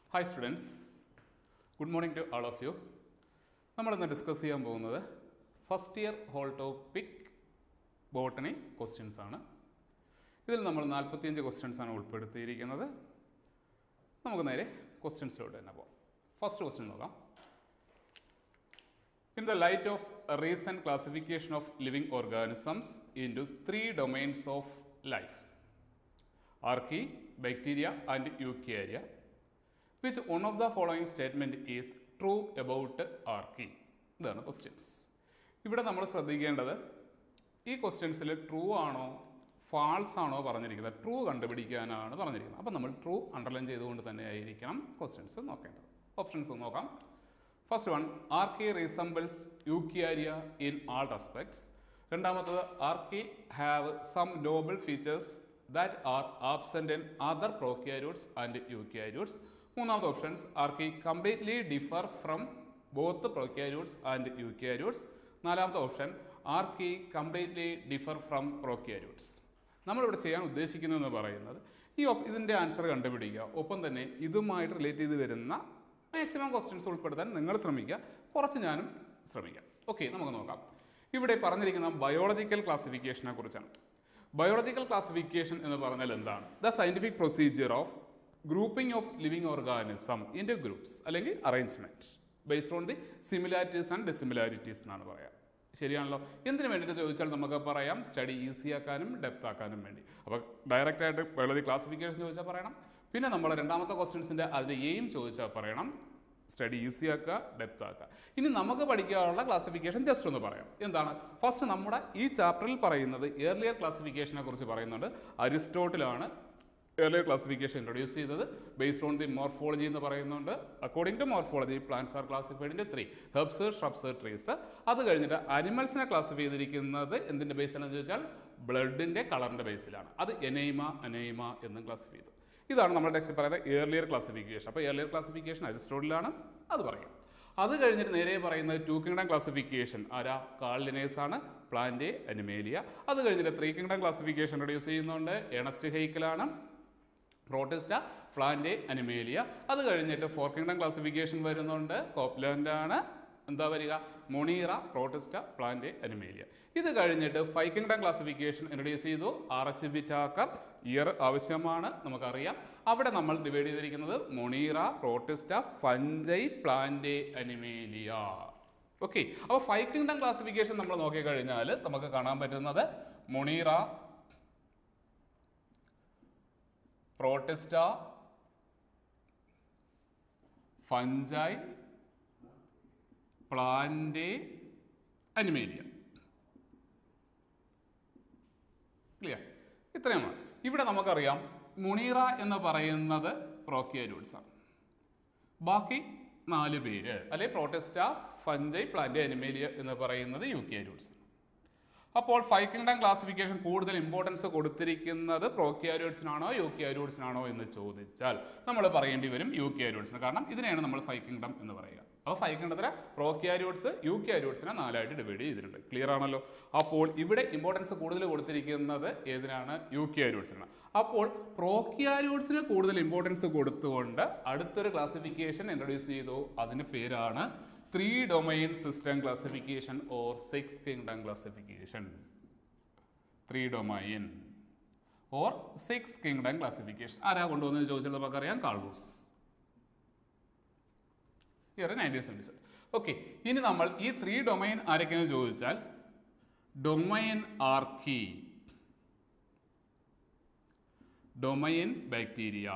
Hi students good morning to all of you നമ്മളിന്ന് discuss ചെയ്യാൻ പോകുന്നത് first year whole topic botany questions ആണ് ഇതിൽ നമ്മൾ നാൽപ്പത്തിയഞ്ച് ക്വസ്റ്റ്യൻസ് ആണ് ഉൾപ്പെടുത്തിയിരിക്കുന്നത് നമുക്ക് നേരെ ക്വസ്റ്റ്യൻസിലോട്ട് തന്നെ പോകാം ഫസ്റ്റ് ക്വസ്റ്റ്യൻ നോക്കാം In the light of a recent classification of living organisms into three domains of life archaea, bacteria, and eukarya, which one of the following statement is true about archaea? ഇതാണ് questions ഇവിടെ നമ്മൾ ശ്രദ്ധിക്കേണ്ടത് ഈ ക്വസ്റ്റ്യൻസിൽ true ആണോ false ആണോ പറഞ്ഞിരിക്കുന്നത് true കണ്ടുപിടിക്കാനാണ് പറഞ്ഞിരിക്കുന്നത് അപ്പോൾ നമ്മൾ ട്രൂ അണ്ടർലൈൻ ചെയ്തുകൊണ്ട് തന്നെ ആയിരിക്കണം ക്വസ്റ്റ്യൻസ് നോക്കേണ്ടത് ഓപ്ഷൻസ് നോക്കാം first one archaea resembles eukarya in all respects രണ്ടാമത്തത് archaea have some noble features that are absent in other prokaryotes and eukaryotes മൂന്നാമത്തെ options archaea completely differ from both prokaryotes and eukaryotes നാലാമത്തെ option archaea completely differ from prokaryotes നമ്മളിവിടെ ചെയ്യാൻ ഉദ്ദേശിക്കുന്നതെന്ന് പറയുന്നത് ഈ op- ഇതിൻ്റെ answer കണ്ടുപിടിക്കുക ഒപ്പം തന്നെ ഇതുമായിട്ട് റിലേറ്റ് ചെയ്ത് വരുന്ന മാക്സിമം ക്വസ്റ്റ്യൻസ് ഉൾപ്പെടുത്താൻ നിങ്ങൾ ശ്രമിക്കുക കുറച്ച് ഞാനും ശ്രമിക്കാം ഓക്കെ നമുക്ക് നോക്കാം ഇവിടെ പറഞ്ഞിരിക്കുന്ന ബയോളജിക്കൽ ക്ലാസിഫിക്കേഷനെ കുറിച്ചാണ് ബയോളജിക്കൽ ക്ലാസിഫിക്കേഷൻ എന്ന് പറഞ്ഞാൽ എന്താണ് the scientific procedure of grouping of living organism in groups അല്ലെങ്കിൽ arrangement based on the similarities and dissimilarities എന്നാണ് പറയാം ശരിയാണല്ലോ എന്തിനു വേണ്ടിയിട്ട് ചോദിച്ചാൽ നമുക്ക് പറയാം സ്റ്റഡി ഈസി ആക്കാനും ഡെപ്ത് ആക്കാനും വേണ്ടി അപ്പോൾ ഡയറക്റ്റ് ആയിട്ട് ബയോളജി ക്ലാസിഫിക്കേഷൻ ചോദിച്ചാൽ പറയണം പിന്നെ നമ്മൾ രണ്ടാമത്തെ ക്വസ്റ്റ്യൻസിൻ്റെ അതിൻ്റെ എയിം ചോദിച്ചാൽ പറയണം സ്റ്റഡി ഈസി ആക്കുക ഡെപ്ത് ആക്കുക ഇനി നമുക്ക് പഠിക്കാനുള്ള ക്ലാസിഫിക്കേഷൻ ജസ്റ്റ് ഒന്ന് പറയാം എന്താണ് ഫസ്റ്റ് നമ്മുടെ ഈ ചാപ്റ്ററിൽ പറയുന്നത് ഏർലിയർ ക്ലാസിഫിക്കേഷനെ കുറിച്ച് പറയുന്നുണ്ട് അരിസ്റ്റോട്ടിലാണ് ഏർലിയർ ക്ലാസിഫിക്കേഷൻ ഇൻട്രൊഡ്യൂസ് ചെയ്തത് ബേസ്ഡ് ഓൺ ദി മോർഫോളജി എന്ന് പറയുന്നുണ്ട് according to morphology plants are classified in three herbs shrubs trees അത് കഴിഞ്ഞിട്ട് അനിമൽസിനെ ക്ലാസിഫൈ ചെയ്തിരിക്കുന്നത് എന്തിൻ്റെ ബേസിലാണെന്ന് ചോദിച്ചാൽ ബ്ലഡിൻ്റെ കളറിൻ്റെ ബേസിലാണ് അത് എനൈമ അനൈമ എന്നും ക്ലാസിഫൈ ചെയ്തു ഇതാണ് നമ്മുടെ ടെക്സ്റ്റ് പറയുന്നത് ഏർലിയർ ക്ലാസിഫിക്കേഷൻ അപ്പോൾ ഏർലിയർ ക്ലാസിഫിക്കേഷൻ അരിസ്റ്റോട്ടിലാണ് അത് പറയും അത് കഴിഞ്ഞിട്ട് നേരെ പറയുന്നത് ടു കിങ്ഡം ക്ലാസിഫിക്കേഷൻ ആരാ കാർലിനേസ് ആണ് പ്ലാന്റ് അനിമേലിയ അത് കഴിഞ്ഞിട്ട് ത്രീ കിങ്ഡം ക്ലാസിഫിക്കേഷൻ ഇൻട്രൊഡ്യൂസ് ചെയ്യുന്നുണ്ട് എണസ്റ്റ് ഹെയ്ക്കലാണ് പ്രോട്ടിസ്റ്റ പ്ലാന്റ് അനിമേലിയ അത് കഴിഞ്ഞിട്ട് ഫോർ കിങ്ഡം ക്ലാസിഫിക്കേഷൻ വരുന്നുണ്ട് കോപ്ലാൻഡ് ആണ് എന്താ വരിക മൊണീറ പ്രോട്ടിസ്റ്റ പ്ലാന്റ് അനിമേലിയ ഇത് കഴിഞ്ഞിട്ട് ഫൈവ് കിങ്ഡം ക്ലാസിഫിക്കേഷൻ ഇൻട്രൊഡ്യൂസ് ചെയ്തു ആർ എച്ച് ബിറ്റാക്കർ ഇയർ ആവശ്യമാണ് നമുക്കറിയാം അവിടെ നമ്മൾ ഡിവൈഡ് ചെയ്തിരിക്കുന്നത് Monera Protista fungi plant Animalia okay അപ്പോൾ ഫൈവ് കിങ്ഡം ക്ലാസിഫിക്കേഷൻ നമ്മൾ നോക്കിക്കഴിഞ്ഞാൽ നമുക്ക് കാണാൻ പറ്റുന്നത് Monera Protista fungi plant Animalia clear ഇത്രയുമാണ് ഇവിടെ നമുക്കറിയാം മുണീറ എന്ന് പറയുന്നത് പ്രോക്യാരൂട്ട്സ് ആണ് ബാക്കി നാല് പേര് അല്ലെ പ്രോട്ടസ്റ്റ ഫഞ്ചൈ പ്ലാന്റ് അനിമേലിയ എന്ന് പറയുന്നത് യൂക്യാരൂട്ട്സ് അപ്പോൾ ഫൈവ് കിങ്ഡം ക്ലാസിഫിക്കേഷൻ കൂടുതൽ ഇമ്പോർട്ടൻസ് കൊടുത്തിരിക്കുന്നത് പ്രോക്യാരിയോട്സിനാണോ യൂക്യാരിയോട്സിനാണോ എന്ന് ചോദിച്ചാൽ നമ്മൾ പറയേണ്ടി വരും യൂക്യാരിയോട്സിന് കാരണം ഇതിനെയാണ് നമ്മൾ ഫൈവ് കിങ്ഡം എന്ന് പറയുക അപ്പോൾ ഫൈവ് കിങ്ഡത്തിലെ പ്രോക്യാരിയോട്സ് യൂക്യാരിയോട്സിനെ നാലായിട്ട് ഡിവൈഡ് ചെയ്തിട്ടുണ്ട് ക്ലിയർ ആണല്ലോ അപ്പോൾ ഇവിടെ ഇമ്പോർട്ടൻസ് കൂടുതൽ കൊടുത്തിരിക്കുന്നത് ഏതിനാണ് യൂക്യാരിയോട്സിനാണ് അപ്പോൾ പ്രോക്യാരിയോട്സിന് കൂടുതൽ ഇമ്പോർട്ടൻസ് കൊടുത്തുകൊണ്ട് അടുത്തൊരു ക്ലാസിഫിക്കേഷൻ ഇൻട്രൊഡ്യൂസ് ചെയ്തു അതിന് പേരാണ് three domain system classification or six kingdom classification three domain or six kingdom classification ആരാ കൊണ്ടുവന്നത് ചോദിച്ചാൽ നമുക്കറിയാം Carl Woese year nineteen seventy seven okay ഇനി നമ്മൾ ഈ ത്രീ ഡൊമൈൻ ആരൊക്കെയെന്ന് ചോദിച്ചാൽ domain archaea domain bacteria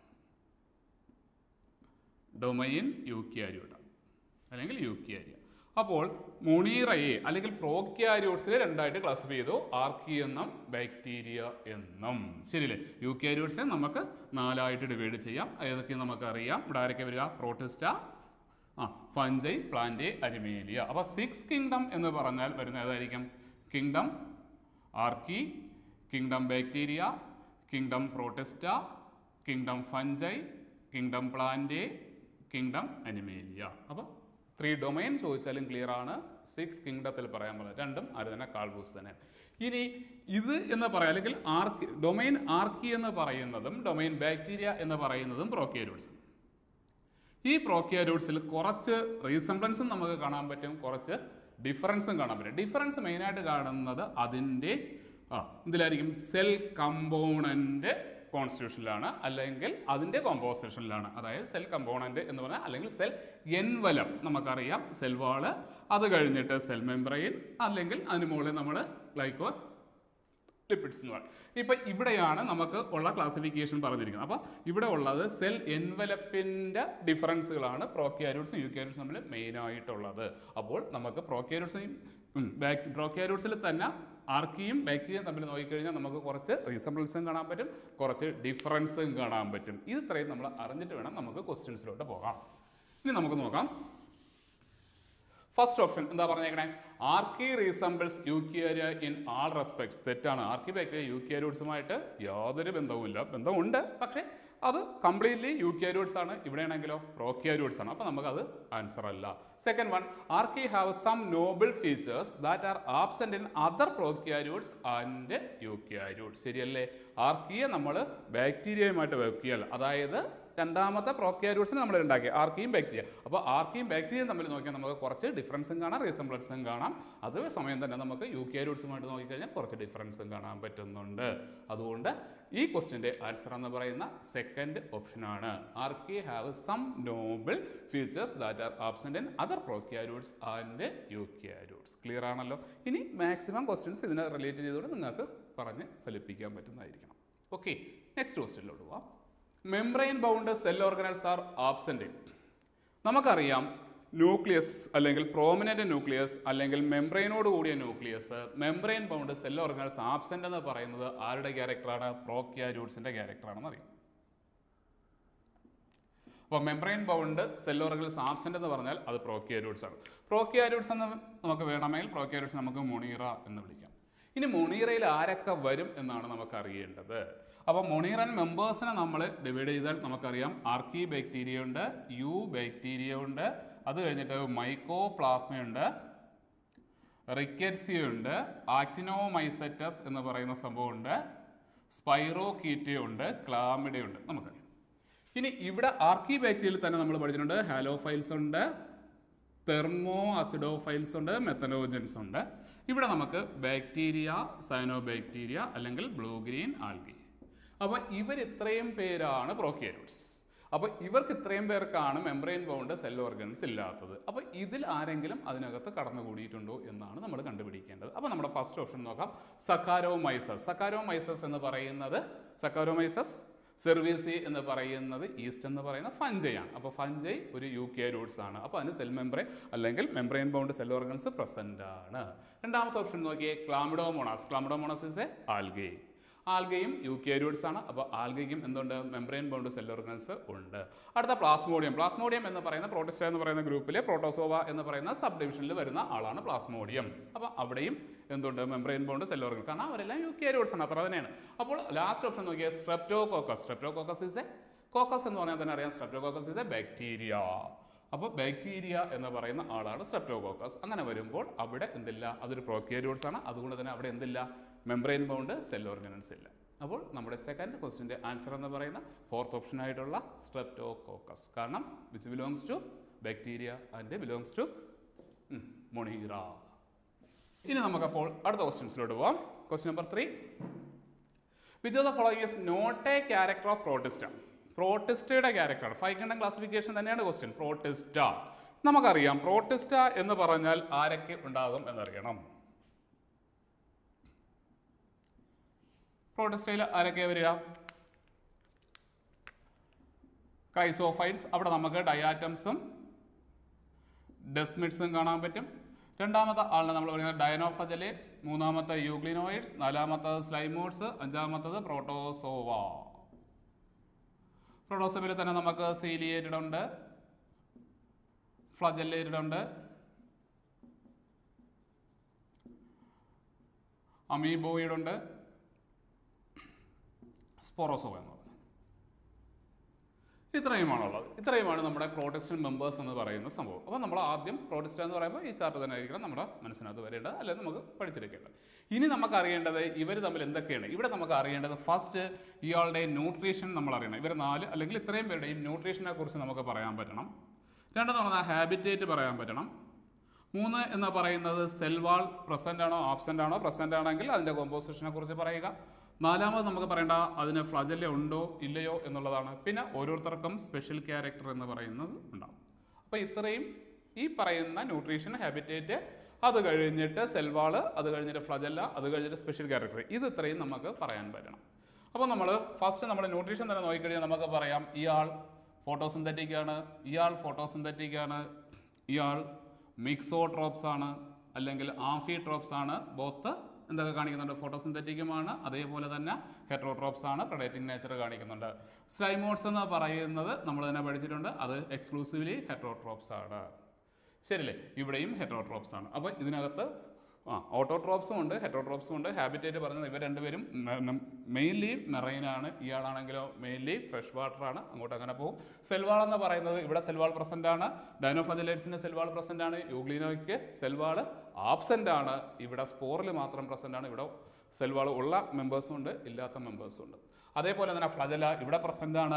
domain eukaryota അല്ലെങ്കിൽ യൂക്യാരിയ അപ്പോൾ മൊണീറയെ അല്ലെങ്കിൽ പ്രോക്യാരിയോട്സിനെ രണ്ടായിട്ട് ക്ലാസിഫൈ ചെയ്തു ആർക്കി എന്നും ബാക്ടീരിയ എന്നും ശരിയല്ലേ യൂക്യാരിയോട്സിനെ നമുക്ക് നാലായിട്ട് ഡിവൈഡ് ചെയ്യാം ഏതൊക്കെ നമുക്കറിയാം ഇവിടെ ആരൊക്കെ വരിക പ്രോട്ടിസ്റ്റ ആ ഫഞ്ചൈ പ്ലാന്റ് അരിമേലിയ അപ്പോൾ സിക്സ് കിങ്ഡം എന്ന് പറഞ്ഞാൽ വരുന്ന ഏതായിരിക്കും kingdom archaea kingdom bacteria kingdom Protista kingdom fungi kingdom plant kingdom Animalia അപ്പോൾ ത്രീ ഡൊമൈൻ ചോദിച്ചാലും ക്ലിയർ ആണ് സിക്സ് കിങ്ഡത്തിൽ പറയാൻ പോലെ രണ്ടും ആര് തന്നെ കാൾബൂസ് തന്നെ ഇനി ഇത് എന്ന് പറയാം അല്ലെങ്കിൽ ആർക്കി ഡൊമൈൻ ആർക്കി എന്ന് പറയുന്നതും ഡൊമൈൻ ബാക്ടീരിയ എന്ന് പറയുന്നതും പ്രോക്യാരിയോട്സും ഈ പ്രോക്യാരൂട്ട്സിൽ കുറച്ച് റീസംബ്ലൻസും നമുക്ക് കാണാൻ പറ്റും കുറച്ച് ഡിഫറൻസും കാണാൻ പറ്റും ഡിഫറൻസ് മെയിനായിട്ട് കാണുന്നത് അതിൻ്റെ ആ ഇതിലായിരിക്കും സെൽ കമ്പോണൻ്റ് കോൺസ്റ്റിറ്റ്യൂഷനിലാണ് അല്ലെങ്കിൽ അതിൻ്റെ കോമ്പോസിഷനിലാണ് അതായത് സെൽ കമ്പോണൻ്റ് എന്ന് പറഞ്ഞാൽ അല്ലെങ്കിൽ സെൽ എൻവലം നമുക്കറിയാം സെൽ വാള് അത് കഴിഞ്ഞിട്ട് സെൽ മെംബ്രെയിൻ അല്ലെങ്കിൽ അതിന് മുകളിൽ നമ്മൾ ഗ്ലൈക്കോ ലിപ്പിഡ്സ് എന്ന് പറയും ഇപ്പം ഇവിടെയാണ് നമുക്ക് ഉള്ള ക്ലാസിഫിക്കേഷൻ പറഞ്ഞിരിക്കുന്നത് അപ്പോൾ ഇവിടെ ഉള്ളത് സെൽ എൻവലപ്പിൻ്റെ ഡിഫറൻസുകളാണ് പ്രോക്യാരൂട്ട്സും യൂക്യാരൂട്ട്സും തമ്മിൽ മെയിനായിട്ടുള്ളത് അപ്പോൾ നമുക്ക് പ്രോക്യാരൂട്ട്സും പ്രോക്യാരൂട്ട്സിൽ തന്നെ ആർക്കിയും ബാക്ടീരിയയും തമ്മിൽ നോക്കിക്കഴിഞ്ഞാൽ നമുക്ക് കുറച്ച് റീസംബിൾസും കാണാൻ പറ്റും കുറച്ച് ഡിഫറൻസും കാണാൻ പറ്റും ഇത് ഇത്രയും നമ്മൾ അറിഞ്ഞിട്ട് വേണം നമുക്ക് ക്വസ്റ്റ്യൻസിലോട്ട് പോകാം ഇനി നമുക്ക് നോക്കാം ഫസ്റ്റ് ഓപ്ഷൻ എന്താ പറഞ്ഞേക്കണേ ആർക്കി റീസംബിൾസ് യൂക്യാരിയ ഇൻ ആൾ റെസ്പെക്ട്സ് തെറ്റാണ് ആർക്കി ബാക്ടീരിയ യൂക്യാരൂട്സുമായിട്ട് യാതൊരു ബന്ധവുമില്ല ബന്ധമുണ്ട് പക്ഷേ അത് കംപ്ലീറ്റ്ലി യൂക്യാരൂട്സ് ആണ് ഇവിടെയാണെങ്കിലോ പ്രോക്യാരൂട്സ് ആണ് അപ്പോൾ നമുക്കത് ആൻസർ അല്ല second one archaea have some noble features that are absent in other prokaryotes and eukaryotes ശരിയല്ലേ ആർക്കിയെ നമ്മൾ ബാക്ടീരിയയുമായിട്ട് വെക്കിയാൽ അതായത് രണ്ടാമത്തെ പ്രോക്യാരൂട്സിനെ നമ്മൾ ഉണ്ടാക്കി ആർക്കിയും ബാക്ടീരിയ അപ്പോൾ ആർക്കിയും ബാക്ടീരിയയും തമ്മിൽ നോക്കിയാൽ നമുക്ക് കുറച്ച് ഡിഫറൻസും കാണാം റീസംബ്ലൻസും കാണാം അതേ സമയം തന്നെ നമുക്ക് യൂക്യാരൂട്സുമായിട്ട് നോക്കിക്കഴിഞ്ഞാൽ കുറച്ച് ഡിഫറൻസും കാണാൻ പറ്റുന്നുണ്ട് അതുകൊണ്ട് ഈ ക്വസ്റ്റിൻ്റെ ആൻസർ എന്ന് പറയുന്ന സെക്കൻഡ് ഓപ്ഷനാണ് archaea have some noble features that are absent in other prokaryotes and eukaryotes clear ആണല്ലോ ഇനി മാക്സിമം ക്വസ്റ്റ്യൻസ് ഇതിനെ റിലേറ്റ് ചെയ്തുകൊണ്ട് നിങ്ങൾക്ക് പറഞ്ഞ് ഫലിപ്പിക്കാൻ പറ്റുന്നതായിരിക്കണം ഓക്കെ നെക്സ്റ്റ് ക്വസ്റ്റ്യനിലോട്ട് പോവാം membrane bound cell organelles are absent നമുക്കറിയാം ന്യൂക്ലിയസ് അല്ലെങ്കിൽ പ്രോമിനന്റ് ന്യൂക്ലിയസ് അല്ലെങ്കിൽ മെംബ്രെയിനോട് കൂടിയ nucleus membrane bound cell organelles absent എന്ന് പറയുന്നത് ആരുടെ ക്യാരക്ടറാണ് പ്രോക്യാരൂട്സിന്റെ ക്യാരക്ടറാണെന്ന് അറിയാം അപ്പോൾ membrane bound cell organelles absent എന്ന് പറഞ്ഞാൽ അത് പ്രോക്യാരൂട്സ് ആണ് പ്രോക്യാരൂട്സ് എന്ന് നമുക്ക് വേണമെങ്കിൽ പ്രോക്യാരൂട്സ് നമുക്ക് മൊണീറ എന്ന് വിളിക്കാം ഇനി മൊണീറയിൽ ആരൊക്കെ വരും എന്നാണ് നമുക്ക് അറിയേണ്ടത് അപ്പോൾ മൊണീറൻ മെമ്പേഴ്സിനെ നമ്മൾ ഡിവൈഡ് ചെയ്താൽ നമുക്കറിയാം ആർക്കി ബാക്ടീരിയ ഉണ്ട് യു ബാക്ടീരിയ ഉണ്ട് അത് കഴിഞ്ഞിട്ട് മൈക്കോ പ്ലാസ്മയുണ്ട് റിക്കറ്റ്സിയ ഉണ്ട് ആക്ടിനോമൈസെറ്റസ് എന്ന് പറയുന്ന സംഭവമുണ്ട് സ്പൈറോ ഉണ്ട് ക്ലാമിഡ ഉണ്ട് നമുക്കറിയാം ഇനി ഇവിടെ ആർക്കി ബാക്ടീരിയയിൽ തന്നെ നമ്മൾ പഠിച്ചിട്ടുണ്ട് ഹാലോഫൈൽസ് ഉണ്ട് തെർമോ അസിഡോഫൈൽസ് ഉണ്ട് മെത്തനോജൻസ് ഉണ്ട് ഇവിടെ നമുക്ക് ബാക്ടീരിയ സൈനോ ബാക്ടീരിയ അല്ലെങ്കിൽ ബ്ലൂ ഗ്രീൻ ആൽഗി അപ്പോൾ ഇവർ ഇത്രയും പേരാണ് പ്രോക്യാരൂട്സ് അപ്പോൾ ഇവർക്ക് ഇത്രയും പേർക്കാണ് മെംബ്രെയിൻ ബൗണ്ട് സെൽ ഓർഗൻസ് ഇല്ലാത്തത് അപ്പോൾ ഇതിൽ ആരെങ്കിലും അതിനകത്ത് കടന്നുകൂടിയിട്ടുണ്ടോ എന്നാണ് നമ്മൾ കണ്ടുപിടിക്കേണ്ടത് അപ്പോൾ നമ്മുടെ ഫസ്റ്റ് ഓപ്ഷൻ നോക്കാം സക്കാരോമൈസസ് സക്കാരോമൈസസ് എന്ന് പറയുന്നത് സക്കാരോമൈസസ് സെർവീസി എന്ന് പറയുന്നത് ഈസ്റ്റ് എന്ന് പറയുന്ന ഫഞ്ചയാണ് അപ്പോൾ ഫഞ്ചൈ ഒരു യു കെ റൂട്ട്സ് ആണ് അപ്പോൾ അതിന് സെൽ മെംബ്രെയിൻ അല്ലെങ്കിൽ membrane bound cell organs present ആണ് രണ്ടാമത്തെ ഓപ്ഷൻ നോക്കിയേ Chlamydomonas Chlamydomonas is a algae ആൽഗയും യൂക്യാരിയോട്സ് ആണ് അപ്പോൾ ആൽഗയ്ക്കും എന്തുണ്ട് മെംബ്രെയിൻ ബൗണ്ട് സെൽ ഓർഗൻസ് ഉണ്ട് അടുത്ത പ്ലാസ്മോഡിയം പ്ലാസ്മോഡിയം എന്ന് പറയുന്ന പ്രോട്ടിസ്റ്റ എന്ന് പറയുന്ന ഗ്രൂപ്പിലെ പ്രോട്ടോസോവ എന്ന് പറയുന്ന സബ് ഡിവിഷനിൽ വരുന്ന ആളാണ് പ്ലാസ്മോഡിയം അപ്പോൾ അവിടെയും എന്തുണ്ട് മെംബ്രെയിൻ ബൗണ്ട് സെൽ ഓർഗൻ കാരണം അവരെല്ലാം യൂക്യാരിയോട്സ് ആണ് അത്ര തന്നെയാണ് അപ്പോൾ ലാസ്റ്റ് ഓപ്ഷൻ നോക്കിയാൽ Streptococcus Streptococcus is a coccus എന്ന് പറഞ്ഞാൽ തന്നെ അറിയാം സ്ട്രെപ്റ്റോകോക്കസ് ഇസ് എ ബാക്ടീരിയ അപ്പോൾ ബാക്ടീരിയ എന്ന് പറയുന്ന ആളാണ് സ്ട്രെപ്റ്റോകോക്കസ് അങ്ങനെ വരുമ്പോൾ അവിടെ എന്തില്ല അതൊരു പ്രോക്യാരിയോട്സ് ആണ് അതുകൊണ്ട് തന്നെ അവിടെ എന്തില്ല മെംബ്രെയിൻ ബൗണ്ട് സെൽ ഓർഗനൻസ് ഇല്ല അപ്പോൾ നമ്മുടെ സെക്കൻഡ് ക്വസ്റ്റിൻ്റെ ആൻസർ എന്ന് പറയുന്ന ഫോർത്ത് ഓപ്ഷൻ ആയിട്ടുള്ള സ്ട്രെപ്റ്റോകോക്കസ് കാരണം which belongs to bacteria and belongs to Monera ഇനി നമുക്കപ്പോൾ അടുത്ത ക്വസ്റ്റ്യൻസിലോട്ട് പോവാം question number three which of the following is not a character of Protista പ്രോട്ടിസ്റ്റയുടെ ക്യാരക്ടറാണ് ഫൈവ് കണ്ടം ക്ലാസിഫിക്കേഷൻ തന്നെയാണ് ക്വസ്റ്റ്യൻ പ്രോട്ടിസ്റ്റ നമുക്കറിയാം പ്രോട്ടിസ്റ്റ എന്ന് പറഞ്ഞാൽ ആരൊക്കെ ഉണ്ടാകും എന്നറിയണം പ്രോട്ടിസ്റ്റയിൽ ആരൊക്കെ വരിക ക്രൈസോഫൈറ്റ്സ് അവിടെ നമുക്ക് ഡയാറ്റംസും ഡെസ്മിറ്റ്സും കാണാൻ പറ്റും രണ്ടാമത്തെ ആളിനെ നമ്മൾ പറയുന്നത് ഡയനോഫജലേറ്റ്സ് മൂന്നാമത്തെ യൂഗ്ലിനോയിഡ്സ് നാലാമത്തത് സ്ലൈമോഡ്സ് അഞ്ചാമത്തത് പ്രോട്ടോസോവ പ്രോട്ടോസോവയിൽ തന്നെ നമുക്ക് സീലിയേറ്റഡ് ഉണ്ട് ഫ്ലജല്ലേറ്റഡ് ഉണ്ട് അമീബോയിഡ് ഉണ്ട് സ്പോറോസോവ എന്ന് പറയുന്നത് ഇത്രയുമാണുള്ളത് ഇത്രയുമാണ് നമ്മുടെ പ്രോട്ടസ്റ്റന്റ് മെമ്പേഴ്സ് എന്ന് പറയുന്ന സംഭവം അപ്പോൾ നമ്മൾ ആദ്യം പ്രോട്ടസ്റ്റന്റ് എന്ന് പറയുമ്പോൾ ഈ ചാർട്ട് തന്നെ ആയിരിക്കണം നമ്മുടെ മനസ്സിനകത്ത് വരേണ്ടത് അല്ലെങ്കിൽ നമുക്ക് പഠിച്ചെടുക്കേണ്ടത് ഇനി നമുക്ക് അറിയേണ്ടത് ഇവർ തമ്മിൽ എന്തൊക്കെയാണ് ഇവിടെ നമുക്ക് അറിയേണ്ടത് ഫസ്റ്റ് ഇയാളുടെ ന്യൂട്രീഷൻ നമ്മൾ അറിയണം ഇവർ നാല് അല്ലെങ്കിൽ ഇത്രയും പേരുടെയും ന്യൂട്രീഷനെ കുറിച്ച് നമുക്ക് പറയാൻ പറ്റണം രണ്ടെന്ന് പറഞ്ഞാൽ ഹാബിറ്റേറ്റ് പറയാൻ പറ്റണം മൂന്ന് എന്ന് പറയുന്നത് സെൽവാൾ പ്രസന്റ് ആണോ ആബ്സെന്റ് ആണോ പ്രസന്റ് ആണെങ്കിൽ അതിന്റെ കോമ്പോസിഷനെ കുറിച്ച് പറയുക നാലാമത് നമുക്ക് പറയേണ്ട അതിന് ഫ്ലജല്ല ഉണ്ടോ ഇല്ലയോ എന്നുള്ളതാണ് പിന്നെ ഓരോരുത്തർക്കും സ്പെഷ്യൽ ക്യാരക്ടർ എന്ന് പറയുന്നത് ഉണ്ടാവും അപ്പോൾ ഇത്രയും ഈ പറയുന്ന ന്യൂട്രീഷൻ ഹാബിറ്റേറ്റ് അത് കഴിഞ്ഞിട്ട് സെൽവാള് അത് കഴിഞ്ഞിട്ട് ഫ്ലജല്ല അത് കഴിഞ്ഞിട്ട് സ്പെഷ്യൽ ക്യാരക്ടർ ഇത് ഇത്രയും നമുക്ക് പറയാൻ പറ്റണം അപ്പോൾ നമ്മൾ ഫസ്റ്റ് നമ്മൾ ന്യൂട്രീഷൻ തന്നെ നോക്കിക്കഴിഞ്ഞാൽ നമുക്ക് പറയാം ഇയാൾ ഫോട്ടോസിന്തറ്റിക് ആണ് ഇയാൾ ഫോട്ടോസിന്തറ്റിക് ആണ് ഇയാൾ മിക്സോട്രോപ്സ് ആണ് അല്ലെങ്കിൽ ആംഫിട്രോപ്സ് ആണ് ബോത്ത് എന്തൊക്കെ കാണിക്കുന്നുണ്ട് ഫോട്ടോസിന്തറ്റിക്കുമാണ് അതേപോലെ തന്നെ ഹെട്രോട്രോപ്സ് ആണ് പ്രൊഡക്റ്റിംഗ് നേച്ചർ കാണിക്കുന്നുണ്ട് സ്ലൈമോട്സ് എന്ന് പറയുന്നത് നമ്മൾ തന്നെ പഠിച്ചിട്ടുണ്ട് അത് എക്സ്ക്ലൂസീവ്ലി ഹെട്രോട്രോപ്സ് ആണ് ശരിയല്ലേ ഇവിടെയും ഹെട്രോട്രോപ്സ് ആണ് അപ്പോൾ ഇതിനകത്ത് ആ ഓട്ടോട്രോപ്സും ഉണ്ട് ഹെട്രോട്രോപ്സും ഉണ്ട് ഹാബിറ്റേറ്റ് പറഞ്ഞത് ഇവർ രണ്ടുപേരും മെയിൻലി മെറൈനാണ് ഇയാളാണെങ്കിലോ മെയിൻലി ഫ്രഷ് വാട്ടർ ആണ് അങ്ങോട്ട് അങ്ങനെ പോകും സെൽവാൾ എന്ന് പറയുന്നത് ഇവിടെ സെൽവാൾ പ്രസന്റ് ആണ് ഡൈനോഫ്ലജലേറ്റ്സിന് സെൽവാൾ പ്രസന്റ് ആണ് യൂഗ്ലീനോയ്ക്ക് സെൽവാൾ ആബ്സെന്റ് ആണ് ഇവിടെ സ്പോറിൽ മാത്രം പ്രസന്റ് ആണ് ഇവിടെ സെൽവാൾ ഉള്ള മെമ്പേഴ്സും ഉണ്ട് ഇല്ലാത്ത മെമ്പേഴ്സും ഉണ്ട് അതേപോലെ തന്നെ ഫ്ലജല ഇവിടെ പ്രസന്റ് ആണ്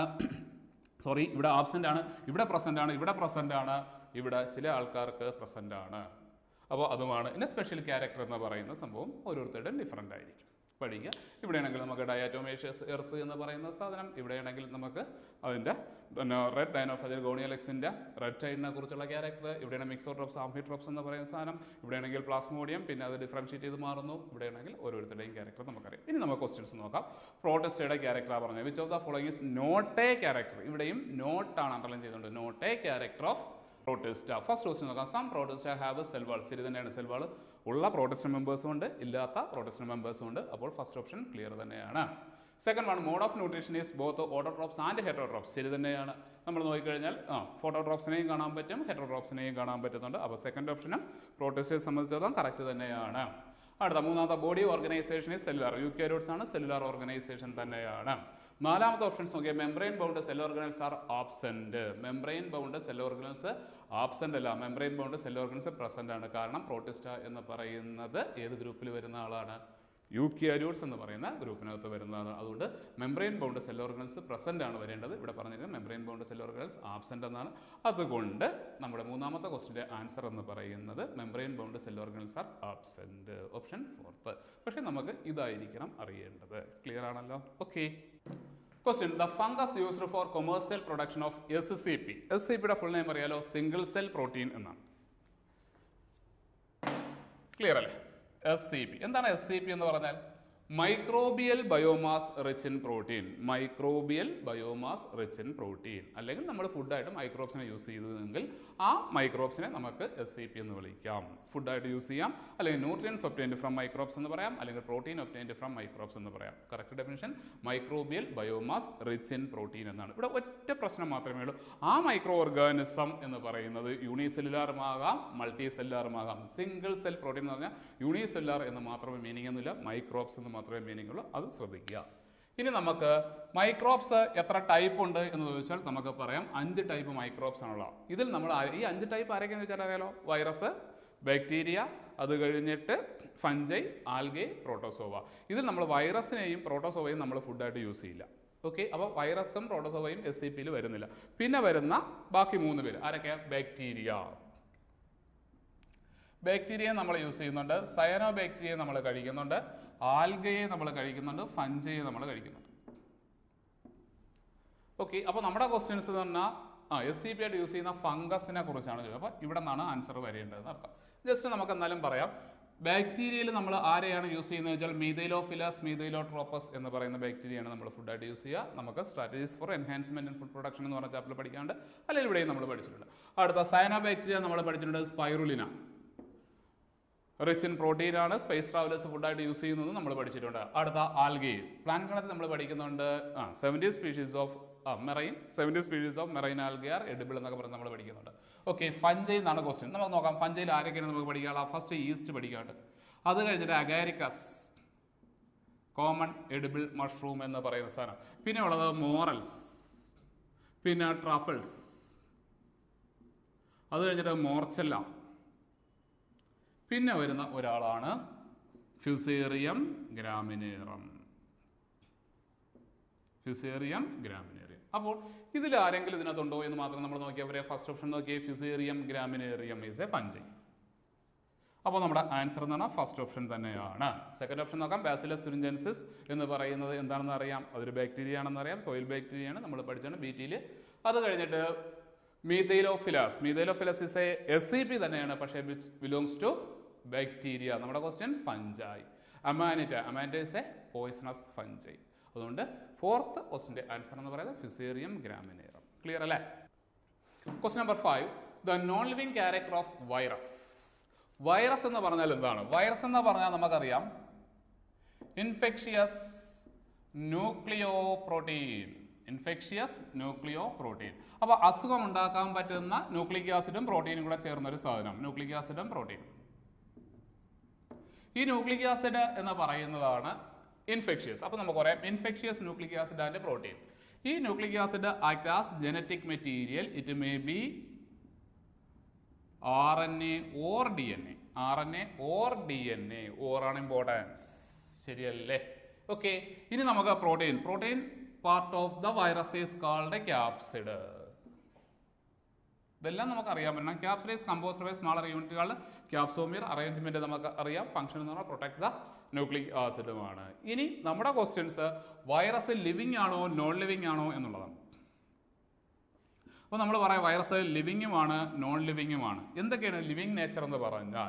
സോറി ഇവിടെ ആബ്സെന്റ് ആണ് ഇവിടെ പ്രസന്റ് ആണ് ഇവിടെ പ്രസന്റ് ആണ് ഇവിടെ ചില ആൾക്കാർക്ക് പ്രസന്റ് ആണ് അപ്പോൾ അതുമാണ് പിന്നെ സ്പെഷ്യൽ ക്യാരക്ടർ എന്ന് പറയുന്ന സംഭവം ഓരോരുത്തരുടെയും ഡിഫറൻ്റ് ആയിരിക്കും പഠിക്കുക ഇവിടെയാണെങ്കിൽ നമുക്ക് ഡയാറ്റോമേഷ്യസ് എർത്ത് എന്ന് പറയുന്ന സാധനം ഇവിടെയാണെങ്കിൽ നമുക്ക് അതിൻ്റെ പിന്നെ റെഡ് ഡൈനോഫജൽ ഗോണിയലക്സിൻ്റെ റെഡ് ടൈഡിനെ കുറിച്ചുള്ള ക്യാരക്ടർ ഇവിടെയാണ് മിക്സോട്രോപ്സ് ആംഫിട്രോപ്സ് എന്ന് പറയുന്ന സാധനം ഇവിടെയാണെങ്കിൽ പ്ലാസ്മോഡിയം പിന്നെ അത് ഡിഫറൻഷിയേറ്റ് ചെയ്ത് മാറുന്നു ഇവിടെയാണെങ്കിൽ ഓരോരുത്തരുടെയും ക്യാരക്ടർ നമുക്കറിയാം ഇനി നമുക്ക് ക്വസ്റ്റ്യൻസ് നോക്കാം പ്രോട്ടസ്റ്റയുടെ ക്യാരക്ടർ പറഞ്ഞത് which of the following is not a character ഇവിടെയും നോട്ടാണ് അണ്ടർലൈൻ ചെയ്തുകൊണ്ട് not a character of Protista first question നോക്കാം സം പ്രോട്ടസ്റ്റ ഹാവ് സെൽവാൾ ശരി തന്നെയാണ് സെൽവാൾ ഉള്ള പ്രോട്ടസ്റ്റന്റ് മെമ്പേഴ്സും ഉണ്ട് ഇല്ലാത്ത പ്രോട്ടസ്റ്റന്റ് മെമ്പേഴ്സും ഉണ്ട് അപ്പോൾ ഫസ്റ്റ് ഓപ്ഷൻ ക്ലിയർ തന്നെയാണ് second one mode of nutrition is both autotrophs and heterotrophs ശരി തന്നെയാണ് നമ്മൾ നോക്കിക്കഴിഞ്ഞാൽ ആ ഫോട്ടോട്രോപ്സിനെയും കാണാൻ പറ്റും ഹെറ്റോട്രോപ്സിനെയും കാണാൻ പറ്റുന്നുണ്ട് അപ്പോൾ സെക്കൻഡ് ഓപ്ഷനും പ്രോട്ടസ്റ്റയെ സംബന്ധിച്ചിടത്തോളം കറക്റ്റ് തന്നെയാണ് അടുത്ത മൂന്നാമത്തെ body organisation is cellular U K ആണ് സെല്ലുലാർ ഓർഗനൈസേഷൻ തന്നെയാണ് നാലാമത്തെ ഓപ്ഷൻസ് നോക്കിയാൽ membrane bound cell organelles are absent membrane bound cell organelles absent അല്ല membrane bound cell organelles present ആണ് കാരണം പ്രോട്ടിസ്റ്റ എന്ന് പറയുന്നത് ഏത് ഗ്രൂപ്പിൽ വരുന്ന ആളാണ് യൂക്യാരിയോട്സ് എന്ന് പറയുന്ന ഗ്രൂപ്പിനകത്ത് വരുന്നതാണ് അതുകൊണ്ട് membrane bound cell organelles present ആണ് വരേണ്ടത് ഇവിടെ പറഞ്ഞിരിക്കുന്നത് membrane bound cell organelles absent എന്നാണ് അതുകൊണ്ട് നമ്മുടെ മൂന്നാമത്തെ ക്വസ്റ്റിന്റെ ആൻസർ എന്ന് പറയുന്നത് membrane bound cell organelles are absent option fourth പക്ഷേ നമുക്ക് ഇതായിരിക്കണം അറിയേണ്ടത് ക്ലിയർ ആണല്ലോ okay question the fungus used for commercial production of S C P S C പിയുടെ ഫുൾ നെയിം അറിയാലോ സിംഗിൾ സെൽ പ്രോട്ടീൻ എന്നാണ് ക്ലിയർ അല്ലേ എസ് സി പി എന്താണ് എസ് സി പി എന്ന് പറഞ്ഞാൽ microbial biomass rich in protein microbial biomass rich in protein അല്ലെങ്കിൽ നമ്മൾ ഫുഡായിട്ട് മൈക്രോബ്സിനെ use ചെയ്തതെങ്കിൽ ആ മൈക്രോബ്സിനെ നമുക്ക് എസ് സി പി എന്ന് വിളിക്കാം ഫുഡായിട്ട് യൂസ് ചെയ്യാം അല്ലെങ്കിൽ ന്യൂട്രിയൻസ് ഒപ്റ്റൈൻഡ് ഫ്രം മൈക്രോബ്സ് എന്ന് പറയാം അല്ലെങ്കിൽ പ്രോട്ടീൻ ഒപ്റ്റൈൻഡ് ഫ്രം മൈക്രോബ്സ് എന്ന് പറയാം correct definition microbial biomass rich in protein എന്നാണ് ഇവിടെ ഒറ്റ പ്രശ്നം മാത്രമേ ഉള്ളൂ ആ മൈക്രോ ഓർഗാനിസം എന്ന് പറയുന്നത് യൂണിസെല്ലുലാറുമാകാം മൾട്ടി സെല്ലുലാറുമാകാം സിംഗിൾ സെൽ പ്രോട്ടീൻ എന്ന് പറഞ്ഞാൽ യൂണിസെല്ലുലാർ എന്ന് മാത്രമേ മീനിങ് ഒന്നുമില്ല മൈക്രോബ്സ് എന്ന് മാത്രമേ മീനിങ് ഉള്ളൂ അത് ശ്രദ്ധിക്കുക ഇനി നമുക്ക് മൈക്രോബ്സ് എത്ര ടൈപ്പ് ഉണ്ട് എന്ന് ചോദിച്ചാൽ നമുക്ക് പറയാം അഞ്ച് ടൈപ്പ് മൈക്രോബ്സ് ആണുള്ളത് ഇതിൽ നമ്മൾ ആ- ഈ അഞ്ച് ടൈപ്പ് ആരൊക്കെയെന്ന് വെച്ചാൽ അറിയാലോ വൈറസ് ബാക്ടീരിയ അത് കഴിഞ്ഞിട്ട് ഫഞ്ചൈ ആൽഗെ പ്രോട്ടോസോവ ഇതിൽ നമ്മൾ വൈറസിനെയും പ്രോട്ടോസോവയും നമ്മൾ ഫുഡായിട്ട് യൂസ് ചെയ്യില്ല ഓക്കെ അപ്പോൾ വൈറസും പ്രോട്ടോസോവയും എസ് സി പിയിൽ വരുന്നില്ല പിന്നെ വരുന്ന ബാക്കി മൂന്ന് പേര് ആരൊക്കെയാ ബാക്ടീരിയ ബാക്ടീരിയ നമ്മൾ യൂസ് ചെയ്യുന്നുണ്ട് സയനോ ബാക്ടീരിയ നമ്മൾ കഴിക്കുന്നുണ്ട് ആൽഗയെ നമ്മൾ കഴിക്കുന്നുണ്ട് ഫഞ്ചയെ നമ്മൾ കഴിക്കുന്നുണ്ട് ഓക്കെ അപ്പോൾ നമ്മുടെ ക്വസ്റ്റ്യൻസ് എന്ന് പറഞ്ഞാൽ ആ എസ് സി പി ആയിട്ട് യൂസ് ചെയ്യുന്ന ഫംഗസിനെ കുറിച്ചാണ് ചോദിച്ചത് അപ്പോൾ ഇവിടെ നിന്നാണ് ആൻസർ വരേണ്ടതെന്ന് അർത്ഥം ജസ്റ്റ് നമുക്ക് എന്നാലും പറയാം ബാക്ടീരിയയിൽ നമ്മൾ ആരെയാണ് യൂസ് ചെയ്യുന്നത് വെച്ചാൽ മീതൈലോഫിലാസ് മീതൈലോട്രോപ്പസ് എന്ന് പറയുന്ന ബാക്ടീരിയയാണ് നമ്മൾ ഫുഡായിട്ട് യൂസ് ചെയ്യുക നമുക്ക് strategies for enhancement in food production എന്ന് പറഞ്ഞ ചാപ്റ്റർ പഠിക്കാണ്ട് അല്ലെങ്കിൽ ഇവിടെയും നമ്മൾ പഠിച്ചിട്ടുണ്ട് അടുത്ത സയനോ ബാക്ടീരിയ നമ്മൾ പഠിച്ചിട്ടുണ്ട് സ്പൈറുലിന റിച്ച് ഇൻ പ്രോട്ടീൻ ആണ് സ്പേസ് ട്രാവലേഴ്സ് ഫുഡായിട്ട് യൂസ് ചെയ്യുന്നത് നമ്മൾ പഠിച്ചിട്ടുണ്ട് അടുത്ത ആൽഗെ പ്ലാന്റ് ഗണത്തിൽ നമ്മൾ പഠിക്കുന്നുണ്ട് ആ seventy species of marine seventy species of marine algae are edible എന്നൊക്കെ പറഞ്ഞ് നമ്മൾ പഠിക്കുന്നുണ്ട് ഓക്കെ ഫഞ്ചൈ എന്നാണ് ക്വസ്റ്റ്യൻ നമുക്ക് നോക്കാം ഫഞ്ചൈയിൽ ആരൊക്കെയാണ് നമുക്ക് പഠിക്കാനുള്ള ഫസ്റ്റ് ഈസ്റ്റ് പഠിക്കാണ്ട് അത് കഴിഞ്ഞിട്ട് അഗാരിക്കസ് കോമൺ എഡിബിൾ മഷ്റൂം എന്ന് പറയുന്ന സാധനം പിന്നെ ഉള്ളത് മോറൽസ് പിന്നെ ട്രഫിൾസ് അത് കഴിഞ്ഞിട്ട് മോർച്ചല്ല പിന്നെ വരുന്ന ഒരാളാണ് ഫ്യൂസേറിയം ഗ്രാമിനേറം ഫ്യൂസേറിയം ഗ്രാമിനേറിയം അപ്പോൾ ഇതിൽ ആരെങ്കിലും ഇതിനകത്തുണ്ടോ എന്ന് മാത്രം നമ്മൾ നോക്കിയാൽ പറയാം ഫസ്റ്റ് ഓപ്ഷൻ നോക്കിയേ Fusarium graminearum is a fungi അപ്പോൾ നമ്മുടെ ആൻസർ എന്ന് പറഞ്ഞാൽ ഫസ്റ്റ് ഓപ്ഷൻ തന്നെയാണ് സെക്കൻഡ് ഓപ്ഷൻ നോക്കാം ബാസിലസ് തുരിഞ്ചൻസിസ് എന്ന് പറയുന്നത് എന്താണെന്ന് അറിയാം അതൊരു ബാക്ടീരിയ ആണെന്ന് അറിയാം സോയിൽ ബാക്ടീരിയ ആണ് നമ്മൾ പഠിച്ചാണ് ബി ടിയിൽ അത് കഴിഞ്ഞിട്ട് Methylophilus Methylophilus is a S C P തന്നെയാണ് പക്ഷേ വിച്ച് ബിലോങ്സ് ടു ബാക്ടീരിയ നമ്മുടെ question fungi Amanita Amanita is a poisonous fungi അതുകൊണ്ട് ഫോർത്ത് ക്വസ്റ്റിൻ്റെ ആൻസർ എന്ന് പറയുന്നത് ഫിസേറിയം ഗ്രാമിനേറം ക്ലിയർ അല്ലേ question number five the non living character of virus virus എന്ന് പറഞ്ഞാൽ എന്താണ് വൈറസ് എന്ന് പറഞ്ഞാൽ നമുക്കറിയാം infectious nucleoprotein infectious nucleoprotein അപ്പോൾ അസുഖം ഉണ്ടാക്കാൻ പറ്റുന്ന ന്യൂക്ലിക് ആസിഡും പ്രോട്ടീനും കൂടെ ചേർന്ന ഒരു സാധനം ന്യൂക്ലിക് ആസിഡും പ്രോട്ടീനും ഈ ന്യൂക്ലിക് ആസിഡ് എന്ന് പറയുന്നതാണ് ഇൻഫെക്ഷ്യസ് അപ്പോൾ നമുക്ക് പറയാം infectious nucleic acid and protein ഈ nucleic acid act as genetic material it may be R N A or D N A R N A or D N A ഓറാണ് importance ശരിയല്ലേ okay ഇനി നമുക്ക് protein protein part of the virus is called capsid ഇതെല്ലാം നമുക്ക് അറിയാൻ പറ്റണം ക്യാപ്സിഡൈസ് compost by smaller യൂണിറ്റുകൾ ക്യാപ്സോമിയർ arrangement നമുക്ക് അറിയാം ഫംഗ്ഷൻ എന്ന് പറഞ്ഞാൽ പ്രൊട്ടക്ട് ദ ന്യൂക്ലിക് ആസിഡുമാണ് ഇനി നമ്മുടെ ക്വസ്റ്റ്യൻസ് വൈറസ് ലിവിങ് ആണോ നോൺ ലിവിങ് ആണോ എന്നുള്ളതാണ് അപ്പോൾ നമ്മൾ പറയാം വൈറസ് ലിവിങ്ങുമാണ് നോൺ ലിവിങ്ങുമാണ് എന്തൊക്കെയാണ് ലിവിങ് നേച്ചർ എന്ന് പറഞ്ഞാൽ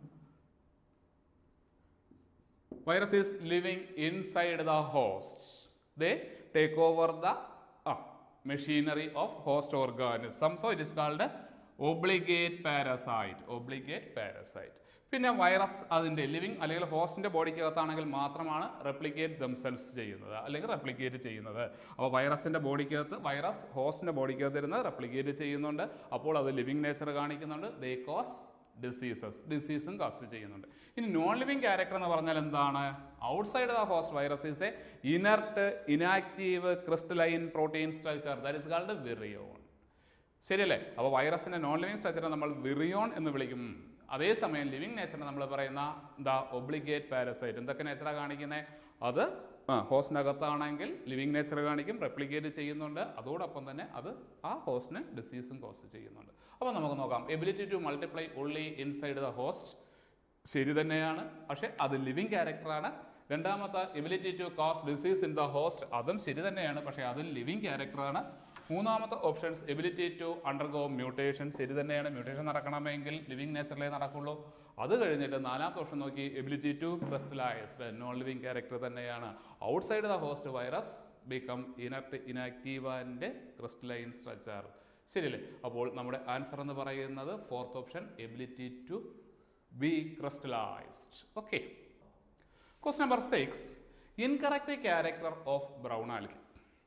virus is living inside the host they take over the machinery of host organism so it is called obligate parasite obligate parasite പിന്നെ വൈറസ് അതിൻ്റെ ലിവിങ് അല്ലെങ്കിൽ ഹോസ്റ്റിൻ്റെ ബോഡിക്കകത്താണെങ്കിൽ മാത്രമാണ് റെപ്ലിക്കേറ്റ് ദംസെൽസ് ചെയ്യുന്നത് അല്ലെങ്കിൽ റെപ്ലിക്കേറ്റ് ചെയ്യുന്നത് അപ്പോൾ വൈറസിൻ്റെ ബോഡിക്കകത്ത് വൈറസ് ഹോസ്റ്റിൻ്റെ ബോഡിക്കകത്ത് ഇരുന്ന് റെപ്ലിക്കേറ്റ് ചെയ്യുന്നുണ്ട് അപ്പോൾ അത് ലിവിങ് നേച്ചർ കാണിക്കുന്നുണ്ട് ദേ കോസ് ഡിസീസസ് ഡിസീസും കാസ്റ്റ് ചെയ്യുന്നുണ്ട് ഇനി നോൺ ലിവിങ് ക്യാരക്ടർ എന്ന് പറഞ്ഞാൽ എന്താണ് outside the host virus is a inert inactive crystalline protein structure that is called virion ശരിയല്ലേ അപ്പോൾ വൈറസിൻ്റെ നോൺ ലിവിങ് സ്ട്രക്ചറെ നമ്മൾ വിറിയോൺ എന്ന് വിളിക്കും അതേസമയം ലിവിങ് നേച്ചറിനെ നമ്മൾ പറയുന്ന എന്താ ഒബ്ലിഗേറ്റ് പാരസൈറ്റ് എന്തൊക്കെ നേച്ചറാണ് കാണിക്കുന്നത് അത് ആ ഹോസ്റ്റിനകത്താണെങ്കിൽ ലിവിങ് നേച്ചർ കാണിക്കും റെപ്ലിക്കേറ്റ് ചെയ്യുന്നുണ്ട് അതോടൊപ്പം തന്നെ അത് ആ ഹോസ്റ്റിന് ഡിസീസും കോസ് ചെയ്യുന്നുണ്ട് അപ്പോൾ നമുക്ക് നോക്കാം ability to multiply only inside the host ശരി തന്നെയാണ് പക്ഷേ അത് ലിവിങ് ക്യാരക്ടറാണ് രണ്ടാമത്തെ ability to cause disease in the host അതും ശരി തന്നെയാണ് പക്ഷേ അതും ലിവിങ് ക്യാരക്ടറാണ് മൂന്നാമത്തെ options ability to undergo mutation ശരി തന്നെയാണ് മ്യൂട്ടേഷൻ നടക്കണമെങ്കിൽ ലിവിങ് നേച്ചറിലേ നടക്കുള്ളൂ അത് കഴിഞ്ഞിട്ട് നാലാമത്തെ ഓപ്ഷൻ നോക്കി ability to crystallised non living character തന്നെയാണ് outside the host virus become inert inactive and crystalline structure ശരിയല്ലേ അപ്പോൾ നമ്മുടെ ആൻസർ എന്ന് പറയുന്നത് fourth option ability to be crystallised okay question number six incorrect character of brown algae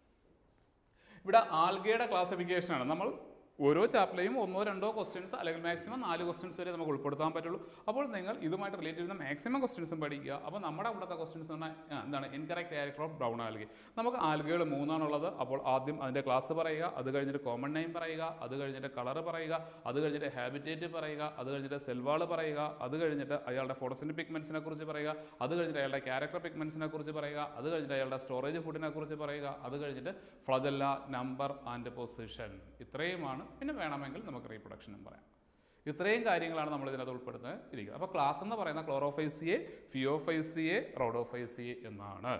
ഇവിടെ ആൽഗയുടെ classification ആണ് നമ്മൾ ഓരോ ചാപ്റ്ററിലെയും ഒന്നോ രണ്ടോ ക്വസ്റ്റ്യൻസ് അല്ലെങ്കിൽ മാക്സിമം നാല് ക്വസ്റ്റ്യൻസ് വരെ നമുക്ക് ഉൾപ്പെടുത്താൻ പറ്റുള്ളൂ അപ്പോൾ നിങ്ങൾ ഇതുമായിട്ട് റിലേറ്റ് ചെയ്യുന്ന മാക്സിമം ക്വസ്റ്റ്യൻസും പഠിക്കുക അപ്പോൾ നമ്മുടെ ഇവിടുത്തെ ക്വസ്റ്റ്യൻസ് പറഞ്ഞാൽ ആ, എന്താണ് incorrect character of brown algae നമുക്ക് ആൽഗകൾ മൂന്നാണുള്ളത് അപ്പോൾ ആദ്യം അതിൻ്റെ ക്ലാസ് പറയുക അത് കഴിഞ്ഞിട്ട് കോമൺ നെയിം പറയുക അത് കഴിഞ്ഞിട്ട് കളർ പറയുക അത് കഴിഞ്ഞിട്ട് ഹാബിറ്റേറ്റ് പറയുക അത് കഴിഞ്ഞിട്ട് സെൽവാൾ പറയുക അത് കഴിഞ്ഞിട്ട് അയാളുടെ ഫോട്ടോസിൻ്റെ പിഗ്മെൻസിനെ കുറിച്ച് പറയുക അത് കഴിഞ്ഞിട്ട് അയാളുടെ ക്യാരക്ടർ പിഗ്മെൻസിനെ കുറിച്ച് പറയുക അത് കഴിഞ്ഞിട്ട് അയാളുടെ സ്റ്റോറേജ് ഫുഡിനെ കുറിച്ച് പറയുക അത് കഴിഞ്ഞിട്ട് ഫ്ലജല്ല നമ്പർ ആൻഡ് പൊസിഷൻ ഇത്രയുമാണ് പിന്നെ വേണമെങ്കിൽ നമുക്ക് റീപ്രൊഡക്ഷനും പറയാം ഇത്രയും കാര്യങ്ങളാണ് നമ്മൾ ഇതിനകത്ത് ഉൾപ്പെടുത്തുന്നത് ഇരിക്കുന്നത് അപ്പോൾ ക്ലാസ് എന്ന് പറയുന്ന ക്ലോറോഫൈസിയെ ഫിയോഫൈസിയെ റോഡോഫൈസിയെ എന്നാണ്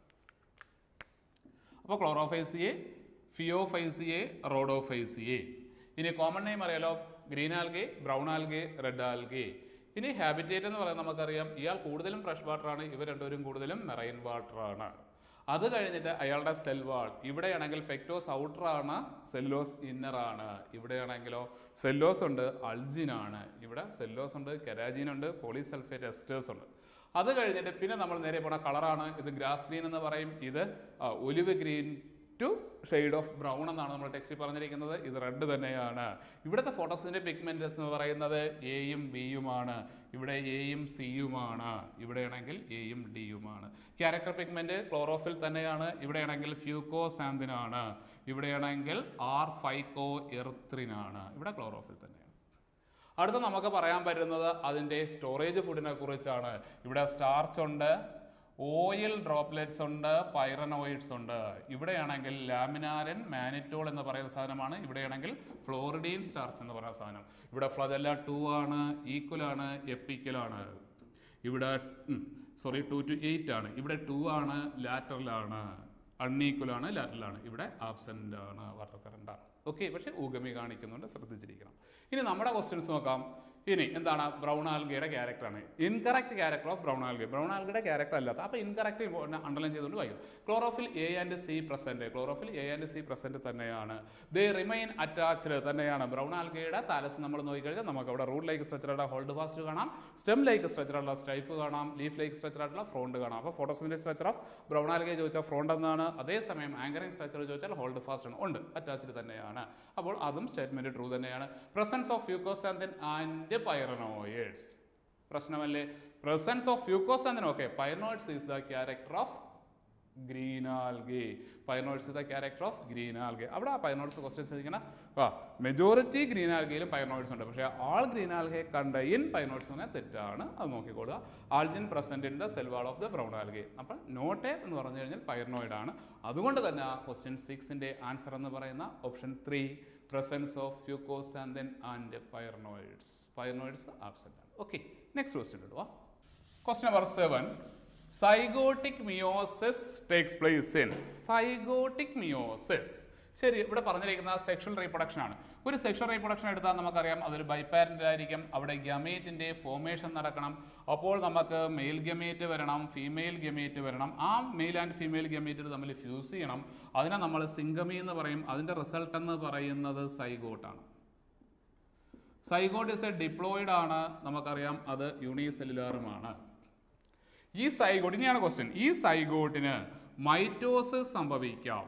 അപ്പോൾ ക്ലോറോഫൈസിയെ ഫിയോഫൈസിയെ റോഡോഫൈസിയെ ഇനി കോമൺ നെയിം അറിയാലോ green algae brown algae red algae ഇനി ഹാബിറ്റേറ്റ് എന്ന് പറയുന്നത് നമുക്കറിയാം ഇയാൾ കൂടുതലും ഫ്രഷ് വാട്ടർ ആണ് ഇവർ രണ്ടുപേരും കൂടുതലും മെറൈൻ വാട്ടർ ആണ് അത് കഴിഞ്ഞിട്ട് അയാളുടെ സെൽ വാൾ ഇവിടെയാണെങ്കിൽ പെക്ടോസ് ഔട്ടർ ആണ് സെല്ലോസ് ഇന്നർ ആണ് ഇവിടെയാണെങ്കിലോ സെല്ലോസ് ഉണ്ട് അൾജിൻ ആണ് ഇവിടെ സെല്ലോസ് ഉണ്ട് കെരാജിൻ ഉണ്ട് പോളിസൾഫേറ്റ് എസ്റ്റേഴ്സ് ഉണ്ട് അത് കഴിഞ്ഞിട്ട് പിന്നെ നമ്മൾ നേരെ പോണ കളറാണ് ഇത് ഗ്രാസ് ഗ്രീൻ എന്ന് പറയും ഇത് olive green to shade of brown എന്നാണ് നമ്മൾ ടെക്സ്റ്റിൽ പറഞ്ഞിരിക്കുന്നത് ഇത് റെഡ് തന്നെയാണ് ഇവിടുത്തെ ഫോട്ടോസിൻ്റെ പിഗ്മെൻറ്റസ് എന്ന് പറയുന്നത് എയും ബിയുമാണ് ഇവിടെ എയും സിയുമാണ് ഇവിടെയാണെങ്കിൽ എയും ഡിയുമാണ് ക്യാരക്ടർ പിഗ്മെൻറ്റ് ക്ലോറോഫിൽ തന്നെയാണ് ഇവിടെയാണെങ്കിൽ ഫ്യൂക്കോസാന്തിനാണ് ഇവിടെയാണെങ്കിൽ ആർ ഫൈക്കോ എർത്രിനാണ് ഇവിടെ ക്ലോറോഫിൽ തന്നെയാണ് അടുത്ത നമുക്ക് പറയാൻ പറ്റുന്നത് അതിൻ്റെ സ്റ്റോറേജ് ഫുഡിനെ കുറിച്ചാണ് ഇവിടെ സ്റ്റാർച്ച് ഉണ്ട് ഓയിൽ ഡ്രോപ്ലെറ്റ്സ് ഉണ്ട് പൈറനോയിഡ്സ് ഉണ്ട് ഇവിടെയാണെങ്കിൽ ലാമിനാരൻ മാനിറ്റോൾ എന്ന് പറയുന്ന സാധനമാണ് ഇവിടെയാണെങ്കിൽ ഫ്ലോറിഡീൻ സ്റ്റാർച്ച് എന്ന് പറയുന്ന സാധനം ഇവിടെ ഫ്ലജല്ല ടു ആണ് ഈക്വൽ ആണ് എപ്പിക്കൽ ആണ് ഇവിടെ സോറി ടു ടു എയ്റ്റ് ആണ് ഇവിടെ ടു ആണ് ലാറ്ററലാണ് അൺഈക്വൽ ആണ് ലാറ്ററലാണ് ഇവിടെ ആബ്സെൻ്റ് ആണ് വാട്ടർ കറണ്ട് ആണ് ഓക്കെ പക്ഷേ ഊഗമി കാണിക്കുന്നുണ്ട് ശ്രദ്ധിച്ചിരിക്കണം ഇനി നമ്മുടെ ക്വസ്റ്റ്യൻസ് നോക്കാം ഇനി എന്താണ് ബ്രൗൺ ആൽഗയുടെ ക്യാരക്ടറാണ് incorrect character of brown algae brown ആൽഗയുടെ ക്യാരക്ടർ അല്ലാത്ത അപ്പോൾ ഇൻകറക്റ്റ് അണ്ടർലൈൻ ചെയ്തുകൊണ്ട് വായിക്കും chlorophyll a and c present chlorophyll a and c present തന്നെയാണ് ദേ റിമൈൻ അറ്റാച്ച്ഡ് തന്നെയാണ് ബ്രൗൺ ആൽഗയുടെ താലസ് നമ്മൾ നോക്കിക്കഴിഞ്ഞാൽ നമുക്ക് അവിടെ റൂട്ട് ലൈക്ക് സ്ട്രക്ചറുടെ ഹോൾഡ് ഫാസ്റ്റ് കാണാം സ്റ്റെം ലൈക്ക് സ്ട്രക്ചറുള്ള സ്ട്രൈപ്പ് കാണാം ലീഫ് ലൈക്ക് സ്ട്രക്ചറായിട്ടുള്ള ഫ്രോണ്ട് കാണാം അപ്പോൾ ഫോട്ടോസിൻ്റെ സ്ട്രക്ചർ ഓഫ് ബ്രൗൺ ആൽഗയെ ചോദിച്ചാൽ ഫ്രോണ്ട് എന്നാണ് അതേസമയം ആങ്കറിംഗ് സ്ട്രക്ചർ ചോദിച്ചാൽ ഹോൾഡ് ഫാസ്റ്റ് ആണ് ഉണ്ട് അറ്റാച്ച്ഡ് തന്നെയാണ് അപ്പോൾ അതും സ്റ്റേറ്റ്മെന്റ് ട്രൂ തന്നെയാണ് presence of fucoxanthin and pyrenoids പ്രശ്നമല്ലേ presence of fucoxanthin okay pyrenoids is the character of green algae pyrenoids is the character of green algae അവിടെ ആ പൈറനോയിഡ്സ് ക്വസ്റ്റ്യൻ ചോദിക്കണം ആ മെജോറിറ്റി ഗ്രീൻ ആൽഗയിലും പൈറനോയിഡ്സ് ഉണ്ട് പക്ഷേ all green algae contain pyrenoids എന്ന് പറഞ്ഞാൽ തെറ്റാണ് അത് നോക്കിക്കൊള്ളുക algin present in the cell wall of the brown algae അപ്പോൾ നോട്ടെ എന്ന് പറഞ്ഞു കഴിഞ്ഞാൽ പൈറനോയിഡ് ആണ് അതുകൊണ്ട് തന്നെ ക്വസ്റ്റ്യൻ സിക്സിൻ്റെ ആൻസർ എന്ന് പറയുന്ന option three presence of fucoxanthin and pyrenoids pyrenoids absent ആണ് ഓക്കെ നെക്സ്റ്റ് ക്വസ്റ്റ്യൻ ഇടുക question number seven zygotic meiosis takes place in zygotic meiosis ശരി ഇവിടെ പറഞ്ഞിരിക്കുന്ന സെക്ഷൽ റീപ്രൊഡക്ഷൻ ആണ് ഒരു സെക്ഷൽ റീപ്രൊഡക്ഷൻ എടുത്താൽ നമുക്കറിയാം അതൊരു ബൈപ്പാരൻ്റ് ആയിരിക്കും അവിടെ ഗമേറ്റിൻ്റെ ഫോർമേഷൻ നടക്കണം അപ്പോൾ നമുക്ക് മെയിൽ ഗമേറ്റ് വരണം ഫീമെയിൽ ഗമേറ്റ് വരണം ആ മെയിൽ ആൻഡ് ഫീമെയിൽ ഗമേറ്റ് തമ്മിൽ ഫ്യൂസ് ചെയ്യണം അതിനെ നമ്മൾ സിംഗമി എന്ന് പറയും അതിൻ്റെ റിസൾട്ട് എന്ന് പറയുന്നത് സൈഗോട്ടാണ് സൈഗോട്ട് ഇസ് എ ഡിപ്ലോയിഡ് ആണ് നമുക്കറിയാം അത് യൂണിസെല്ലുലാറുമാണ് ഈ സൈഗോട്ട് ഇനിയാണ് ക്വസ്റ്റ്യൻ ഈ സൈഗോട്ടിന് മൈറ്റോസിസ് സംഭവിക്കാം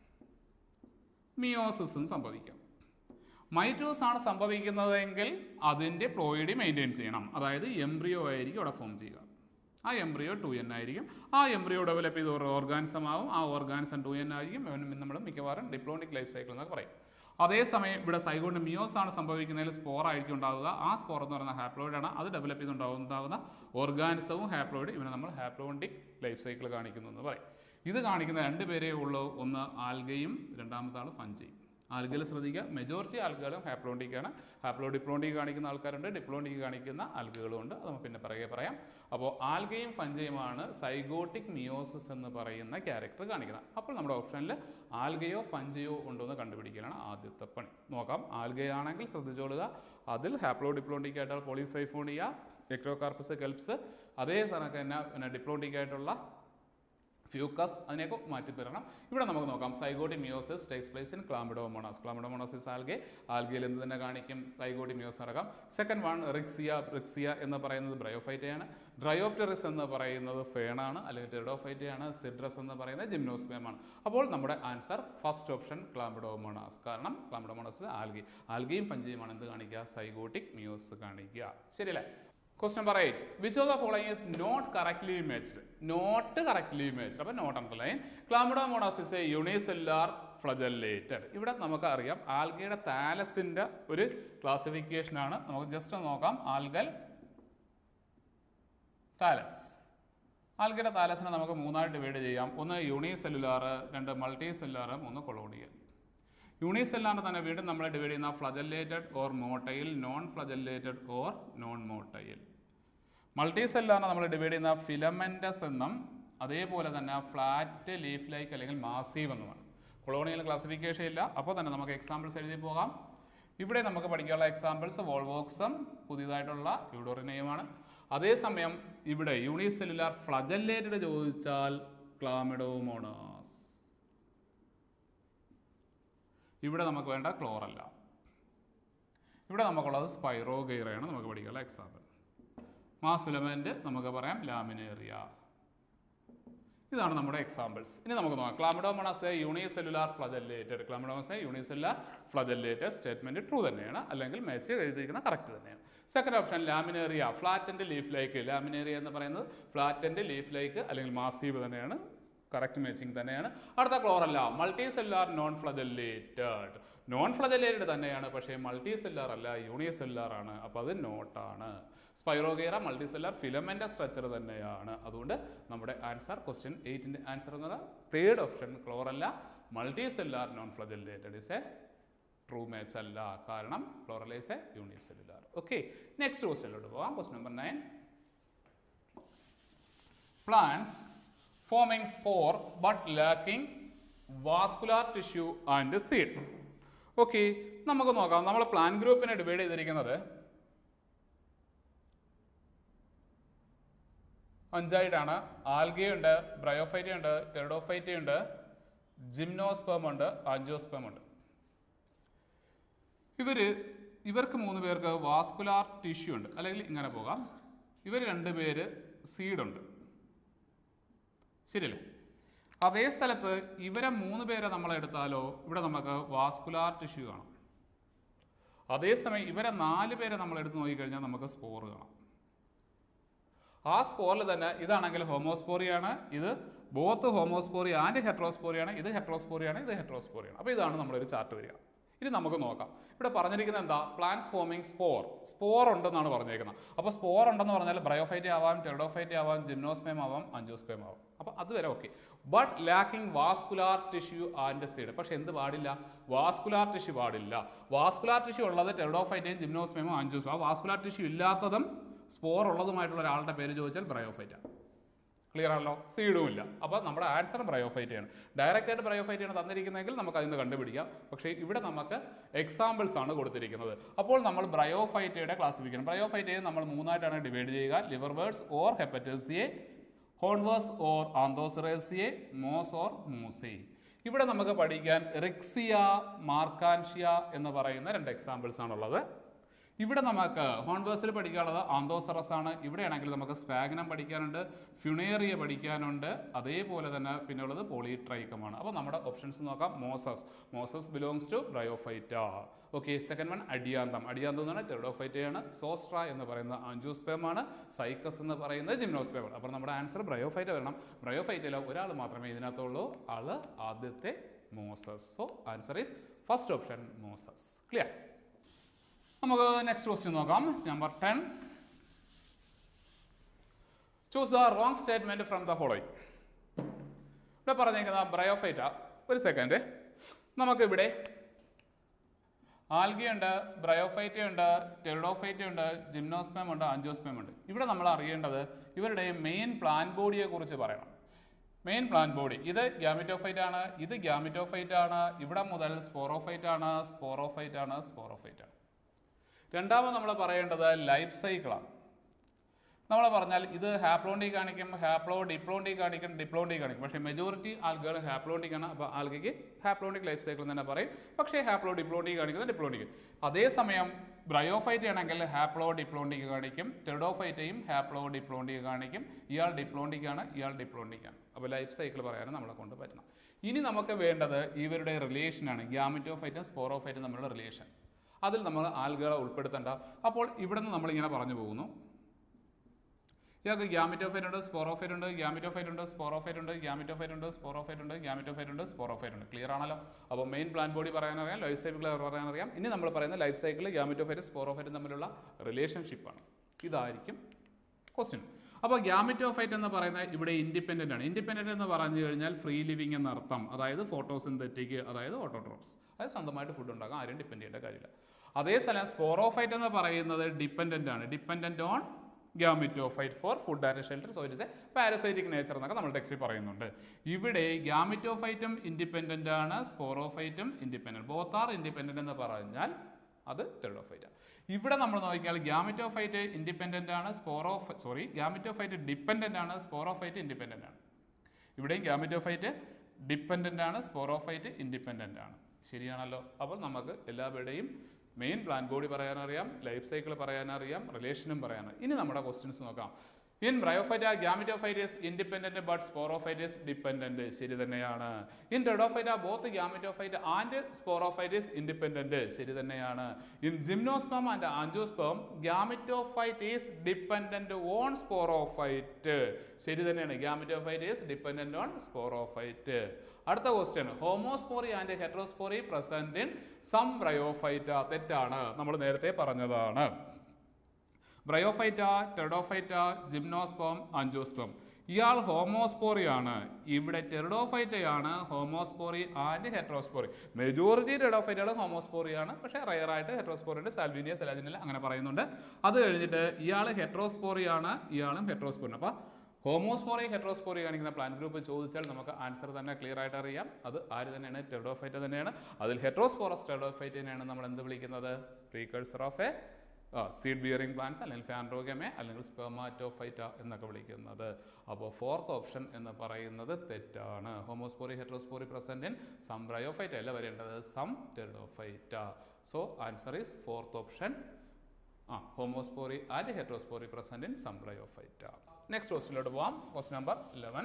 മിയോസിസും സംഭവിക്കാം മൈറ്റോസ് ആണ് സംഭവിക്കുന്നതെങ്കിൽ അതിൻ്റെ പ്ലോയിഡി മെയിൻറ്റെയിൻ ചെയ്യണം അതായത് എംബ്രിയോ ആയിരിക്കും അവിടെ ഫോം ചെയ്യുക ആ എംബ്രിയോ ടു എൻ ആയിരിക്കും ആ എംബ്രിയോ ഡെവലപ്പ് ചെയ്ത ഒരു ഓർഗാനിസം ആവും ആ ഓർഗാനിസം ടു എൻ ആയിരിക്കും നമ്മൾ മിക്കവാറും ഡിപ്ലോണിക് ലൈഫ് സൈക്കിൾ എന്നൊക്കെ പറയും അതേസമയം ഇവിടെ സൈഗോണ്ട് മിയോസ് ആണ് സംഭവിക്കുന്നതിൽ സ്പോർ ആയിരിക്കും ഉണ്ടാവുക ആ സ്പോർ എന്ന് പറയുന്ന ഹാപ്ലോയിഡ് ആണ് അത് ഡെവലപ്പ് ചെയ്തുണ്ടാവുന്ന ഓർഗാനിസവും ഹാപ്ലോയിഡ് ഇവനെ നമ്മൾ ഹാപ്ലോണ്ടിക് ലൈഫ് സൈക്കിൾ കാണിക്കുന്നു എന്ന് പറയും ഇത് കാണിക്കുന്ന രണ്ട് പേരേ ഉള്ളൂ ഒന്ന് ആൽഗയും രണ്ടാമത്തെ ആൾ ഫഞ്ചയും ആൽഗയിൽ ശ്രദ്ധിക്കുക മെജോറിറ്റി ആൽഗകളും ഹാപ്ലോണ്ടിക്കാണ് ഹാപ്ലോ ഡിപ്ലോണ്ടിക് കാണിക്കുന്ന ആൾക്കാരുണ്ട് ഡിപ്ലോണ്ടിക് കാണിക്കുന്ന ആൽഗകളും ഉണ്ട് അത് നമുക്ക് പിന്നെ പിറകെ പറയാം അപ്പോൾ ആൽഗയും ഫഞ്ചയുമാണ് സൈഗോട്ടിക് മിയോസിസ് എന്ന് പറയുന്ന ക്യാരക്ടർ കാണിക്കുന്നത് അപ്പോൾ നമ്മുടെ ഓപ്ഷനിൽ ആൽഗയോ ഫഞ്ചയോ ഉണ്ടോ എന്ന് കണ്ടുപിടിക്കലാണ് ആദ്യത്തെ പണി നോക്കാം ആൽഗയാണെങ്കിൽ ശ്രദ്ധിച്ചോളുക അതിൽ ഹാപ്ലോ ഡിപ്ലോണ്ടിക് ആയിട്ടുള്ള പോളിസൈഫോണിയ എക്ട്രോകാർപ്പസ് കെൽപ്സ് അതേ കണക്ക് തന്നെ പിന്നെ ഡിപ്ലോണ്ടിക് ആയിട്ടുള്ള ഫ്യൂക്കസ് അതിനെയൊക്കെ മാറ്റി തരണം ഇവിടെ നമുക്ക് നോക്കാം zygotic meiosis takes place in Chlamydomonas Chlamydomonas is algae ആൽഗയിൽ എന്ത് തന്നെ കാണിക്കും സൈഗോട്ടി മിയോസ് നടക്കാം സെക്കൻഡ് വൺ റിക്സിയ റിക്സിയ എന്ന് പറയുന്നത് ബ്രയോഫൈറ്റയാണ് ഡ്രയോപ്റ്ററിസ് എന്ന് പറയുന്നത് ഫേണാണ് അല്ലെങ്കിൽ ടെറിഡോഫൈറ്റയാണ് സിഡ്രസ് എന്ന് പറയുന്നത് ജിംനോസ്മിയമാണ് അപ്പോൾ നമ്മുടെ ആൻസർ ഫസ്റ്റ് ഓപ്ഷൻ ക്ലാമിഡോമോണാസ് കാരണം ക്ലാമിഡോമോണാസ് ആൽഗി ആൽഗയും ഫഞ്ചിയുമാണ് എന്ത് കാണിക്കുക സൈഗോട്ടിക് മിയോസ് കാണിക്കുക ശരിയല്ലേ question number eight which of the following is not correctly imaged not correctly imaged അപ്പോൾ note underline Chlamydomonas is a unicellular flagellated ഇവിടെ നമുക്ക് അറിയാം ആൽഗയുടെ താലസിൻ്റെ ഒരു ക്ലാസിഫിക്കേഷനാണ് നമുക്ക് ജസ്റ്റ് ഒന്ന് നോക്കാം ആൽഗൽ താലസ് ആൽഗയുടെ താലസിനെ നമുക്ക് മൂന്നായിട്ട് ഡിവൈഡ് ചെയ്യാം ഒന്ന് യൂണിസെല്ലുലാർ രണ്ട് മൾട്ടി സെല്ലുലാർ മൂന്ന് കൊളോണിയൽ യൂണിസെല്ലാണ് തന്നെ വീണ്ടും നമ്മൾ ഡിവൈഡ് ചെയ്യുന്ന flagellated or motile non flagellated or non motile മൾട്ടി സെല്ലാണ് നമ്മൾ ഡിവൈഡ് ചെയ്യുന്ന ഫിലമെൻറ്റസ് എന്നും അതേപോലെ തന്നെ ഫ്ലാറ്റ് ലീഫ് ലൈക്ക് അല്ലെങ്കിൽ മാസീവ് എന്നുമാണ് കൊളോണിയൽ ക്ലാസിഫിക്കേഷൻ ഇല്ല അപ്പോൾ തന്നെ നമുക്ക് എക്സാമ്പിൾസ് എഴുതി പോകാം ഇവിടെ നമുക്ക് പഠിക്കാനുള്ള എക്സാമ്പിൾസ് വോൾവോക്സം പുതിയതായിട്ടുള്ള യൂഡോറിനെയുമാണ് അതേസമയം ഇവിടെ യൂണിസെല്ലുലാർ ഫ്ലജല്ലേറ്റഡ് ചോദിച്ചാൽ ക്ലാമിഡോമോണാസ് ഇവിടെ നമുക്ക് വേണ്ട ക്ലോറല്ല ഇവിടെ നമുക്കുള്ളത് സ്പൈറോഗൈറയാണ് നമുക്ക് പഠിക്കാനുള്ള എക്സാമ്പിൾ മാസ് ഫിലമെൻറ്റ് നമുക്ക് പറയാം ലാമിനേറിയ ഇതാണ് നമ്മുടെ എക്സാമ്പിൾസ് ഇനി നമുക്ക് നോക്കാം Chlamydomonas a unicellular flagellated Chlamydomonas a unicellular flagellated statement true തന്നെയാണ് അല്ലെങ്കിൽ മാച്ച് എഴുതിയിരിക്കുന്ന കറക്റ്റ് തന്നെയാണ് second option Laminaria flattened leaf like Laminaria എന്ന് പറയുന്നത് ഫ്ലാറ്റൻഡ് ലീഫ് ലൈക്ക് അല്ലെങ്കിൽ മാസീവ് തന്നെയാണ് കറക്റ്റ് മാച്ചിങ് തന്നെയാണ് അടുത്ത Chlorella multicellular non flagellated non flagellated തന്നെയാണ് പക്ഷേ മൾട്ടി സെല്ലാർ അല്ല യൂണിസെല്ലാർ ആണ് അപ്പോൾ അത് നോട്ടാണ് Spirogyra multicellular filament structure തന്നെയാണ് അതുകൊണ്ട് നമ്മുടെ ആൻസർ ക്വസ്റ്റ്യൻ എയ്റ്റിൻ്റെ ആൻസർ എന്നത് third option Chlorella multicellular non flagellated is a true match അല്ല കാരണം Chlorella is a unicellular okay next ക്വസ്റ്റ്യനിലോട്ട് പോവാം question number nine plants forming spore but lacking vascular tissue and seed. Okay നമുക്ക് നോക്കാം നമ്മൾ plan ഗ്രൂപ്പിനെ divide ചെയ്തിരിക്കുന്നത് അഞ്ചായിട്ടാണ് algae ഉണ്ട് ബ്രയോഫൈറ്റ ഉണ്ട് ടെറഡോഫൈറ്റ ഉണ്ട് ജിംനോസ്പേം ഉണ്ട് ആൻജിയോസ്പേം ഉണ്ട് ഇവര് ഇവർക്ക് മൂന്ന് പേർക്ക് വാസ്കുലാർ ടിഷ്യൂ ഉണ്ട് അല്ലെങ്കിൽ ഇങ്ങനെ പോകാം ഇവർ രണ്ട് പേര് സീഡുണ്ട് ശരിയല്ലേ അതേ സ്ഥലത്ത് ഇവരെ മൂന്ന് പേരെ നമ്മൾ എടുത്താലോ ഇവിടെ നമുക്ക് വാസ്കുലാർ ടിഷ്യൂ കാണാം അതേസമയം ഇവരെ നാല് പേരെ നമ്മൾ എടുത്ത് നോക്കിക്കഴിഞ്ഞാൽ നമുക്ക് സ്പോർ കാണാം ആ സ്പോറിൽ തന്നെ ഇതാണെങ്കിൽ ഹോമോസ്പോറിയാണ് ഇത് ബോത്ത് ഹോമോസ്പോറി ആൻഡ് ഹെട്രോസ്പോറിയാണ് ഇത് ഹെട്രോസ്പോറിയാണ് ഇത് ഹെട്രോസ്പോറിയാണ് അപ്പോൾ ഇതാണ് നമ്മളൊരു ചാർട്ട് വരിക ഇനി നമുക്ക് നോക്കാം ഇവിടെ പറഞ്ഞിരിക്കുന്നത് എന്താ പ്ലാന്റ്സ് ഫോമിങ് സ്പോർ സ്പോർ ഉണ്ടെന്നാണ് പറഞ്ഞിരിക്കുന്നത് അപ്പോൾ സ്പോർ ഉണ്ടെന്ന് പറഞ്ഞാൽ ബ്രയോഫൈറ്റ് ആവാം ടെറഡോഫൈറ്റ് ആവാം ജിംനോസ്പേം ആവാം അഞ്ചോസ്പേം ആവാം അപ്പോൾ അതുവരെ okay but lacking vascular tissue and seed പക്ഷെ എന്ത് പാടില്ല വാസ്കുലാർ ടിഷ്യൂ പാടില്ല വാസ്കുലാർ ടിഷ്യൂ ഉള്ളത് ടെറഡോഫൈറ്റയും ജിംനോസ്പേമോ അഞ്ചോസ്പേമോ ആ വാസ്കുലാർ ടിഷ്യൂ ഇല്ലാത്തതും സ്പോർ ഉള്ളതുമായിട്ടുള്ള ഒരാളുടെ പേര് ചോദിച്ചാൽ ബ്രയോഫൈറ്റാണ് ക്ലിയർ ആണല്ലോ സീഡും ഇല്ല അപ്പോൾ നമ്മുടെ ആൻസർ ബ്രയോഫൈറ്റ് ആണ് ഡയറക്റ്റ് ആയിട്ട് ബ്രയോഫൈറ്റ് ആണ് തന്നിരിക്കുന്നതെങ്കിൽ നമുക്ക് അതിൽ നിന്ന് കണ്ടുപിടിക്കാം പക്ഷേ ഇവിടെ നമുക്ക് എക്സാമ്പിൾസ് ആണ് കൊടുത്തിരിക്കുന്നത് അപ്പോൾ നമ്മൾ ബ്രയോഫൈറ്റയുടെ ക്ലാസിഫിക്കണം ബ്രയോഫൈറ്റയെ നമ്മൾ മൂന്നായിട്ടാണ് ഡിവൈഡ് ചെയ്യുക liverworts or Hepaticae hornworts or Anthocerotae moss or Musci ഇവിടെ നമുക്ക് പഠിക്കാൻ റിക്സിയ മാർക്കാൻഷ്യ എന്ന് പറയുന്ന രണ്ട് എക്സാമ്പിൾസ് ആണുള്ളത് ഇവിടെ നമുക്ക് ഹോൺവേഴ്സിൽ പഠിക്കാനുള്ളത് ആന്തോസറസ് ആണ് ഇവിടെയാണെങ്കിൽ നമുക്ക് സ്പാഗ്നം പഠിക്കാനുണ്ട് ഫ്യുണേറിയ പഠിക്കാനുണ്ട് അതേപോലെ തന്നെ പിന്നെയുള്ളത് പോളിട്രൈക്കമാണ് അപ്പോൾ നമ്മുടെ ഓപ്ഷൻസ് നോക്കാം mosses mosses belongs to Bryophyta okay second one Adiantum Adiantum എന്ന് പറഞ്ഞാൽ ടെറഡോഫൈറ്റയാണ് സോസ്ട്ര എന്ന് പറയുന്ന ആൻജോസ്പേം ആണ് സൈക്കസ് എന്ന് പറയുന്നത് ജിംനോസ്പേം ആണ് അപ്പോൾ നമ്മുടെ ആൻസർ ബ്രയോഫൈറ്റ വരണം ബ്രയോഫൈറ്റയിൽ ഒരാൾ മാത്രമേ ഇതിനകത്തുള്ളൂ ആള് ആദ്യത്തെ mosses so answer is first option mosses clear നമുക്ക് നെക്സ്റ്റ് ക്വസ്റ്റ്യൻ നോക്കാം number ten choose the wrong statement from the following ഇവിടെ പറഞ്ഞേക്കുന്ന ബ്രയോഫൈറ്റ ഒരു സെക്കൻഡ് നമുക്കിവിടെ ആൽഗി ഉണ്ട് ബ്രയോഫൈറ്റ ഉണ്ട് ടെറിഡോഫൈറ്റ ഉണ്ട് ജിംനോസ്പേം ഉണ്ട് ആൻജിയോസ്പേം ഉണ്ട് ഇവിടെ നമ്മൾ അറിയേണ്ടത് ഇവരുടെ മെയിൻ പ്ലാൻ ബോഡിയെ കുറിച്ച് പറയണം മെയിൻ പ്ലാൻ ബോഡി ഇത് ഗ്യാമിറ്റോഫൈറ്റ് ആണ് ഇത് ഗ്യാമിറ്റോഫൈറ്റ് ആണ് ഇവിടെ മുതൽ സ്പോറോഫൈറ്റ് ആണ് സ്പോറോഫൈറ്റ് ആണ് സ്പോറോഫൈറ്റ് ആണ് രണ്ടാമത് നമ്മൾ പറയേണ്ടത് ലൈഫ് സൈക്കിളാണ് നമ്മൾ പറഞ്ഞാൽ ഇത് ഹാപ്ലോണ്ടി കാണിക്കും ഹാപ്ലോ ഡിപ്ലോണ്ടി കാണിക്കും ഡിപ്ലോണ്ടി കാണിക്കും പക്ഷേ മെജോറിറ്റി ആൾക്കാർ ഹാപ്ലോണ്ടിക് ആണ് അപ്പോൾ ആൾക്കാർക്ക് ഹാപ്ലോണ്ടിക് ലൈഫ് സൈക്കിൾ എന്ന് തന്നെ പറയും പക്ഷേ ഹാപ്ലോ ഡിപ്ലോണ്ടി കാണിക്കുന്നത് ഡിപ്ലോണ്ടിക് അതേസമയം ബ്രയോഫൈറ്റ് ആണെങ്കിൽ ഹാപ്ലോ ഡിപ്ലോണ്ടിക് കാണിക്കും ടെഡോഫൈറ്റയും ഹാപ്ലോ ഡിപ്ലോണ്ടിക് കാണിക്കും ഇയാൾ ഡിപ്ലോണ്ടിക് ആണ് ഇയാൾ ഡിപ്ലോണ്ടിക് ആണ് അപ്പോൾ ലൈഫ് സൈക്കിൾ പറയാനും നമ്മളെ കൊണ്ട് പറ്റണം ഇനി നമുക്ക് വേണ്ടത് ഇവരുടെ റിലേഷനാണ് ഗ്യാമിറ്റോഫൈറ്റും സ്പോറോഫൈറ്റും തമ്മിലുള്ള റിലേഷൻ അതിൽ നമ്മൾ ആൽഗകളെ ഉൾപ്പെടുത്തേണ്ട അപ്പോൾ ഇവിടെ നിന്ന് നമ്മളിങ്ങനെ പറഞ്ഞു പോകുന്നു ഇയാൾക്ക് ഗ്യാമിറ്റോഫൈറ്റ് ഉണ്ട് സ്പോറോഫൈറ്റ് ഉണ്ട് ഗ്യാമിറ്റോഫൈറ്റ് ഉണ്ട് സ്പോറോഫൈറ്റ് ഉണ്ട് ഗ്യാമിറ്റോഫൈറ്റ് ഉണ്ട് സ്പോറോഫൈറ്റ് ഉണ്ട് ഗ്യാമിറ്റോഫൈറ്റ് ഉണ്ട് സ്പോറോഫൈറ്റ് ഉണ്ട് ക്ലിയർ ആണല്ലോ അപ്പോൾ മെയിൻ പ്ലാൻ ബോഡി പറയാനറിയാം ലൈഫ് സൈക്കിൾ പറയാനറിയാം ഇനി നമ്മൾ പറയുന്ന ലൈഫ് സൈക്കിൾ ഗ്യാമിറ്റോഫൈറ്റ് സ്പോറോഫൈറ്റ് തമ്മിലുള്ള റിലേഷൻഷിപ്പാണ് ഇതായിരിക്കും ക്വസ്റ്റ്യൻ അപ്പോൾ ഗ്യാമിറ്റോഫൈറ്റ് എന്ന് പറയുന്നത് ഇവിടെ ഇൻഡിപെൻഡൻ്റ് ആണ് ഇൻഡിപെൻഡൻ്റ് എന്ന് പറഞ്ഞു കഴിഞ്ഞാൽ ഫ്രീ ലിവിങ് എന്ന അർത്ഥം അതായത് ഫോട്ടോസിന്തറ്റിക് അതായത് ഓട്ടോട്രോപ്സ് അതായത് സ്വന്തമായിട്ട് ഫുഡ് ഉണ്ടാക്കാം ആരും ഡിപ്പെൻഡ് ചെയ്യേണ്ട കാര്യമില്ല അതേസമയം സ്പോറോഫൈറ്റ് എന്ന് പറയുന്നത് ഡിപ്പെൻഡൻ്റ് ആണ് dependent on gametophyte for food and shelter so it is a parasitic nature എന്നൊക്കെ നമ്മൾ ടെക്സ്റ്റിൽ പറയുന്നുണ്ട് ഇവിടെ ഗ്യാമിറ്റോഫൈറ്റും ഇൻഡിപെൻഡൻ്റ് ആണ് സ്പോറോഫൈറ്റും ഇൻഡിപെൻഡൻ്റ് ബോത്ത് ആർ ഇൻഡിപെൻഡൻ്റ് എന്ന് പറഞ്ഞാൽ അത് ടെറഡോഫൈറ്റ് ഇവിടെ നമ്മൾ നോക്കിയാൽ ഗ്യാമിറ്റോഫൈറ്റ് ഇൻഡിപെൻഡൻ്റ് ആണ് സ്പോറോഫ സോറി ഗ്യാമിറ്റോഫൈറ്റ് ഡിപ്പെൻഡൻ്റ് ആണ് സ്പോറോഫൈറ്റ് ഇൻഡിപെൻഡൻ്റ് ആണ് ഇവിടെയും ഗ്യാമിറ്റോഫൈറ്റ് ഡിപ്പെൻഡൻ്റ് ആണ് സ്പോറോഫൈറ്റ് ഇൻഡിപെൻഡൻ്റ് ആണ് ശരിയാണല്ലോ അപ്പോൾ നമുക്ക് എല്ലാവരുടെയും മെയിൻ പ്ലാൻ ബോഡി പറയാനറിയാം ലൈഫ് സൈക്കിൾ പറയാനറിയാം റിലേഷനും പറയാനറിയാം ഇനി നമ്മുടെ ക്വസ്റ്റ്യൻസ് നോക്കാം in Bryophyta gametophytes independent but sporophytes dependent ശരി തന്നെയാണ് in Pteridophyta both gametophyte and sporophytes independent ശരി തന്നെയാണ് in gymnosperm and angiosperm gametophyte is dependent on sporophyte ശരി തന്നെയാണ് gametophyte is dependent on sporophyte അടുത്ത question homospory and heterospory present in some Bryophyta തെറ്റാണ് നമ്മൾ നേരത്തെ പറഞ്ഞതാണ് ബ്രയോഫൈറ്റ ടെറഡോഫൈറ്റ ജിംനോസ്പോം ആൻജോസ്പോം ഇയാൾ ഹോമോസ്പോറിയാണ് ഇവിടെ ടെറഡോഫൈറ്റയാണ് ഹോമോസ്പോറി ആൻഡ് ഹെട്രോസ്പോറി മെജോറിറ്റി ടെറഡോഫൈറ്റകൾ ഹോമോസ്പോറിയാണ് പക്ഷേ റയറായിട്ട് ഹെട്രോസ്പോറിയുടെ സാൽവിനിയ സെലാജിനിൽ അങ്ങനെ പറയുന്നുണ്ട് അത് കഴിഞ്ഞിട്ട് ഇയാൾ ഹെട്രോസ്പോറിയാണ് ഇയാളും ഹെട്രോസ്പോറിയാണ് അപ്പോൾ ഹോമോസ്പോറി ഹെട്രോസ്പോറി കാണിക്കുന്ന പ്ലാൻ ഗ്രൂപ്പ് ചോദിച്ചാൽ നമുക്ക് ആൻസർ തന്നെ ക്ലിയർ ആയിട്ട് അറിയാം അത് ആര് തന്നെയാണ് ടെറഡോഫൈറ്റ തന്നെയാണ് അതിൽ ഹെട്രോസ്പോറസ് ടെറഡോഫൈറ്റിനെയാണ് നമ്മൾ എന്ത് വിളിക്കുന്നത് precursor of a seed bearing plants അല്ലെങ്കിൽ ഫാൻഡ്രോഗമെ അല്ലെങ്കിൽ സ്പെർമാറ്റോഫൈറ്റ എന്നൊക്കെ വിളിക്കുന്നത് അപ്പോൾ ഫോർത്ത് ഓപ്ഷൻ എന്ന് പറയുന്നത് തെറ്റാണ് homospory heterospory present in some Bryophyta അല്ല വരേണ്ടത് some Pteridophyta so answer is fourth option ആ homospory and heterospory present in some Bryophyta next ക്വസ്റ്റിലോട്ട് പോവാം question number eleven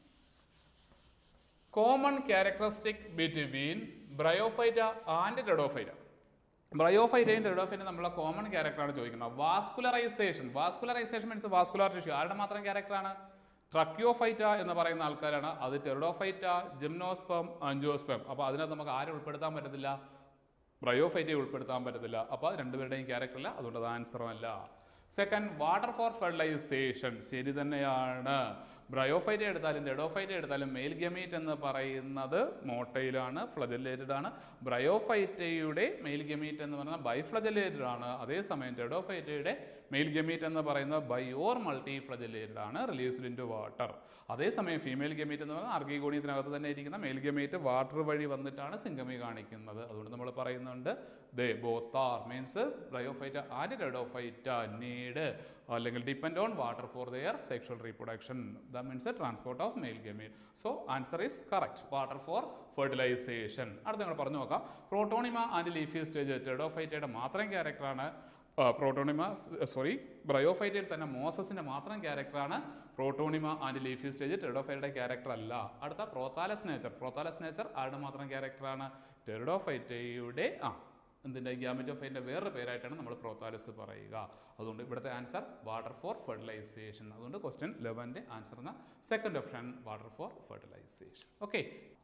common characteristic between Bryophyta and Pteridophyta ബ്രയോഫൈറ്റയും ടെഡോഫൈറ്റയും നമ്മളെ കോമൺ ക്യാരക്ടറാണ് ചോദിക്കുന്നത് vascularization vascularization means vascular tissue ആരുടെ മാത്രം ക്യാരക്ടറാണ് ട്രക്യോഫൈറ്റ എന്ന് പറയുന്ന ആൾക്കാരാണ് അത് ടെറഡോഫൈറ്റ ജിംനോസ്പം ആൻജിയോസ്പം അപ്പോൾ അതിനകത്ത് നമുക്ക് ആരെ ഉൾപ്പെടുത്താൻ പറ്റത്തില്ല ബ്രയോഫൈറ്റയെ ഉൾപ്പെടുത്താൻ പറ്റത്തില്ല അപ്പോൾ അത് രണ്ടുപേരുടെയും ക്യാരക്ടർ അല്ല അതുകൊണ്ട് അത് ആൻസറും അല്ല സെക്കൻഡ് വാട്ടർ ഫോർ ഫെർട്ടിലൈസേഷൻ ശരി തന്നെയാണ് ബ്രയോഫൈറ്റ എടുത്താലും ഡെഡോഫൈറ്റ എടുത്താലും മെയിൽ ഗമീറ്റ് എന്ന് പറയുന്നത് മോട്ടയിലാണ് ഫ്ലജലേറ്റഡ് ആണ് ബ്രയോഫൈറ്റയുടെ മെയിൽ ഗമീറ്റ് എന്ന് പറയുന്നത് ബൈഫ്ലജലേറ്റഡ് ആണ് അതേസമയം ഡെഡോഫൈറ്റയുടെ മെയിൽ ഗമീറ്റ് എന്ന് പറയുന്നത് ബൈ ഓർ മൾട്ടി ഫ്ലജലേറ്റഡ് ആണ് റിലീസ്ഡ് ഇൻ ടു വാട്ടർ അതേസമയം ഫീമെയിൽ ഗമീറ്റ് എന്ന് പറയുന്നത് ആർഗിഗോണിയത്തിനകത്ത് തന്നെ ഇരിക്കുന്ന മെയിൽ ഗമീറ്റ് വാട്ടർ വഴി വന്നിട്ടാണ് സിംഗമി കാണിക്കുന്നത് അതുകൊണ്ട് നമ്മൾ പറയുന്നുണ്ട് they both are means Bryophyta and Pteridophyta need അല്ലെങ്കിൽ depend on water for their sexual reproduction the means transport of male gamete so answer is correct water for fertilization അടുത്ത നിങ്ങൾ പറഞ്ഞു നോക്കാം പ്രോട്ടോണിമ ആൻഡ് ലീഫി സ്റ്റേജ് ടെഡോഫൈറ്റയുടെ മാത്രം ക്യാരക്ടറാണ് protonema sorry ബ്രയോഫൈറ്റയിൽ തന്നെ മോസസിന്റെ മാത്രം ക്യാരക്ടറാണ് പ്രോട്ടോണിമ ആൻഡ് ലീഫി സ്റ്റേജ് ടെറഡോഫൈറ്റയുടെ ക്യാരക്ടർ അല്ല അടുത്ത പ്രോത്താലസ് നേച്ചർ പ്രോത്താലസ് നേച്ചർ ആരുടെ മാത്രം ക്യാരക്ടറാണ് ടെറഡോഫൈറ്റയുടെ ആ എന്തിൻ്റെ ഗ്യാമറ്റോഫൈറ്റിൻ്റെ വേറൊരു പേരായിട്ടാണ് നമ്മൾ പ്രോത്താലസ് പറയുക അതുകൊണ്ട് ഇവിടുത്തെ ആൻസർ വാട്ടർ ഫോർ ഫെർട്ടിലൈസേഷൻ അതുകൊണ്ട് ക്വസ്റ്റ്യൻ ലെവൻ്റെ ആൻസർ എന്ന second option water for fertilization okay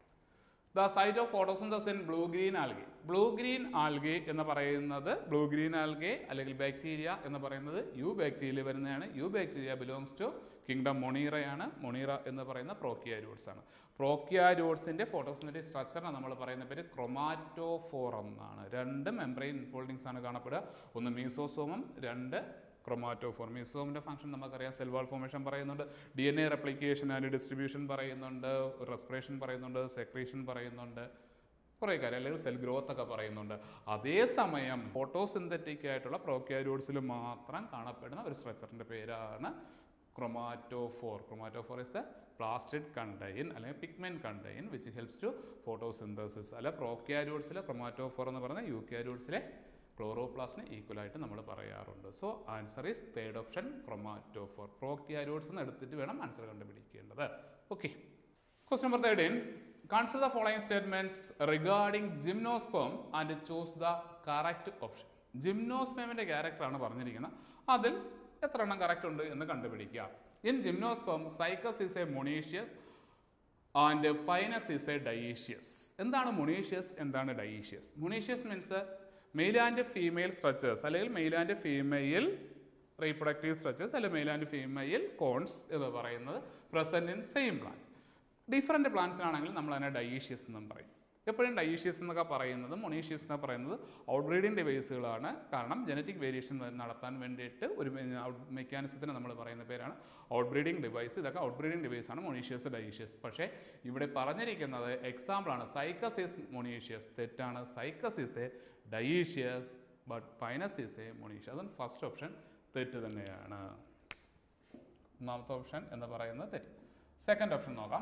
the site of photosynthesis blue green algae blue green algae എന്ന് പറയുന്നത് ബ്ലൂ ഗ്രീൻ ആൽഗെ അല്ലെങ്കിൽ ബാക്ടീരിയ എന്ന് പറയുന്നത് യു ബാക്ടീരിയ വരുന്നതാണ് eubacteria belongs to kingdom മൊണീറയാണ് മൊണീറ എന്ന് പറയുന്ന പ്രോക്കിയാരൂട്സ് ആണ് പ്രോക്കിയാരൂട്സിൻ്റെ ഫോട്ടോസിൻ്റെ സ്ട്രക്ചറിനെ നമ്മൾ പറയുന്ന പേര് ക്രൊമാറ്റോഫോറം എന്നാണ് രണ്ട് മെംബ്രെയിൻ ഫോൾഡിങ്സ് ആണ് കാണപ്പെടുക ഒന്ന് മീസോസോമം രണ്ട് ക്രൊമാറ്റോഫോർ മീസോമിൻ്റെ ഫംഗ്ഷൻ നമുക്കറിയാം സെൽ വാൾ ഫോർമേഷൻ പറയുന്നുണ്ട് D N A replication and distribution പറയുന്നുണ്ട് റെസ്പിറേഷൻ പറയുന്നുണ്ട് സെക്രീഷൻ പറയുന്നുണ്ട് കുറേ കാര്യം അല്ലെങ്കിൽ സെൽ ഗ്രോത്ത് ഒക്കെ പറയുന്നുണ്ട് അതേസമയം ഫോട്ടോസിന്തറ്റിക് ആയിട്ടുള്ള പ്രോക്യാരൂട്സിൽ മാത്രം കാണപ്പെടുന്ന ഒരു സ്ട്രക്ചറിൻ്റെ പേരാണ് chromatophore chromatophore is the plastid contain അല്ലെങ്കിൽ pigment contain which helps to photosynthesis അല്ല പ്രോക്യാരൂട്സിൽ ക്രൊമാറ്റോഫോർ എന്ന് പറയുന്ന യൂക്യാരൂട്സിലെ ക്ലോറോപ്ലാസ്റ്റിന് ഈക്വൽ ആയിട്ട് നമ്മൾ പറയാറുണ്ട് so answer is third option chromatophore prokaryotes എന്ന് എടുത്തിട്ട് വേണം ആൻസർ കണ്ടുപിടിക്കേണ്ടത് okay question number thirteen consider the following statements regarding gymnosperm and choose the correct option ജിംനോസ്പേമിന്റെ ക്യാരക്ടറാണ് പറഞ്ഞിരിക്കുന്നത് അതിൽ എത്ര എണ്ണം കറക്റ്റ് ഉണ്ട് എന്ന് കണ്ടുപിടിക്കുക in gymnosperm Cycas is a monoecious and Pinus is a dioecious എന്താണ് മൊണീഷ്യസ് എന്താണ് dioecious monoecious means male and female structures അല്ലെങ്കിൽ male and female reproductive structures അല്ലെങ്കിൽ മെയിൽ ആൻഡ് ഫീമെയിൽ കോൺസ് എന്ന് പറയുന്നത് present in same plant different പ്ലാന്റ്സിനാണെങ്കിൽ നമ്മൾ അതിനെ ഡയീഷ്യസ് എന്നും പറയും എപ്പോഴും ഡയീഷ്യസ് എന്നൊക്കെ പറയുന്നത് മൊണീഷ്യസ് എന്ന് പറയുന്നത് ഔട്ട്ബ്രീഡിംഗ് ഡിവൈസുകളാണ് കാരണം ജനറ്റിക് വേരിയേഷൻ നടത്താൻ വേണ്ടിയിട്ട് ഒരു മെക്കാനിസത്തിന് നമ്മൾ പറയുന്ന പേരാണ് ഔട്ട്ബ്രീഡിംഗ് ഡിവൈസ് ഇതൊക്കെ ഔട്ട്ബ്രീഡിംഗ് ഡിവൈസാണ് മൊണീഷ്യസ് ഡയീഷ്യസ് പക്ഷേ ഇവിടെ പറഞ്ഞിരിക്കുന്നത് എക്സാമ്പിളാണ് സൈക്കസിസ് മൊണീഷ്യസ് തെറ്റാണ് Cycas is dioecious but Pinus is monoecious അതും ഫസ്റ്റ് ഓപ്ഷൻ തെറ്റ് തന്നെയാണ് ഒന്നാമത്തെ ഓപ്ഷൻ എന്ന് പറയുന്നത് തെറ്റ് സെക്കൻഡ് ഓപ്ഷൻ നോക്കാം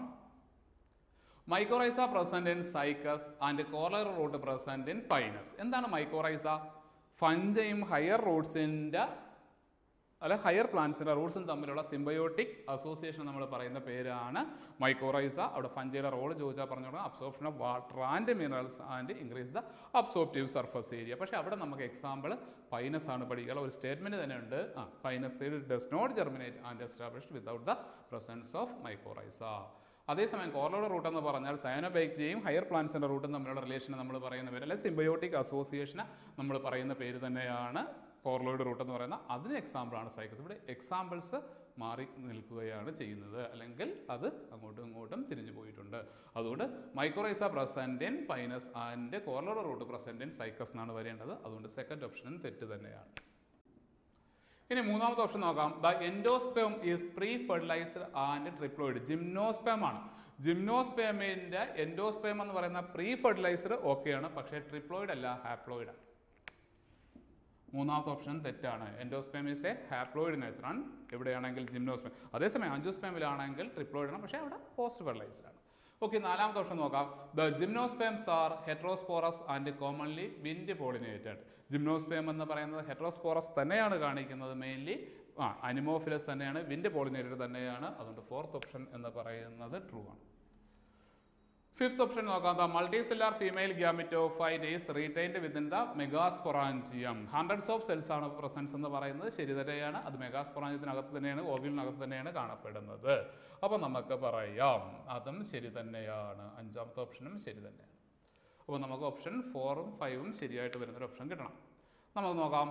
mycorrhiza present in Cycas and collar root present in Pinus എന്താണ് മൈക്കോറൈസ ഫഞ്ചയും ഹയർ റൂട്ട്സിൻ്റെ അല്ല ഹയർ പ്ലാന്റ്സിൻ്റെ റൂട്ട്സും തമ്മിലുള്ള സിംബയോട്ടിക് അസോസിയേഷൻ നമ്മൾ പറയുന്ന പേരാണ് മൈക്കോറൈസ അവിടെ ഫഞ്ചിയുടെ റോൾ ചോദിച്ചാൽ പറഞ്ഞു കൊടുക്കുക absorption of water and minerals and increase the absorptive surface area പക്ഷേ അവിടെ നമുക്ക് എക്സാമ്പിൾ പൈനസ് ആണ് പഠിക്കുക ഒരു സ്റ്റേറ്റ്മെന്റ് തന്നെ ഉണ്ട് ആ Pinus does not germinate and established without the presence of mycorrhiza അതേസമയം കോർലോഡ് റൂട്ട് എന്ന് പറഞ്ഞാൽ സയനോബൈക്ടീരിയയും ഹയർ പ്ലാന്റ്സിൻ്റെ റൂട്ടും തമ്മിലുള്ള റിലേഷൻ നമ്മൾ പറയുന്ന പേര് അല്ലെങ്കിൽ സിംബയോട്ടിക് അസോസിയേഷന് നമ്മൾ പറയുന്ന പേര് തന്നെയാണ് കോർലോയിഡ് റൂട്ട് എന്ന് പറയുന്ന അതിന് എക്സാമ്പിളാണ് സൈക്കസ് ഇവിടെ എക്സാമ്പിൾസ് മാറി നിൽക്കുകയാണ് ചെയ്യുന്നത് അല്ലെങ്കിൽ അത് അങ്ങോട്ടും ഇങ്ങോട്ടും തിരിഞ്ഞു പോയിട്ടുണ്ട് അതുകൊണ്ട് mycorrhiza present in Pinus and coralloid root present in Cycas എന്നാണ് വരേണ്ടത് അതുകൊണ്ട് സെക്കൻഡ് ഓപ്ഷനും തെറ്റ് തന്നെയാണ് ഇനി മൂന്നാമത്തെ ഓപ്ഷൻ നോക്കാം the endosperm is pre fertilized and triploid gymnosperm ആണ് ജിംനോസ്പെമിന്റെ എൻഡോസ്പെം എന്ന് പറയുന്ന പ്രീ ഫെർട്ടിലൈസ്ഡ് ഓക്കെയാണ് പക്ഷേ ട്രിപ്ലോയിഡ് അല്ല ഹാപ്ലോയിഡ് ആണ് മൂന്നാമത്തെ ഓപ്ഷൻ തെറ്റാണ് എൻഡോസ്പെം ഈസ് എ ഹാപ്ലോയിഡ് നേച്ചറാണ് എവിടെയാണെങ്കിൽ ജിംനോസ്പെം അതേസമയം ആൻജോസ്പെമിലാണെങ്കിൽ ട്രിപ്ലോയിഡ് ആണ് പക്ഷേ അവിടെ പോസ്റ്റ് ഫെർട്ടിലൈസ്ഡ് ആണ് ഓക്കെ നാലാമത്തെ ഓപ്ഷൻ നോക്കാം the gymnosperms are heterosporous and commonly wind pollinated gymnosperm എന്ന് പറയുന്നത് ഹെട്രോസ്പോറസ് തന്നെയാണ് കാണിക്കുന്നത് മെയിൻലി ആ അനിമോഫിലസ് തന്നെയാണ് വിൻഡ് പോളിനേറ്റഡ് തന്നെയാണ് അതുകൊണ്ട് ഫോർത്ത് ഓപ്ഷൻ എന്ന് പറയുന്നത് ട്രൂ ആണ് ഫിഫ്ത് ഓപ്ഷൻ നോക്കാം the multicellular female gametophyte is retained within the megasporangium hundreds of cells ആണ് പ്രസൻസ് എന്ന് പറയുന്നത് ശരി തന്നെയാണ് അത് മെഗാസ്പൊറാഞ്ചിയത്തിനകത്ത് തന്നെയാണ് ഓവിലിനകത്ത് തന്നെയാണ് കാണപ്പെടുന്നത് അപ്പോൾ നമുക്ക് പറയാം അതും ശരി തന്നെയാണ് അഞ്ചാമത്തെ ഓപ്ഷനും ശരി തന്നെയാണ് അപ്പോൾ നമുക്ക് ഓപ്ഷൻ ഫോറും ഫൈവും ശരിയായിട്ട് വരുന്നൊരു ഓപ്ഷൻ കിട്ടണം നമുക്ക് നോക്കാം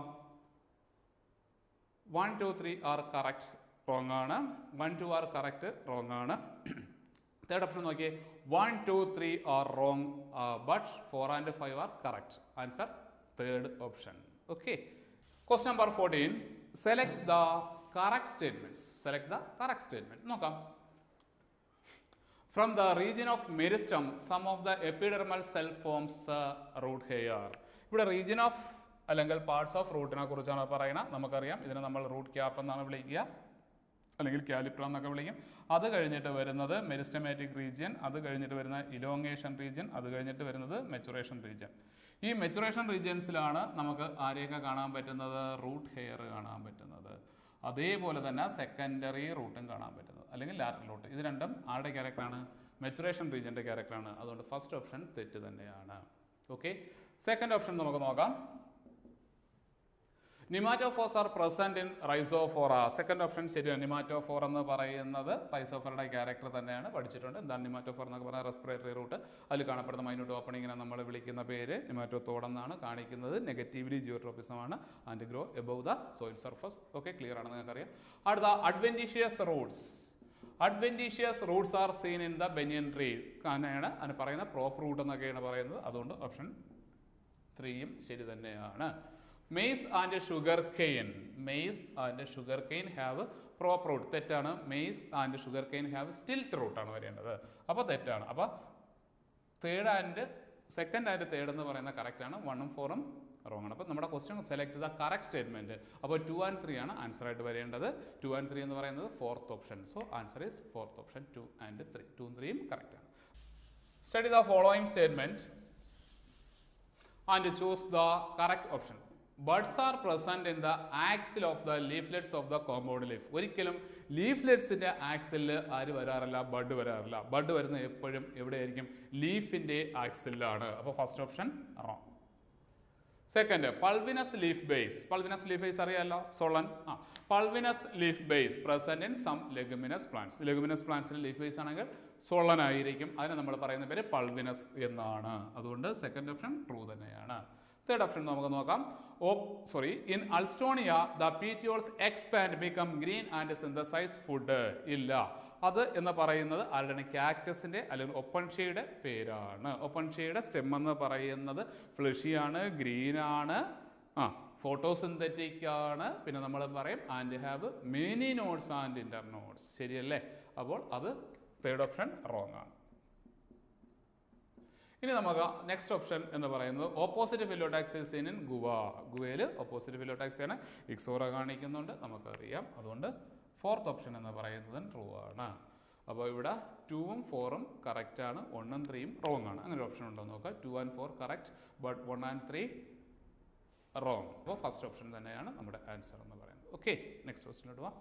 one two three are correct wrong ആണ് one two are correct wrong ആണ് തേർഡ് ഓപ്ഷൻ നോക്കിയേ one two three are wrong but four and five are correct answer third option okay question number fourteen select the correct statements select the correct statement നോക്കാം from the region of meristem some of the epidermal cell forms root hair ഇവിടെ region of അല്ലെങ്കിൽ parts of റൂട്ടിനെ കുറിച്ചാണ് പറയുന്നത് നമുക്കറിയാം ഇതിനെ നമ്മൾ root cap എന്നാണ് വിളിക്കുക അല്ലെങ്കിൽ കാലിപ്ര എന്നൊക്കെ വിളിക്കും അത് കഴിഞ്ഞിട്ട് വരുന്നത് മെരിസ്റ്റമാറ്റിക് റീജിയൻ അത് കഴിഞ്ഞിട്ട് വരുന്ന ഇലോങ്ങേഷൻ റീജിയൻ അത് കഴിഞ്ഞിട്ട് വരുന്നത് മെച്ചുറേഷൻ റീജിയൻ ഈ മെച്ചുറേഷൻ റീജിയൻസിലാണ് നമുക്ക് ആരെയൊക്കെ കാണാൻ പറ്റുന്നത് റൂട്ട് ഹെയർ കാണാൻ പറ്റുന്നത് അതേപോലെ തന്നെ സെക്കൻഡറി റൂട്ടും കാണാൻ പറ്റുന്നത് അല്ലെങ്കിൽ ലാറ്ററൽ റൂട്ട് ഇത് രണ്ടും ആരുടെ ക്യാരക്ടറാണ് മെച്ചുറേഷൻ റീജിയൻ്റെ ക്യാരക്ടറാണ് അതുകൊണ്ട് ഫസ്റ്റ് ഓപ്ഷൻ തെറ്റ് തന്നെയാണ് ഓക്കെ സെക്കൻഡ് ഓപ്ഷൻ നമുക്ക് നോക്കാം pneumatophores are present in Rhizophora second option ശരിയാണ് നിമാറ്റോഫോർ എന്ന് പറയുന്നത് റൈസോഫോറയുടെ ക്യാരക്ടർ തന്നെയാണ് പഠിച്ചിട്ടുണ്ട് എന്താണ് നിമാറ്റോഫോർ എന്നൊക്കെ പറഞ്ഞാൽ റെസ്പിറേറ്ററി റൂട്ട് അതിൽ കാണപ്പെടുന്ന മൈനോട്ട് ഓപ്പണിങ്ങിനെ നമ്മൾ വിളിക്കുന്ന പേര് നിമാറ്റോത്തോടെന്നാണ് കാണിക്കുന്നത് നെഗറ്റീവ്ലി ജിയോട്രോപ്പിസം ആണ് and grow above the soil surface okay clear ആണ് നിങ്ങൾക്കറിയാം അടുത്ത adventitious roots adventitious roots are seen in the banyan tree അങ്ങനെയാണ് അതിന് പറയുന്ന പ്രോപ്പർ റൂട്ട് എന്നൊക്കെയാണ് പറയുന്നത് അതുകൊണ്ട് ഓപ്ഷൻ ത്രീയും ശരി തന്നെയാണ് maize and sugarcane maize and sugarcane have proper root തെറ്റാണ് maize and sugarcane have stilt റൂട്ടാണ് വരേണ്ടത് അപ്പോൾ തെറ്റാണ് അപ്പോൾ third and second and third എന്ന് പറയുന്ന കറക്റ്റ് ആണ് വണ്ണും ഫോറും റോങ് ആണ് അപ്പോൾ നമ്മുടെ question select the correct statement അപ്പോൾ ടു ആൻഡ് ത്രീ ആണ് ആൻസർ ആയിട്ട് വരേണ്ടത് ടു ആൻഡ് ത്രീ എന്ന് പറയുന്നത് fourth option so answer is fourth option two and three two ത്രീയും കറക്റ്റ് ആണ് study the following statement and choose the correct option buds are present in the axil of the leaflets of the compound leaf ഒരിക്കലും ലീഫ്ലെറ്റ്സിന്റെ ആക്സിലിൽ ആര് വരാറില്ല bud വരാറില്ല bud വരുന്നത് എപ്പോഴും എവിടെയായിരിക്കും ലീഫിന്റെ ആക്സിലാണ് അപ്പോൾ first option wrong second pulvinus leaf base pulvinus leaf base അറിയാമല്ലോ സോളൻ ആ pulvinus leaf base present in some leguminous plants leguminous പ്ലാന്റ്സിൽ ലീഫ് ബേസ് ആണെങ്കിൽ സോളൻ ആയിരിക്കും അതിനെ നമ്മൾ പറയുന്ന പേര് പൾവിനസ് എന്നാണ് അതുകൊണ്ട് സെക്കൻഡ് ഓപ്ഷൻ ട്രൂ തന്നെയാണ് തേർഡ് ഓപ്ഷൻ നമുക്ക് നോക്കാം oh sorry in Alstonia the petioles expand become green and synthesize food ഇല്ല അത് എന്ന് പറയുന്നത് ആരുടെയാണ് കാക്ടസിന്റെ അല്ലെങ്കിൽ ഒപ്പൺഷയുടെ പേരാണ് ഒപ്പൺഷയുടെ സ്റ്റെം എന്ന് പറയുന്നത് ഫ്ലഷിയാണ് ഗ്രീൻ ആണ് ആ ഫോട്ടോസിന്തറ്റിക് ആണ് പിന്നെ നമ്മൾ പറയും and have many nodes and internodes ശരിയല്ലേ അപ്പോൾ അത് തേർഡ് ഓപ്ഷൻ റോങ് ആണ് ഇനി നമുക്ക് നെക്സ്റ്റ് ഓപ്ഷൻ എന്ന് പറയുന്നത് ഓപ്പോസിറ്റ് ഫിലോടാക്സിസ് ഇൻ ഗുവ ഗുവയിൽ ഓപ്പോസിറ്റ് ഫിലോടാക്സിയാണ് ഇക്സോറ കാണിക്കുന്നുണ്ട് നമുക്കറിയാം അതുകൊണ്ട് ഫോർത്ത് ഓപ്ഷൻ എന്ന് പറയുന്നത് ട്രൂ ആണ് അപ്പോൾ ഇവിടെ ടൂവും ഫോറും കറക്റ്റ് ആണ് വണ്ണും ത്രീയും റോങ് ആണ് അങ്ങനെ ഒരു ഓപ്ഷൻ ഉണ്ടോ നോക്കുക two and four correct but one and three wrong അപ്പോൾ ഫസ്റ്റ് ഓപ്ഷൻ തന്നെയാണ് നമ്മുടെ ആൻസർ എന്ന് പറയുന്നത് ഓക്കെ നെക്സ്റ്റ് ക്വസ്റ്റിലോട്ട് വാ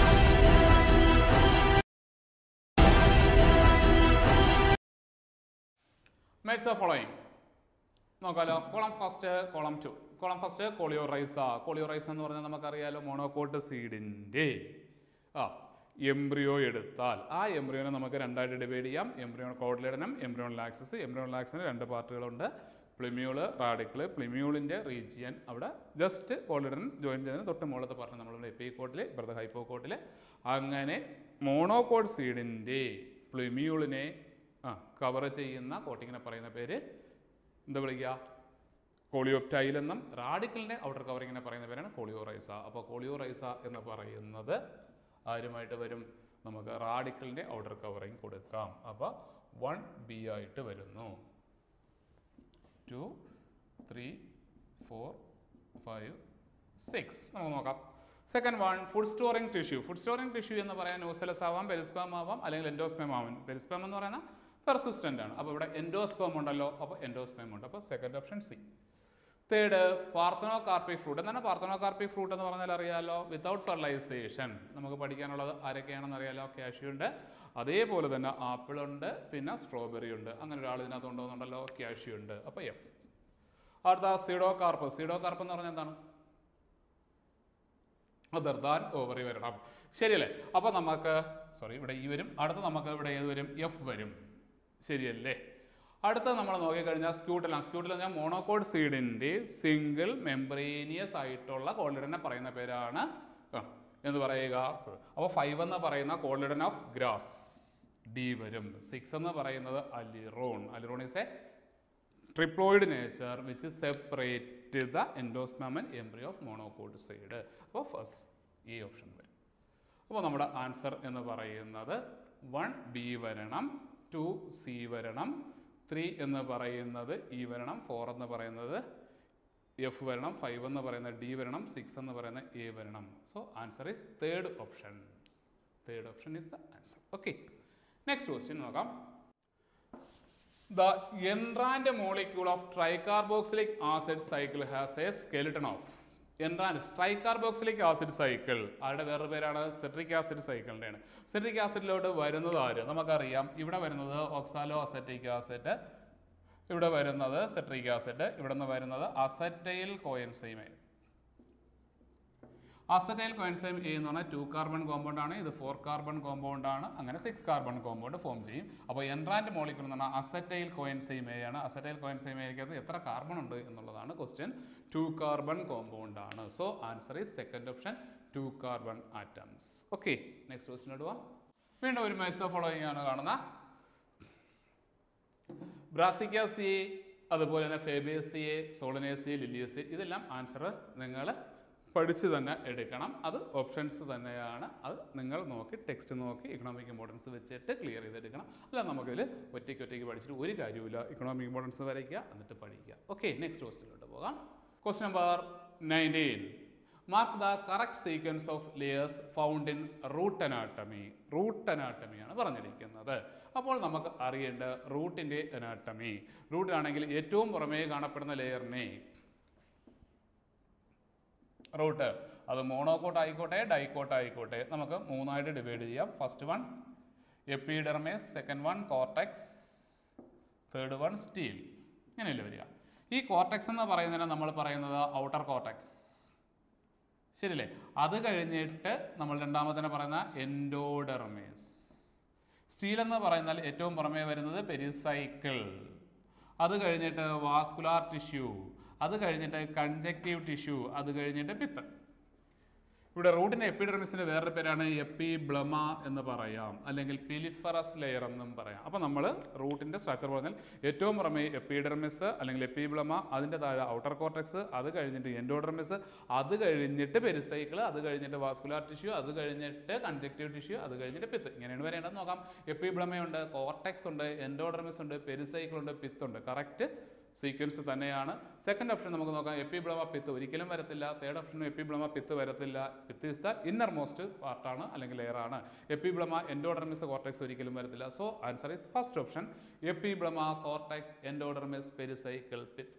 മാച്ച് ദ ഫോളോയിങ് നോക്കാലോ column first column two column first coleorhiza coleorhiza എന്ന് പറഞ്ഞാൽ നമുക്കറിയാലോ മോണോകോട്ട് സീഡിൻ്റെ ആ എംബ്രിയോ എടുത്താൽ ആ എംബ്രിയോനെ നമുക്ക് രണ്ടായിട്ട് ഡിവൈഡ് ചെയ്യാം എംബ്രിയോൺ കോഡ്ലിഡനം എംബ്രിയോൺ ലാക്സസ് എംബ്രിയോൺ ലാക്സിന് രണ്ട് പാർട്ടുകളുണ്ട് പ്ലിമ്യൂള് റാഡിക്കിള് പ്ലിമ്യൂളിൻ്റെ റീജിയൻ അവിടെ ജസ്റ്റ് കോഡ്ലിഡൻ ജോയിൻ ചെയ്യുന്നതിന് തൊട്ട് മുകളിലത്തെ പാർട്ട് നമ്മളുടെ എപ്പി കോട്ടിൽ ഇപ്പുറത്തെ ഹൈപ്പോ കോട്ടിൽ അങ്ങനെ മോണോകോഡ് സീഡിൻ്റെ പ്ലിമ്യൂളിനെ ആ കവർ ചെയ്യുന്ന കോട്ടിങ്ങിനെ പറയുന്ന പേര് എന്താ വിളിക്കുക കോളിയോപ്റ്റൈൽ എന്നും റാഡിക്കലിൻ്റെ ഔട്ടർ കവറിങ്ങിനെ പറയുന്ന പേരാണ് കോളിയോറൈസ അപ്പോൾ കോളിയോറൈസ എന്ന് പറയുന്നത് ആരുമായിട്ട് വരും നമുക്ക് റാഡിക്കലിൻ്റെ ഔട്ടർ കവറിങ് കൊടുക്കാം അപ്പോൾ വൺ ബി ആയിട്ട് വരുന്നു two three four five six നമുക്ക് നോക്കാം second one food storing tissue food storing tissue എന്ന് പറയാൻ ന്യൂസലസ് ആവാം പെരിസ്പാം ആവാം അല്ലെങ്കിൽ എൻഡോസ്പെം ആവാം പെരിസ്പാം എന്ന് പറയുന്ന പെർസിസ്റ്റൻ്റ് ആണ് അപ്പോൾ ഇവിടെ എൻഡോസ്പെം ഉണ്ടല്ലോ അപ്പോൾ എൻഡോസ്പെം ഉണ്ട് അപ്പോൾ second option C third parthenocarpic fruit എന്താണ് പാർത്തനോ കാർപ്പിക് ഫ്രൂട്ട് എന്ന് പറഞ്ഞാൽ അറിയാലോ വിത്തൗട്ട് ഫെർലൈസേഷൻ നമുക്ക് പഠിക്കാനുള്ളത് ആരൊക്കെയാണെന്ന് അറിയാലോ കാഷ്യൂ ഉണ്ട് അതേപോലെ തന്നെ ആപ്പിൾ ഉണ്ട് പിന്നെ സ്ട്രോബെറി ഉണ്ട് അങ്ങനെ ഒരാൾ ഇതിനകത്ത് ഉണ്ടോന്നുണ്ടല്ലോ കാഷ്യൂ ഉണ്ട് അപ്പോൾ എഫ് അടുത്ത സീഡോ കാർപ്പ് സീഡോ കാർപ്പ് എന്ന് പറഞ്ഞാൽ എന്താണ് അതർ ദാൻ ഓവറി വരണം ശരിയല്ലേ അപ്പോൾ നമുക്ക് സോറി ഇവിടെ ഈ വരും അടുത്ത നമുക്ക് ഇവിടെ ഏത് വരും എഫ് വരും ശരിയല്ലേ അടുത്ത നമ്മൾ നോക്കിക്കഴിഞ്ഞാൽ സ്ക്യൂട്ടല സ്ക്യൂട്ടൽ ഞാൻ മോണോകോഡ് സീഡിൻ്റെ സിംഗിൾ മെംബ്രേനിയസ് ആയിട്ടുള്ള കോൾഡിഡനെ പറയുന്ന പേരാണ് ആ, എന്ന് പറയുക അപ്പോൾ ഫൈവ് എന്ന് പറയുന്ന കോൾഡിഡൻ ഓഫ് ഗ്രാസ് ഡി വരും സിക്സ് എന്ന് പറയുന്നത് aleurone aleurone is a triploid nature which separate the endosperm and embryo of monocot seed അപ്പോൾ ഫസ്റ്റ് ഈ ഓപ്ഷൻ വരും അപ്പോൾ നമ്മുടെ ആൻസർ എന്ന് പറയുന്നത് വൺ ബി വരണം ടു സി വരണം ത്രീ എന്ന് പറയുന്നത് ഇ വരണം ഫോർ എന്ന് പറയുന്നത് എഫ് വരണം ഫൈവ് എന്ന് പറയുന്നത് ഡി വരണം സിക്സ് എന്ന് പറയുന്നത് എ വരണം so answer is third option third option is the answer okay next question നോക്കാം The entrant molecule of tricarboxylic acid cycle has a skeleton of entrant tricarboxylic acid cycle ആരുടെ വേറൊരു പേരാണ് citric acid സൈക്കിളിൻ്റെയാണ് citric ആസിഡിലോട്ട് വരുന്നത് ആര് നമുക്കറിയാം ഇവിടെ വരുന്നത് ഓക്സാലോ അസറ്റിക് ആസിഡ് ഇവിടെ വരുന്നത് സെട്രിക് ആസിഡ് ഇവിടെ നിന്ന് വരുന്നത് acetyl coenzyme A acetyl coenzyme A എന്ന് പറഞ്ഞാൽ ടു കാർബൺ കോമ്പൗണ്ട് ആണ് ഇത് ഫോർ കാർബൺ കോമ്പൗണ്ട് ആണ് അങ്ങനെ സിക്സ് കാർബൺ കോമ്പൗണ്ട് ഫോം ചെയ്യും അപ്പോൾ എൻട്രാൻറ്റ് മോളിക്യൂൾ എന്ന് പറഞ്ഞാൽ അസറ്റൈൽ കോയിൻസൈം എ ആണ് അസറ്റൈൽ കോയിൻസൈം എക്കകത്ത് എത്ര കാർബൺ ഉണ്ട് എന്നുള്ളതാണ് ക്വസ്റ്റ്യൻ ടു കാർബൺ കോമ്പൗണ്ട് ആണ് so answer is second option two carbon atoms okay next ക്വസ്റ്റിനോട് പോവാം വീണ്ടും ഒരു മെസ്സോ ഫോളോയിങ് ആണ് കാണുന്ന ബ്രാസിക്കാസിയെ അതുപോലെ തന്നെ ഫേബേസിയെ സോളനേസിയെ ലിലിയസിയെ ഇതെല്ലാം ആൻസർ നിങ്ങൾ പഠിച്ച് തന്നെ എടുക്കണം അത് ഓപ്ഷൻസ് തന്നെയാണ് അത് നിങ്ങൾ നോക്കി ടെക്സ്റ്റ് നോക്കി ഇക്കണോമിക് ഇമ്പോർട്ടൻസ് വെച്ചിട്ട് ക്ലിയർ ചെയ്തെടുക്കണം അല്ല നമുക്കിതിൽ ഒറ്റയ്ക്ക് ഒറ്റയ്ക്ക് പഠിച്ചിട്ട് ഒരു കാര്യമില്ല ഇക്കണോമിക് ഇമ്പോർട്ടൻസ് വരയ്ക്കുക എന്നിട്ട് പഠിക്കുക ഓക്കെ നെക്സ്റ്റ് ക്വസ്റ്റിലോട്ട് പോകാം question number nineteen mark the correct sequence of layers found in root anatomy root അനാട്ടമിയാണ് പറഞ്ഞിരിക്കുന്നത് അപ്പോൾ നമുക്ക് അറിയേണ്ട റൂട്ടിൻ്റെ അനാട്ടമി റൂട്ടിലാണെങ്കിൽ ഏറ്റവും പുറമേ കാണപ്പെടുന്ന ലെയറിനെ റൂട്ട് അത് മോണോകോട്ട് ആയിക്കോട്ടെ ഡൈക്കോട്ട് ആയിക്കോട്ടെ നമുക്ക് മൂന്നായിട്ട് ഡിവൈഡ് ചെയ്യാം first one epidermis second one cortex third one stele ഇങ്ങനെയല്ലേ വരിക ഈ കോർട്ടെക്സ് എന്ന് പറയുന്നതിന് നമ്മൾ പറയുന്നത് ഔട്ടർ കോർട്ടെക്സ് ശരിയല്ലേ അത് കഴിഞ്ഞിട്ട് നമ്മൾ രണ്ടാമതിനെ പറയുന്ന എൻഡോഡെർമേസ് സ്റ്റീൽ എന്ന് പറയുന്നാൽ ഏറ്റവും പുറമേ വരുന്നത് പെരിസൈക്കിൾ അത് കഴിഞ്ഞിട്ട് വാസ്കുലാർ ടിഷ്യൂ അത് കഴിഞ്ഞിട്ട് കൺജക്റ്റീവ് ടിഷ്യൂ അത് കഴിഞ്ഞിട്ട് പിത്തം ഇവിടെ റൂട്ടിൻ്റെ എപ്പിഡെർമിസിൻ്റെ വേറൊരു പേരാണ് എപ്പിബ്ലമ എന്ന് പറയാം അല്ലെങ്കിൽ പിലിഫറസ് ലെയർ എന്നും പറയാം അപ്പോൾ നമ്മൾ റൂട്ടിൻ്റെ സ്ട്രക്ചർ പറഞ്ഞാൽ ഏറ്റവും പുറമെ എപ്പിഡെർമിസ് അല്ലെങ്കിൽ എപ്പിബ്ലമ അതിൻ്റെ താഴെ ഔട്ടർ കോർട്ടക്സ് അത് കഴിഞ്ഞിട്ട് എൻഡോഡെർമിസ് അത് കഴിഞ്ഞിട്ട് പെരിസൈക്കിൾ അത് കഴിഞ്ഞിട്ട് വാസ്കുലാർ ടിഷ്യൂ അത് കഴിഞ്ഞിട്ട് കൺജക്റ്റീവ് ടിഷ്യൂ അത് കഴിഞ്ഞിട്ട് പിത്ത് ഇങ്ങനെയാണ് വരേണ്ടത് നോക്കാം എപ്പിബ്ലമയുണ്ട് കോർട്ടക്സ് ഉണ്ട് എൻഡോഡെർമിസ് ഉണ്ട് പെരിസൈക്കിൾ ഉണ്ട് പിത്തുണ്ട് കറക്റ്റ് സീക്വൻസ് തന്നെയാണ് സെക്കൻഡ് ഓപ്ഷൻ നമുക്ക് നോക്കാം എപ്പിബ്ലമ പിത്ത് ഒരിക്കലും വരത്തില്ല തേർഡ് ഓപ്ഷൻ എപ്പിബ്ലമ പിത്ത് വരത്തില്ല pith is the innermost പാർട്ടാണ് അല്ലെങ്കിൽ ലെയർ ആണ് എപ്പിബ്ലമ എൻഡോഡർമിസ് കോർട്ടെക്സ് ഒരിക്കലും വരത്തില്ല so answer is first option epiblema cortex endodermis pericycle pith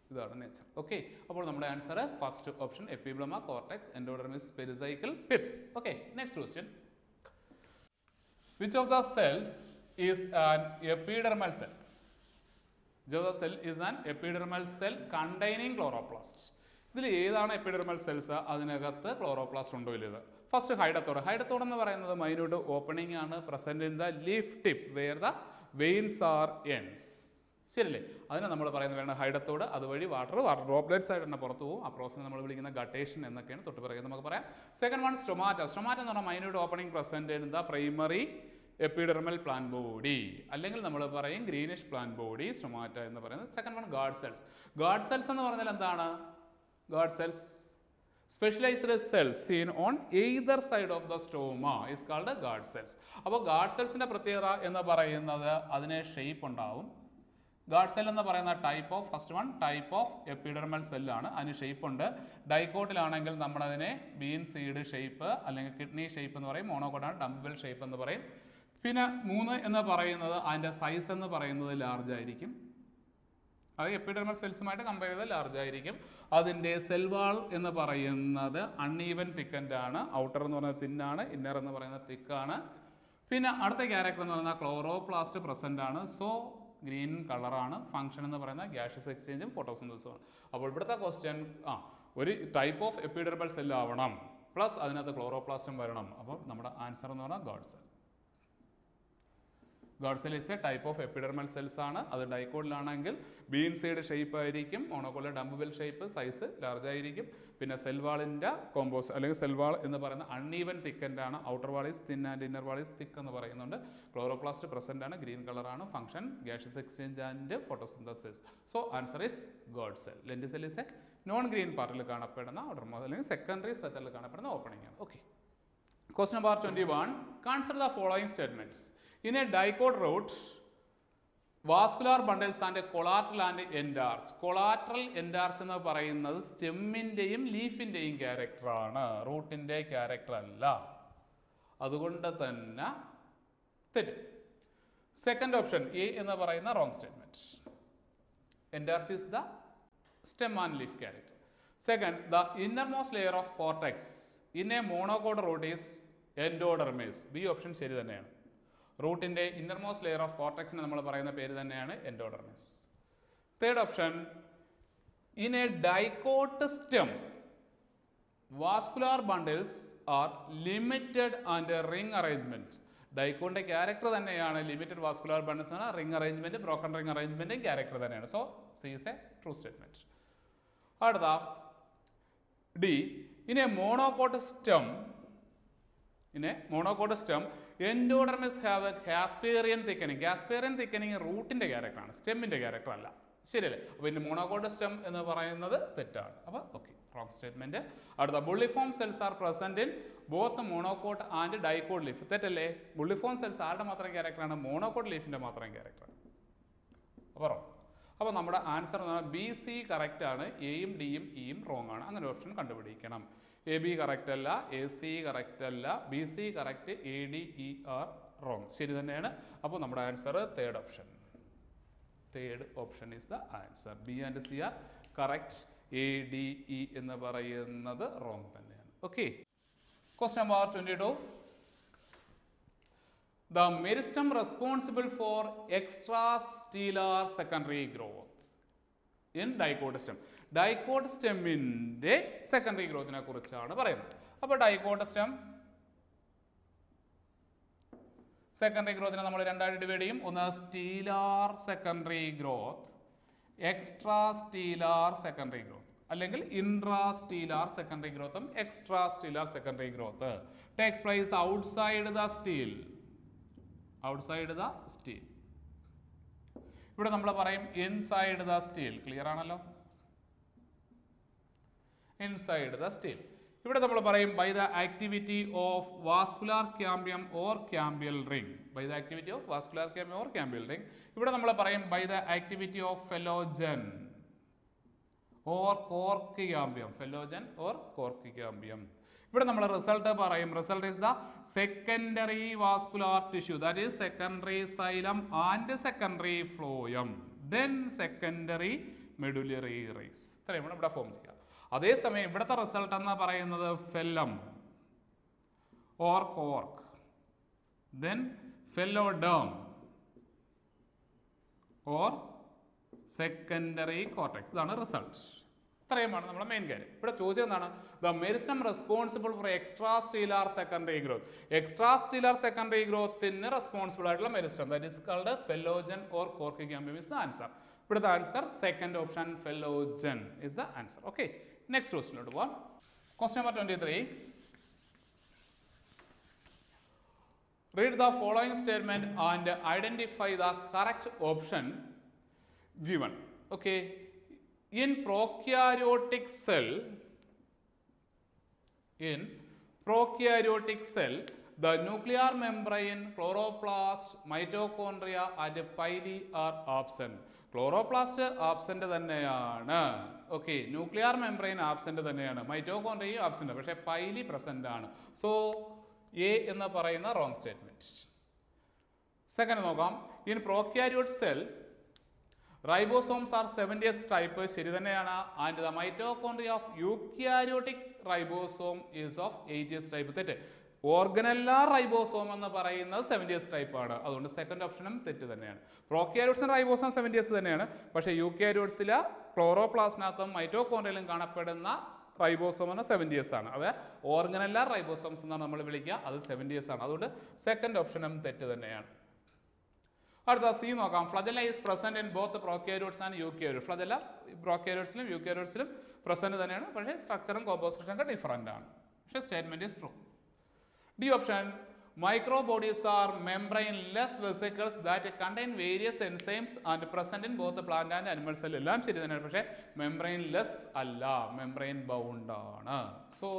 ഇതാണ് നേച്ചർ ഓക്കെ അപ്പോൾ നമ്മുടെ answer first option epiblema cortex endodermis pericycle pith okay next question which of the cells is an epidermal cell which of the cell is an epidermal cell containing chloroplast ഇതിൽ ഏതാണ് epidermal cells അതിനകത്ത് chloroplast ഉണ്ടോ ഇല്ലത് first ഹൈഡത്തോട് hydathode എന്ന് പറയുന്നത് minute opening ആണ് present in the leaf tip where the veins are ends ശരിയല്ലേ അതിനെ നമ്മൾ പറയുന്നത് വേണം ഹൈഡത്തോട് അതുവഴി വാട്ടർ വാട്ടർ ഡ്രോപ്ലെറ്റ്സ് ആയിട്ട് തന്നെ പുറത്തു പോകും ആ പ്രോസസ് നമ്മൾ വിളിക്കുന്ന ഗട്ടേഷൻ എന്നൊക്കെയാണ് തൊട്ട് പറയുന്നത് നമുക്ക് പറയാം സെക്കൻഡ് വൺ സ്റ്റൊമാറ്റ സ്റ്റൊമാറ്റ എന്ന് പറഞ്ഞാൽ minute opening present in the primary epidermal plant body അല്ലെങ്കിൽ നമ്മൾ പറയും ഗ്രീനിഷ് പ്ലാൻ ബോഡി സ്റ്റൊമാറ്റ എന്ന് പറയുന്നത് second one guard cells guard cells എന്ന് പറഞ്ഞാൽ എന്താണ് guard cells specialized cells seen on either side of the stoma is called guard cells അപ്പോൾ guard സെൽസിന്റെ പ്രത്യേകത എന്ന് പറയുന്നത് അതിന് ഷേപ്പ് ഉണ്ടാവും ഗാഡ് സെൽ എന്ന് പറയുന്ന type of first one type of epidermal സെല്ലാണ് അതിന് ഷേപ്പ് ഉണ്ട് ഡൈക്കോട്ടിലാണെങ്കിൽ നമ്മളതിനെ ബീൻ സീഡ് ഷേപ്പ് അല്ലെങ്കിൽ കിഡ്നി ഷേപ്പ് എന്ന് പറയും മോണോക്കോട്ടാണ് ഡംബിൾ ഷേപ്പ് എന്ന് പറയും പിന്നെ മൂന്ന് എന്ന് പറയുന്നത് അതിൻ്റെ സൈസ് എന്ന് പറയുന്നത് ലാർജ് ആയിരിക്കും അത് എപ്പിഡെർമൽ സെൽസുമായിട്ട് കമ്പയർ ചെയ്താൽ ലാർജ് ആയിരിക്കും അതിൻ്റെ സെൽവാൾ എന്ന് പറയുന്നത് അൺഈവൻ തിക്കൻ്റ് ആണ് ഔട്ടർ എന്ന് പറയുന്നത് തിന്നാണ് ഇന്നർ എന്ന് പറയുന്നത് തിക്കാണ് പിന്നെ അടുത്ത ക്യാരക്ടർ എന്ന് പറയുന്നത് ക്ലോറോപ്ലാസ്റ്റ് പ്രസൻ്റ് ആണ് സോ ഗ്രീൻ കളറാണ് ഫംഗ്ഷൻ എന്ന് പറയുന്നത് ഗ്യാഷസ് എക്സ്ചേഞ്ചും ഫോട്ടോസിന്തസും ആണ് അപ്പോൾ ഇവിടുത്തെ ക്വസ്റ്റ്യൻ ആ ഒരു ടൈപ്പ് ഓഫ് എപ്പിഡെർമൽ സെൽ ആവണം പ്ലസ് അതിനകത്ത് ക്ലോറോപ്ലാസ്റ്റും വരണം അപ്പോൾ നമ്മുടെ ആൻസർ എന്ന് പറഞ്ഞാൽ guard cell guard cell is a type of epidermal cells ആണ് അത് ഡൈക്കോഡിലാണെങ്കിൽ ബീൻ സൈഡ് ഷേപ്പ് ആയിരിക്കും ഓണോക്കോളിലെ ഡംബിൾ ഷേപ്പ് സൈസ് ലാർജ് ആയിരിക്കും പിന്നെ സെൽവാളിൻ്റെ കോമ്പോസ് അല്ലെങ്കിൽ സെൽവാൾ എന്ന് പറയുന്ന അൺഈവൻ തിക്കൻ്റ് ആണ് outer wall is thin and inner wall is thick എന്ന് പറയുന്നുണ്ട് ക്ലോറോപ്ലാസ്റ്റ് പ്രസൻ്റ് ആണ് ഗ്രീൻ കളറാണ് function gaseous exchange and photosynthesis so answer is guard cell lenticel is a non green പാർട്ടിൽ കാണപ്പെടുന്ന outer അല്ലെങ്കിൽ secondary സ്ട്രക്ചറിൽ കാണപ്പെടുന്ന ഓപ്പണിംഗ് ആണ് okay Question number 21. Consider the following statements. In a dicot route, vascular bundles and collateral and end arch. Collateral end arch എന്ന് പറയുന്നത് സ്റ്റെമ്മിൻ്റെയും ലീഫിൻ്റെയും ക്യാരക്ടറാണ് റൂട്ടിൻ്റെ character അല്ല അതുകൊണ്ട് തന്നെ തെറ്റ് സെക്കൻഡ് ഓപ്ഷൻ എ എന്ന് പറയുന്ന wrong statement end arch is the stem and leaf character. Second, the innermost layer of cortex in a monocot root is endodermis. B option ശരി തന്നെയാണ് റൂട്ടിൻ്റെ ഇന്നർമോസ്റ്റ് ലെയർ ഓഫ് കോർട്ടെക്സിന് നമ്മൾ പറയുന്ന പേര് തന്നെയാണ് endodermis third option in a dicot stem vascular bundles are limited and ring arrangement ഡൈക്കോണിന്റെ character തന്നെയാണ് ലിമിറ്റഡ് വാസ്കുലാർ ബണ്ടിൽസ് ആണ് റിംഗ് അറേഞ്ച്മെന്റ് ബ്രോക്കൺ റിംഗ് അറേഞ്ച്മെന്റും ക്യാരക്ടർ തന്നെയാണ് so C is a true statement അടുത്ത D in a monocot stem in a monocot stem endodermis have a Casparian thickening Casparian thickening റൂട്ടിന്റെ ക്യാരക്ടറാണ് സ്റ്റെമ്മിന്റെ character അല്ല ശരിയല്ലേ അപ്പോൾ ഇതിന്റെ മോണോകോട്ട് സ്റ്റെം എന്ന് പറയുന്നത് തെറ്റാണ് അപ്പോൾ ഓക്കെ റോങ് സ്റ്റേറ്റ്മെന്റ് അടുത്ത bulliform cells are present in both monocot and dicot leaf തെറ്റല്ലേ ബുള്ളിഫോം സെൽസ് ആരുടെ മാത്രം ക്യാരക്ടറാണ് മോണോകോട്ട് ലീഫിന്റെ മാത്രം ക്യാരക്ടർ അപ്പോൾ റോങ് അപ്പോൾ നമ്മുടെ ആൻസർ എന്ന് പറഞ്ഞാൽ ബി സി കറക്റ്റ് ആണ് എയും ഡിയും ഇയും റോങ് ആണ് അങ്ങനെ ഓപ്ഷൻ കണ്ടുപിടിക്കണം എ ബി കറക്റ്റ് അല്ല എ സി കറക്റ്റ് അല്ല B C correct A D E are wrong ശരി തന്നെയാണ് അപ്പോൾ നമ്മുടെ answer third option third option is the answer B and C are correct A D E എന്ന് പറയുന്നത് റോങ് തന്നെയാണ് okay question number twenty two The meristem responsible for extrastellar secondary growth in dicot stem. Dicot സ്റ്റെമ്മിൻ്റെ secondary ഗ്രോത്തിനെ കുറിച്ചാണ് പറയുന്നത് അപ്പോൾ dicot stem secondary ഗ്രോത്തിനെ നമ്മൾ രണ്ടായിട്ട് ഡിവൈഡ് ചെയ്യും ഒന്ന് stelar secondary growth extrastelar secondary growth അല്ലെങ്കിൽ ഇൻട്രാ സ്റ്റീലാർ സെക്കൻഡറി ഗ്രോത്തും extrastelar secondary growth takes place outside the stele outside the stele ഇവിടെ നമ്മൾ പറയും ഇൻസൈഡ് ദ സ്റ്റീൽ ക്ലിയർ ആണല്ലോ ഇൻസൈഡ് ദ സ്റ്റീൽ ഇവിടെ നമ്മൾ പറയും by the activity of vascular cambium or cambial ring by the activity of vascular cambium or cambial ring ഇവിടെ നമ്മൾ പറയും by the activity of phellogen or cork cambium phellogen or cork cambium ഇവിടെ നമ്മൾ result പറയും result is the secondary vascular tissue that is secondary xylem and secondary phloem then secondary medullary rays ഇത്രയും ഇവിടെ form ചെയ്യുക അതേസമയം ഇവിടുത്തെ result എന്ന് പറയുന്നത് phellem or cork then phelloderm or secondary cortex ഇതാണ് റിസൾട്ട് ഇത്രയുമാണ് നമ്മുടെ മെയിൻ കാര്യം ഇവിടെ ചോദിച്ചത് എന്താണ് the meristem responsible for extrastelar secondary growth extrastelar secondary ഗ്രോത്തിന് റെസ്പോൺസിബിൾ ആയിട്ടുള്ള meristem that is called phellogen or cork cambium is the answer ഇവിടുത്തെ answer second option phellogen is the answer okay next ക്വസ്റ്റിനോട്ട് പോവാം question number twenty three Read the following statement and identify the correct option given. Okay. In prokaryotic cell, in prokaryotic cell, the nuclear membrane, chloroplast, mitochondria and pili are absent. Chloroplast absent തന്നെയാണ് okay nuclear membrane absent തന്നെയാണ് മൈറ്റോകോൺട്രിയയും absent പക്ഷേ pili present ആണ് so A എന്ന് പറയുന്ന wrong statement second നോക്കാം in prokaryote cell ribosomes are seventy S type ശരി തന്നെയാണ് and the mitochondria of eukaryotic ribosome is of eighty S type തെറ്റ് ഓർഗനല്ല റൈബോസോം എന്ന് പറയുന്നത് സെവൻറ്റിയസ് ടൈപ്പ് ആണ് അതുകൊണ്ട് സെക്കൻഡ് ഓപ്ഷനും തെറ്റ് തന്നെയാണ് പ്രോക്യാരിയോട്സിന് റൈബോസോം സെവൻറ്റിയസ് തന്നെയാണ് പക്ഷേ യൂക്യാരിയോട്സിലെ ക്ലോറോപ്ലാസ്റ്റിനകത്തും മൈറ്റോകോൺട്രിയയിലും കാണപ്പെടുന്ന റൈബോസോം എന്ന സെവൻറ്റിയസ് ആണ് അത് ഓർഗനല്ല റൈബോസോംസ് എന്നാണ് നമ്മൾ വിളിക്കുക അത് സെവൻറ്റിയസ് ആണ് അതുകൊണ്ട് സെക്കൻഡ് ഓപ്ഷനും തെറ്റ് തന്നെയാണ് അടുത്ത സി നോക്കാം flagella is present in both prokaryotes and eukaryote flagella പ്രോക്യാരിയോട്സിലും യൂക്യാരിയോട്സിലും പ്രസന്റ് തന്നെയാണ് പക്ഷേ സ്ട്രക്ചറും കോമ്പോസിഷനും ഒക്കെ ഡിഫറൻ്റ് ആണ് പക്ഷേ statement is true D option microbodies are membrane-less vesicles that contain various enzymes and present in both the plant and animal cell എല്ലാം ശരി തന്നെയാണ് പക്ഷേ മെംബ്രെയിൻ-ലെസ് അല്ല മെംബ്രെയിൻ ബൗണ്ട് ആണ് സോ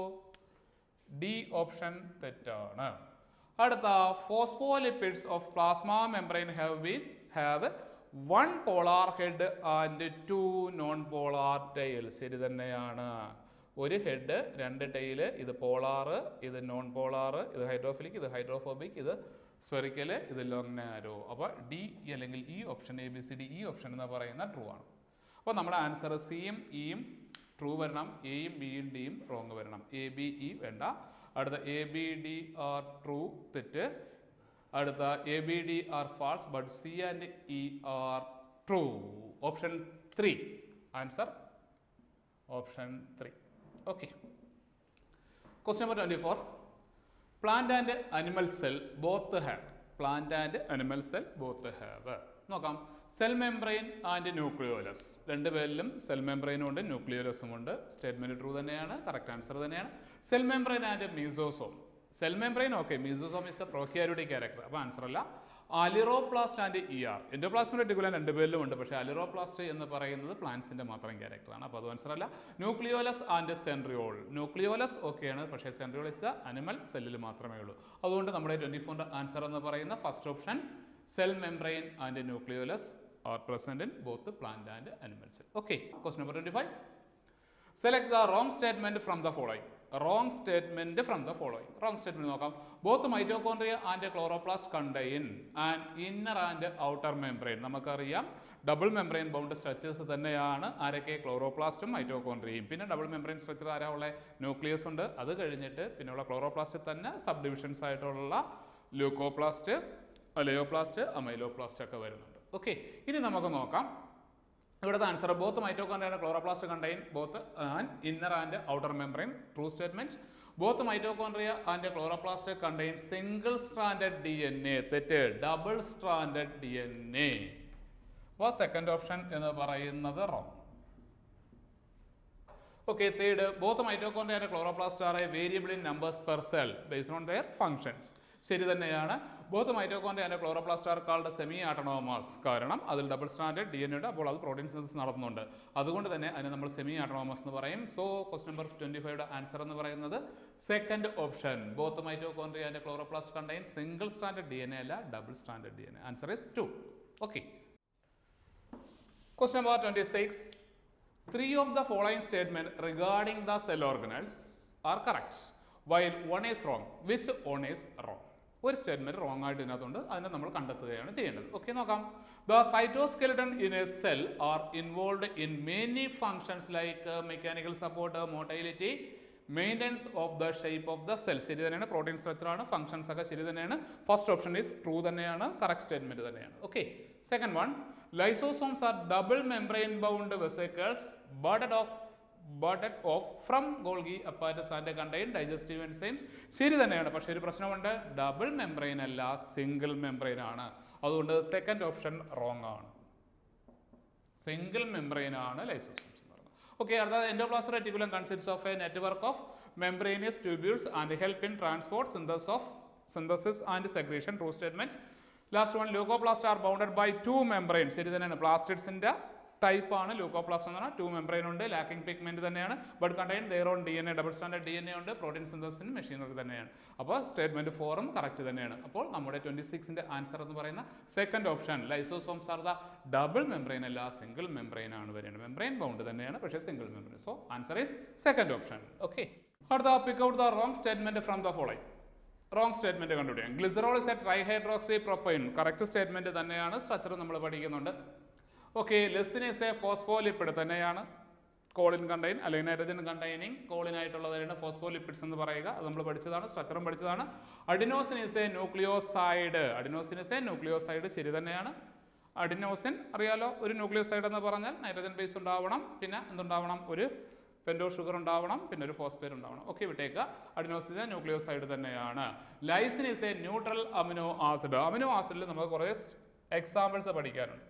ഡി ഓപ്ഷൻ തെറ്റാണ് അടുത്ത phospholipids of plasma membrane have been have one polar head and two non polar tail ശരി തന്നെയാണ് ഒരു ഹെഡ് രണ്ട് ടൈല് ഇത് പോളാറ് ഇത് നോൺ പോളാറ് ഇത് ഹൈഡ്രോഫിലിക് ഇത് ഹൈഡ്രോഫോബിക് ഇത് സ്പെറിക്കല് ഇത് ലോങ് നാരോ അപ്പോൾ ഡി അല്ലെങ്കിൽ ഈ option A B C D ഈ ഓപ്ഷൻ എന്ന് പറയുന്ന ട്രൂ ആണ് അപ്പോൾ നമ്മുടെ ആൻസർ സിയും ഇയും ട്രൂ വരണം എയും ബിയും ഡിയും റോങ് വരണം എ ബി ഇ വേണ്ട അടുത്ത A B D are true തെറ്റ് അടുത്ത A B D are false but C and E are true option three answer option three okay question number twenty four plant and animal cell both have plant and animal cell both have നോക്കാം cell membrane and nucleolus രണ്ട് പേരിലും cell മെംബ്രെയിനും ഉണ്ട് ന്യൂക്ലിയോലസും ഉണ്ട് statement true തന്നെയാണ് correct answer തന്നെയാണ് cell membrane and mesosome cell membrane okay mesosome is the prokaryotic character അപ്പോൾ ആൻസർ അല്ല അലിറോപ്ലാസ്റ്റ് ആൻഡ് ഇ ആർ എൻഡോപ്ലാസ്മിന്റെ ഡിഗുലൻ രണ്ട് പേരിലും ഉണ്ട് പക്ഷേ അലിറോപ്ലാസ്റ്റ് എന്ന് പറയുന്നത് പ്ലാന്റ്സിന്റെ മാത്രം ക്യാരക്ടറാണ് അപ്പോൾ അത് ആൻസർ അല്ല ന്യൂക്ലിയോലസ് ആൻഡ് സെൻട്രിയോൾ ന്യൂക്ലിയോലസ് ഓക്കെയാണ് പക്ഷേ സെൻട്രിയോൾ ഇസ് ദ അനിമൽ സെല്ലിൽ മാത്രമേ ഉള്ളൂ അതുകൊണ്ട് നമ്മുടെ ട്വന്റി ഫോറിന്റെ ആൻസർ എന്ന് പറയുന്ന first option cell membrane and nucleolus are present in both plant and animal cell okay question number twenty five select the wrong statement from the following wrong statement from the following wrong statement നോക്കാം both mitochondria and chloroplast contain and inner and outer membrane നമുക്കറിയാം double membrane bound structures തന്നെയാണ് ആരൊക്കെ ക്ലോറോപ്ലാസ്റ്റും മൈറ്റോകോൺട്രിയയും പിന്നെ double membrane structure ആരാ ഉള്ള nucleus ഉണ്ട് അത് കഴിഞ്ഞിട്ട് പിന്നെയുള്ള ക്ലോറോപ്ലാസ്റ്റിൽ തന്നെ സബ് ഡിവിഷൻസ് ആയിട്ടുള്ള ലൂക്കോപ്ലാസ്റ്റ് ലയോപ്ലാസ്റ്റ് അമൈലോപ്ലാസ്റ്റ് ഒക്കെ വരുന്നുണ്ട് ഓക്കെ ഇനി നമുക്ക് നോക്കാം ഇവിടുത്തെ answer both mitochondria chloroplast contain both and inner and outer membrane true statement both mitochondria and chloroplast contain single stranded D N A തെറ്റ് double stranded D N A അപ്പോൾ second option എന്ന് പറയുന്നത് wrong okay third both mitochondria and chloroplast are a variable in numbers per cell based on their functions ശരി തന്നെയാണ് both mitochondria and chloroplast are called semi autonomous കാരണം അതിൽ double standard D N ഉണ്ട് അപ്പോൾ അത് protein synthesis നടത്തുന്നുണ്ട് അതുകൊണ്ട് തന്നെ അതിനെ നമ്മൾ സെമി ആട്ടോണോമസ് എന്ന് പറയും സോ ക്വസ്റ്റ് നമ്പർ ട്വന്റി ഫൈവയുടെ ആൻസർ എന്ന് പറയുന്നത് second option both mitochondria and chloroplast contain single standard D N A അല്ല double standard D N A answer is two okay Question number 26. Three of the following statement regarding the cell organelles are correct, while one is wrong. Which one is wrong? ഒരു statement wrong ആയിട്ട് ഇതിനകത്തുണ്ട് അതിനെ നമ്മൾ കണ്ടെത്തുകയാണ് ചെയ്യേണ്ടത് okay നോക്കാം the cytoskeleton in a cell are involve in many functions like mechanical support motility maintenance of the shape of the cell ശരി തന്നെയാണ് പ്രോട്ടീൻ സ്ട്രക്ചറാണ് ഫങ്ഷൻസ് ഒക്കെ ശരി തന്നെയാണ് ഫസ്റ്റ് ഓപ്ഷൻ ഈസ് ട്രൂ തന്നെയാണ് കറക്റ്റ് സ്റ്റേറ്റ്മെന്റ് തന്നെയാണ് okay second one lysosomes are double membrane bound vesicles budded off budded off from Golgi apparatus and contain digestive enzymes ശരി തന്നെയാണ് പക്ഷേ ഒരു പ്രശ്നമുണ്ട് ഡബിൾ മെംബ്രെയിൻ അല്ല സിംഗിൾ മെംബ്രെയിൻ ആണ് അതുകൊണ്ട് സെക്കൻഡ് ഓപ്ഷൻ റോങ് ആണ് സിംഗിൾ മെംബ്രെയിൻ ആണ് ലൈസോസോംസ് എന്ന് പറയുന്നത് ഓക്കെ അടുത്തത് endoplasmic reticulum consist of a network of membranous tubules and help in transport synthesis of synthesis and secretion true statement last one leucoplast are bounded by two membrane ശരി തന്നെയാണ് പ്ലാസ്റ്റിഡ്സിന്റെ type ആണ് leucoplast എന്ന് പറഞ്ഞാൽ two membrane ഉണ്ട് lacking pigment തന്നെയാണ് but contain their own D N A double standard D N A ഉണ്ട് protein സിന്തസിന് മെഷീനറി തന്നെയാണ് അപ്പോൾ സ്റ്റേറ്റ്മെന്റ് ഫോറും കറക്റ്റ് തന്നെയാണ് അപ്പോൾ നമ്മുടെ ട്വന്റി സിക്സിന്റെ ആൻസർ എന്ന് പറയുന്ന second option lysosomes are the double membrane അല്ല സിംഗിൾ മെംബ്രെയിൻ ആണ് വരുന്നത് മെംബ്രെയിൻ ബൗണ്ട് തന്നെയാണ് പക്ഷേ single membrane so answer is second option okay അടുത്ത pick out the wrong statement from the following wrong statement കണ്ടുപിടിക്കാം glycerol is a trihydroxy propane correct statement തന്നെയാണ് structure നമ്മൾ പഠിക്കുന്നുണ്ട് okay lecithin is a phospholipid തന്നെയാണ് choline contain അല്ലെങ്കിൽ nitrogen containing choline ആയിട്ടുള്ളതാണ് phospholipids എന്ന് പറയുക അത് നമ്മൾ പഠിച്ചതാണ് സ്ട്രക്ചറും പഠിച്ചതാണ് adenosine is a nucleoside adenosine is a nucleoside ശരി തന്നെയാണ് അഡിനോസിൻ അറിയാലോ ഒരു ന്യൂക്ലിയോസൈഡ് എന്ന് പറഞ്ഞാൽ നൈട്രജൻ ബേസ് ഉണ്ടാവണം പിന്നെ എന്തുണ്ടാവണം ഒരു പെൻഡോ ഷുഗർ ഉണ്ടാവണം പിന്നെ ഒരു ഫോസ്ഫേറ്റ് ഉണ്ടാവണം ഓക്കെ വിട്ടേക്കുക അഡിനോസിൻ ന്യൂക്ലിയോസൈഡ് തന്നെയാണ് lysine is a neutral amino acid amino ആസിഡിൽ നമുക്ക് കുറേ എക്സാമ്പിൾസ് പഠിക്കാനുണ്ട്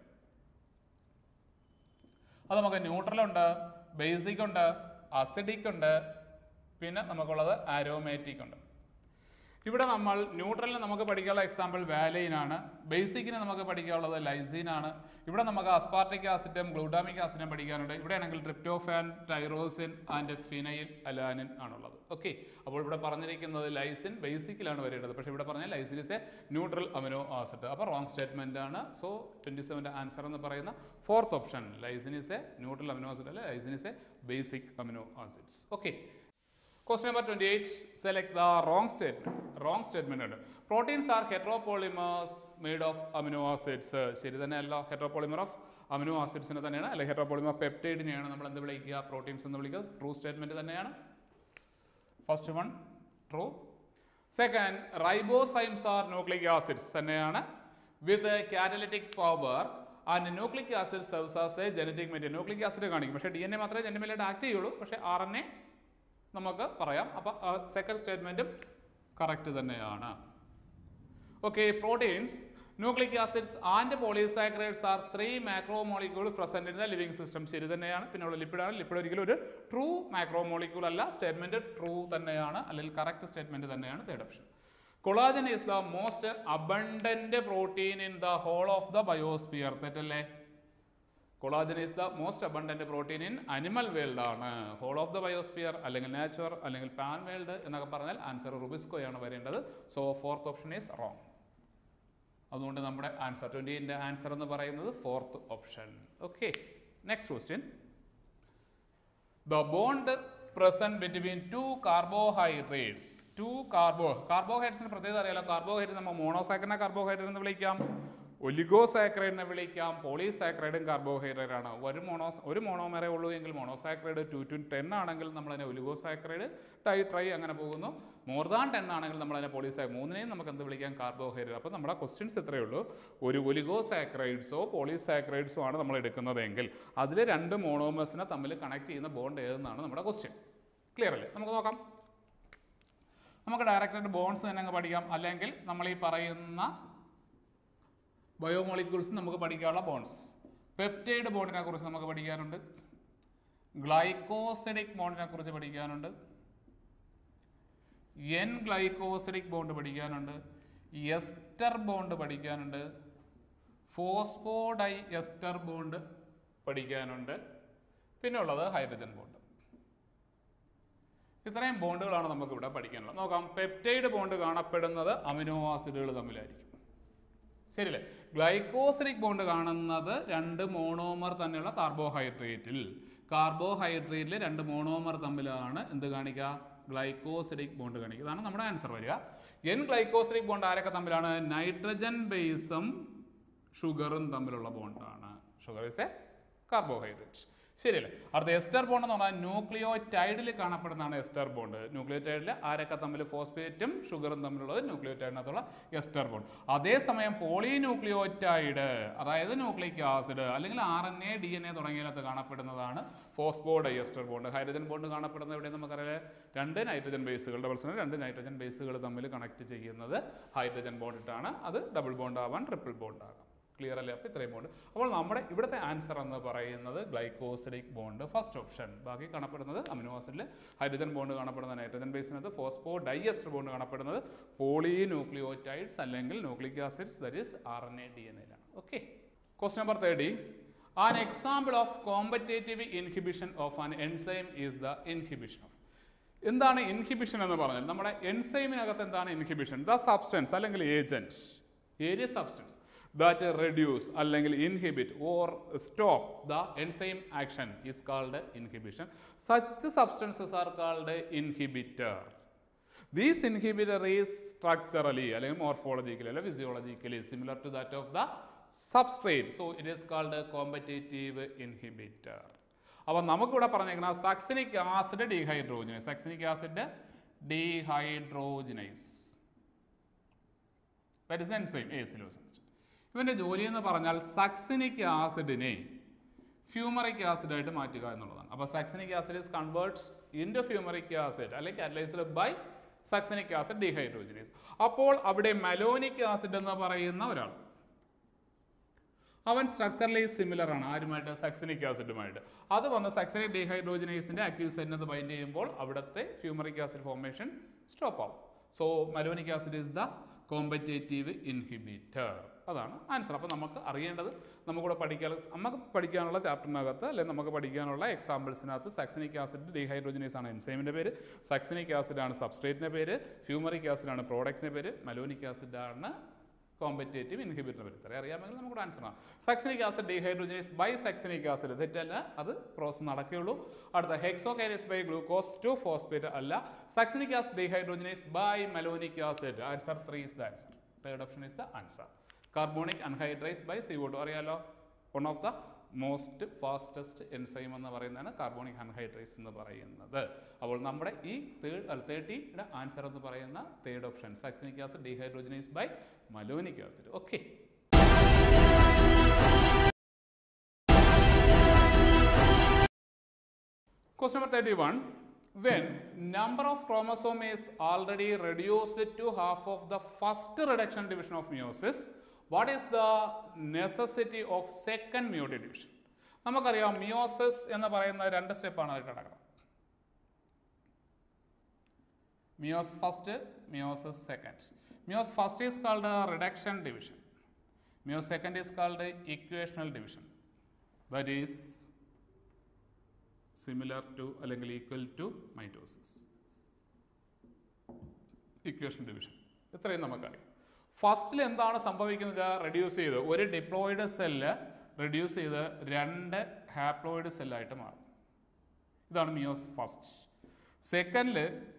അത് നമുക്ക് ന്യൂട്രൽ ഉണ്ട് ബേസിക് ഉണ്ട് അസിഡിക് ഉണ്ട് പിന്നെ നമുക്കുള്ളത് ആരോമാറ്റിക് ഉണ്ട് ഇവിടെ നമ്മൾ ന്യൂട്രലിന് നമുക്ക് പഠിക്കാനുള്ള എക്സാമ്പിൾ വാലൈൻ ആണ് ബേസിക്കിന് നമുക്ക് പഠിക്കാനുള്ളത് ലൈസീൻ ആണ് ഇവിടെ നമുക്ക് അസ്പാർട്ടിക് ആസിഡും ഗ്ലൂട്ടാമിക് ആസിഡും പഠിക്കാനുണ്ട് ഇവിടെ ആണെങ്കിൽ tryptophan tyrosine and phenylalanine ആണുള്ളത് ഓക്കെ അപ്പോൾ ഇവിടെ പറഞ്ഞിരിക്കുന്നത് ലൈസിൻ ബേസിക്കിലാണ് വരേണ്ടത് പക്ഷേ ഇവിടെ പറഞ്ഞാൽ lysine is a neutral amino acid അപ്പോൾ റോങ് സ്റ്റേറ്റ്മെന്റ് ആണ് സോ ട്വന്റി സെവൻ്റെ ആൻസർ എന്ന് പറയുന്ന fourth option lysine is a neutral amino acid അല്ല lysine is a basic amino acids okay Question number 28, select the wrong statement. Wrong statement ഉണ്ട് proteins are heteropolymers made of amino acids ശരി തന്നെയല്ല ഹെട്രോപോളിമർ of amino ആസിഡ്സിനെ തന്നെയാണ് അല്ലെങ്കിൽ ഹെട്രോപോളിമർ പെപ്റ്റൈഡിനെയാണ് നമ്മൾ എന്ത് വിളിക്കുക proteins എന്ന് വിളിക്കുക ട്രൂ സ്റ്റേറ്റ്മെന്റ് തന്നെയാണ് first one true second ribozymes are nucleic acids തന്നെയാണ് with catalytic power and nucleic acid serves as a genetic material nucleic acid കാണിക്കും പക്ഷേ ഡി എൻ എ മാത്രമേ ജനമേലായിട്ട് ആക്ട് ചെയ്യുള്ളൂ പക്ഷേ ആർ എൻ എ നമുക്ക് പറയാം അപ്പം സെക്കൻഡ് സ്റ്റേറ്റ്മെൻറ്റും കറക്റ്റ് തന്നെയാണ് okay proteins nucleic acids and polysaccharides are three macromolecule present in the living system ശരി തന്നെയാണ് പിന്നെ ഉള്ള ലിപ്പിഡാണ് ലിപ്പിഡ് ഒരിക്കലും ഒരു ട്രൂ മാക്രോമോളിക്യൂൾ അല്ല സ്റ്റേറ്റ്മെന്റ് ട്രൂ തന്നെയാണ് അല്ലെങ്കിൽ കറക്റ്റ് സ്റ്റേറ്റ്മെന്റ് തന്നെയാണ് third option collagen is the most abundant protein in the whole of the biosphere തെറ്റല്ലേ collagen is the most abundant protein in animal world ആണ് ഹോൾ ഓഫ് ദ ബയോസ്ഫിയർ അല്ലെങ്കിൽ natural അല്ലെങ്കിൽ pan world എന്നൊക്കെ പറഞ്ഞാൽ answer റുബിസ്കോയാണ് വരേണ്ടത് so fourth option is wrong അതുകൊണ്ട് നമ്മുടെ ആൻസർ ട്വൻറ്റീൻ്റെ ആൻസർ എന്ന് പറയുന്നത് fourth option okay next question the bond present between two carbohydrates two carbo കാർബോഹൈഡ്രേറ്റ്സിന് പ്രത്യേകത അറിയാലോ കാർബോഹൈഡ്രേറ്റ് നമ്മൾ മോണോസാക്കറിനെ കാർബോഹൈഡ്രേറ്റ് എന്ന് വിളിക്കാം ഒലിഗോസാക്രൈഡിനെ വിളിക്കാം പോളിസാക്രൈഡും കാർബോഹൈഡ്രേറ്റ് ആണ് ഒരു മോണോ ഒരു മോണോമറേ ഉള്ളൂ എങ്കിൽ മോണോസാക്രൈഡ് ടു ടു ടെൻ ആണെങ്കിൽ നമ്മളതിനെ ഒലിഗോസാക്രൈഡ് ടൈ ട്രൈ അങ്ങനെ പോകുന്നു മോർ ദാൻ ടെൻ ആണെങ്കിൽ നമ്മളതിനെ പോളിസാ മൂന്നിനെയും നമുക്ക് എന്ത് വിളിക്കാം കാർബോഹൈഡ്രേറ്റ് അപ്പോൾ നമ്മുടെ ക്വസ്റ്റ്യൻസ് ഇത്രയേ ഉള്ളൂ ഒരു ഒലിഗോസാക്രൈഡ്സോ പോളിസാക്രൈഡ്സോ ആണ് നമ്മൾ എടുക്കുന്നതെങ്കിൽ അതിൽ രണ്ട് മോണോമേഴ്സിനെ തമ്മിൽ കണക്ട് ചെയ്യുന്ന ബോണ്ട് ഏതെന്നാണ് നമ്മുടെ ക്വസ്റ്റ്യൻ ക്ലിയർ അല്ലേ നമുക്ക് നോക്കാം നമുക്ക് ഡയറക്റ്റായിട്ട് ബോൺസ് തന്നെ അങ്ങ് പഠിക്കാം അല്ലെങ്കിൽ നമ്മൾ ഈ പറയുന്ന ബയോമോളിക്യൂൾസ് നമുക്ക് പഠിക്കാനുള്ള ബോൺസ് പെപ്റ്റൈഡ് ബോണ്ടിനെ കുറിച്ച് നമുക്ക് പഠിക്കാനുണ്ട് ഗ്ലൈക്കോസിഡിക് ബോണ്ടിനെ കുറിച്ച് പഠിക്കാനുണ്ട് എൻ ഗ്ലൈക്കോസിഡിക് ബോണ്ട് പഠിക്കാനുണ്ട് എസ്റ്റർ ബോണ്ട് പഠിക്കാനുണ്ട് ഫോസ്ഫോഡൈ എസ്റ്റർ ബോണ്ട് പഠിക്കാനുണ്ട് പിന്നെ ഉള്ളത് ഹൈഡ്രജൻ ബോണ്ട് ഇത്രയും ബോണ്ടുകളാണ് നമുക്ക് ഇവിടെ പഠിക്കാനുള്ളത് നോക്കാം പെപ്റ്റൈഡ് ബോണ്ട് കാണപ്പെടുന്നത് അമിനോ ആസിഡുകൾ തമ്മിലായിരിക്കും ശരിയല്ലേ ഗ്ലൈക്കോസിഡിക് ബോണ്ട് കാണുന്നത് രണ്ട് മോണോമർ തന്നെയുള്ള കാർബോഹൈഡ്രേറ്റിൽ കാർബോഹൈഡ്രേറ്റിൽ രണ്ട് മോണോമർ തമ്മിലാണ് എന്ത് കാണിക്കുക ഗ്ലൈക്കോസിഡിക് ബോണ്ട് കാണിക്കുക ഇതാണ് നമ്മുടെ ആൻസർ വരിക എൻ ഗ്ലൈക്കോസിഡിക് ബോണ്ട് ആരൊക്കെ തമ്മിലാണ് നൈട്രജൻ ബേസും ഷുഗറും തമ്മിലുള്ള ബോണ്ടാണ് ഷുഗർ ഇസ് എ കാർബോഹൈഡ്രേറ്റ് ശരിയല്ലേ അടുത്ത എസ്റ്റർ ബോണ്ട് എന്ന് പറഞ്ഞാൽ ന്യൂക്ലിയോടൈഡിൽ കാണപ്പെടുന്നതാണ് എസ്റ്റർ ബോണ്ട് ന്യൂക്ലിയോടൈഡിൽ ആരൊക്കെ തമ്മിൽ ഫോസ്ഫേറ്റും ഷുഗറും തമ്മിലുള്ളത് ന്യൂക്ലിയോടൈഡിനകത്തുള്ള എസ്റ്റർ ബോണ്ട് അതേസമയം പോളിന്യൂക്ലിയോറ്റൈഡ് അതായത് ന്യൂക്ലിക് ആസിഡ് അല്ലെങ്കിൽ R N A D N A തുടങ്ങിയതിനകത്ത് കാണപ്പെടുന്നതാണ് phosphodiester bond hydrogen bond കാണപ്പെടുന്നത് എവിടെ നമുക്കറിയാം രണ്ട് നൈട്രജൻ ബേസുകൾ ഡബിൾ സെവൻ രണ്ട് നൈട്രജൻ ബേസുകൾ തമ്മിൽ കണക്ട് ചെയ്യുന്നത് ഹൈഡ്രജൻ ബോണ്ടിട്ടാണ് അത് ഡബിൾ ബോണ്ട് ആവാൻ ട്രിപ്പിൾ ബോണ്ട് ആകാം ക്ലിയർ അല്ലേ അപ്പോൾ ഇത്രയും ബോണ്ട് അപ്പോൾ നമ്മുടെ ഇവിടുത്തെ ആൻസർ എന്ന് പറയുന്നത് ഗ്ലൈക്കോസിഡിക് ബോണ്ട് ഫസ്റ്റ് ഓപ്ഷൻ ബാക്കി കാണപ്പെടുന്നത് അമിനോ ആസിഡിൽ ഹൈഡ്രജൻ ബോണ്ട് കാണപ്പെടുന്ന നൈട്രജൻ ബേസിനകത്ത് ഫോസ്ഫോ ഡൈഎസ്റ്റർ ബോണ്ട് കാണപ്പെടുന്നത് പോളി ന്യൂക്ലിയോറ്റൈഡ്സ് അല്ലെങ്കിൽ nucleic acids that is R N A D N എയിലാണ് okay question number thirty an example of competitive inhibition of an enzyme is the inhibition of എന്താണ് inhibition എന്ന് പറഞ്ഞാൽ നമ്മുടെ എൻസൈമിനകത്ത് എന്താണ് inhibition the substance അല്ലെങ്കിൽ agent area substance that reduce അല്ലെങ്കിൽ inhibit or stop the enzyme action is called inhibition such substances are called inhibitor these inhibitor is structurally അല്ലെങ്കിൽ morphologically അല്ലെങ്കിൽ physiologically similar to that of the substrate so it is called competitive inhibitor അപ്പോൾ നമുക്കിവിടെ പറഞ്ഞേക്കുന്ന succinic acid dehydrogenase succinic acid dehydrogenase that is enzyme ഏസിലോസ് ഇവൻ്റെ ജോലി എന്ന് പറഞ്ഞാൽ സക്സിനിക് ആസിഡിനെ ഫ്യൂമറിക് ആസിഡായിട്ട് മാറ്റുക എന്നുള്ളതാണ് അപ്പോൾ succinic acid is converts into fumaric acid അല്ലെങ്കിൽ catalysed by succinic acid dehydrogenase അപ്പോൾ അവിടെ മലോനിക് ആസിഡ് എന്ന് പറയുന്ന ഒരാൾ അവൻ സ്ട്രക്ചറലി സിമിലർ ആണ് ആരുമായിട്ട് സക്സിനിക് ആസിഡുമായിട്ട് അത് വന്ന് സക്സിനിക് ഡീഹൈഡ്രോജനൈസിന്റെ ആക്റ്റീവ് സൈറ്റിനത് ബൈൻഡ് ചെയ്യുമ്പോൾ അവിടുത്തെ ഫ്യൂമറിക് ആസിഡ് ഫോർമേഷൻ സ്റ്റോപ്പ് ആവും so malonic acid is the competitive inhibitor അതാണ് ആൻസർ അപ്പോൾ നമുക്ക് അറിയേണ്ടത് നമുക്കിവിടെ പഠിക്കാൻ നമുക്ക് പഠിക്കാനുള്ള ചാപ്റ്ററിനകത്ത് അല്ലെങ്കിൽ നമുക്ക് പഠിക്കാനുള്ള എക്സാമ്പിൾസിനകത്ത് സക്സിനിക് ആസിഡ് ഡീഹൈഡ്രോജനൈസ് ആണ് എൻസൈമിൻ്റെ പേര് സക്സിനിക് ആസിഡ് ആണ് സബ്സ്ട്രേറ്റിൻ്റെ പേര് ഫ്യൂമറിക് ആസിഡ് ആണ് പ്രോഡക്റ്റിൻ്റെ പേര് മലോനിക് ആസിഡ് ആണ് കോമ്പറ്റേറ്റീവ് ഇൻഹിബിറ്റർ വരും ഇത്രയും അറിയാമെങ്കിൽ നമുക്ക് ആൻസർ ആണ് succinic acid dehydrogenase by succinic acid തെറ്റല്ല അത് പ്രോസസ് നടക്കുകയുള്ളൂ അടുത്ത hexokinase by glucose to phosphate അല്ല succinic acid dehydrogenase by malonic acid answer three is the answer third option is the answer carbonic anhydrase by C two അറിയാലോ one of the most fastest enzyme എന്ന് പറയുന്നതാണ് carbonic അൺഹൈഡ്രൈസ് എന്ന് പറയുന്നത് അപ്പോൾ നമ്മുടെ ഈ third തേർട്ടിയുടെ answer എന്ന് പറയുന്ന third option succinic acid dehydrogenase by malonic acid okay Question number 31. When number of chromosome is already reduced to half of the first reduction division of meiosis, what is the necessity of second meiotic division? നമുക്കറിയാം meiosis എന്ന് പറയുന്ന രണ്ട് സ്റ്റെപ്പാണ് അതിൽ കിടക്കുന്നത് meiosis first meiosis second meiosis first is called reduction division meiosis second is called equational division that is similar to അല്ലെങ്കിൽ equal to mitosis equation division ഇത്രയും നമുക്കറിയാം ഫസ്റ്റിൽ എന്താണ് സംഭവിക്കുന്നത് റെഡ്യൂസ് ചെയ്ത് ഒരു ഡിപ്ലോയിഡ് സെല്ല് റെഡ്യൂസ് ചെയ്ത് രണ്ട് ഹാപ്ലോയിഡ് സെല്ലായിട്ട് മാറും ഇതാണ് മിയോസ് ഫസ്റ്റ് സെക്കൻഡിൽ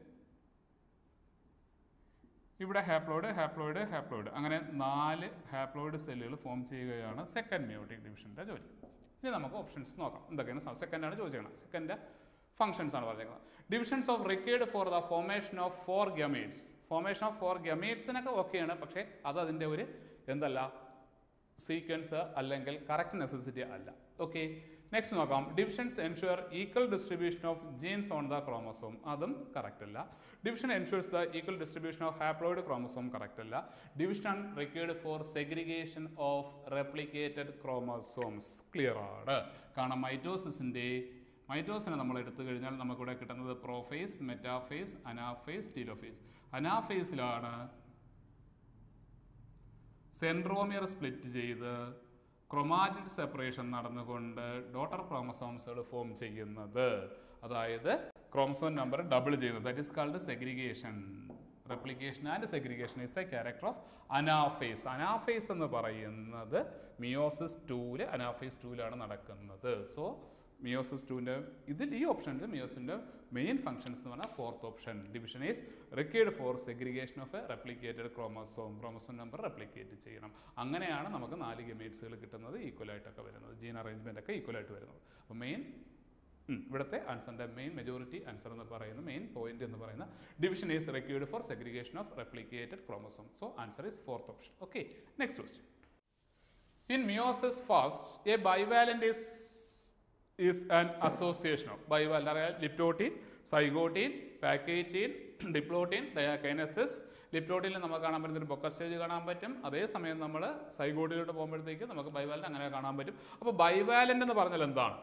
ഇവിടെ ഹാപ്ലോയിഡ് ഹാപ്ലോയിഡ് ഹാപ്ലോയിഡ് അങ്ങനെ നാല് ഹാപ്ലോയിഡ് സെല്ലുകൾ ഫോം ചെയ്യുകയാണ് സെക്കൻഡ് മിയോട്ടിക് ഡിവിഷൻ്റെ ജോലി ഇനി നമുക്ക് ഓപ്ഷൻസ് നോക്കാം എന്തൊക്കെയാണ് സെക്കൻഡാണ് ചോദിച്ചത് സെക്കൻഡ് ഫംഗ്ഷൻസ് ആണ് പറഞ്ഞേക്കുന്നത് divisions of required for the formation of four gametes formation of four ഗമീറ്റ്സിനൊക്കെ ഓക്കെയാണ് പക്ഷേ അത് അതിൻ്റെ ഒരു എന്തല്ല സീക്വൻസ് അല്ലെങ്കിൽ കറക്റ്റ് നെസസിറ്റി അല്ല ഓക്കെ നെക്സ്റ്റ് നോക്കാം divisions ensure equal distribution of genes on the chromosome അതും കറക്റ്റ് അല്ല division ensures the equal distribution of haploid chromosome correct അല്ല division required for segregation of replicated chromosomes clear ആണ് കാരണം മൈറ്റോസിസിൻ്റെ മൈറ്റോസിനെ നമ്മൾ എടുത്തു കഴിഞ്ഞാൽ നമുക്കിവിടെ കിട്ടുന്നത് പ്രോഫേസ് മെറ്റാഫേസ് അനാഫേസ് ടീലോഫേസ് അനാഫേസിലാണ് സെൻട്രോമിയർ സ്പ്ലിറ്റ് ചെയ്ത് ക്രൊമാറ്റിഡ് സെപ്പറേഷൻ നടന്നുകൊണ്ട് ഡോട്ടർ ക്രോമസോംസുകൾ ഫോം ചെയ്യുന്നത് അതായത് ക്രോമസോം നമ്പർ ഡബിൾ ചെയ്യുന്നത് that is called segregation replication and segregation is the character of anaphase anaphase എന്ന് പറയുന്നത് മിയോസിസ് ടൂല് അനാഫേസ് ടൂലാണ് നടക്കുന്നത് സോ മിയോസിസ് ടുവിൻ്റെ ഇതിൽ ഈ ഓപ്ഷൻസ് മിയോസിൻ്റെ മെയിൻ ഫംഗ്ഷൻസ് എന്ന് പറഞ്ഞാൽ fourth option division is required for segregation of a replicated chromosome chromosome number replicate ചെയ്യണം അങ്ങനെയാണ് നമുക്ക് നാല് ഗമേറ്റ്സുകൾ കിട്ടുന്നത് ഈക്വൽ ആയിട്ടൊക്കെ വരുന്നത് ജീൻ അറേഞ്ച്മെൻ്റ് ഒക്കെ ഈക്വൽ ആയിട്ട് വരുന്നത് അപ്പോൾ മെയിൻ ഇവിടുത്തെ ആൻസറിൻ്റെ മെയിൻ മെജോറിറ്റി ആൻസർ എന്ന് പറയുന്ന മെയിൻ പോയിന്റ് എന്ന് പറയുന്ന division is required for segregation of replicated chromosome so answer is fourth option okay next question In meiosis first, a bivalent is, is an association of bivalent അറിയാം ലിപ്റ്റോട്ടീൻ zygotene പാക്കേറ്റീൻ diplotene ഡയാകൈനസിസ് ലിപ്റ്റോട്ടീനിൽ നമുക്ക് കാണാൻ പറ്റുന്ന ഒരു bouquet stage കാണാൻ പറ്റും അതേസമയം നമ്മൾ സൈഗോട്ടിലോട്ട് പോകുമ്പോഴത്തേക്ക് നമുക്ക് ബൈവാലൻ്റ് അങ്ങനെ കാണാൻ പറ്റും അപ്പോൾ ബൈവാലൻ്റ് എന്ന് പറഞ്ഞാൽ എന്താണ്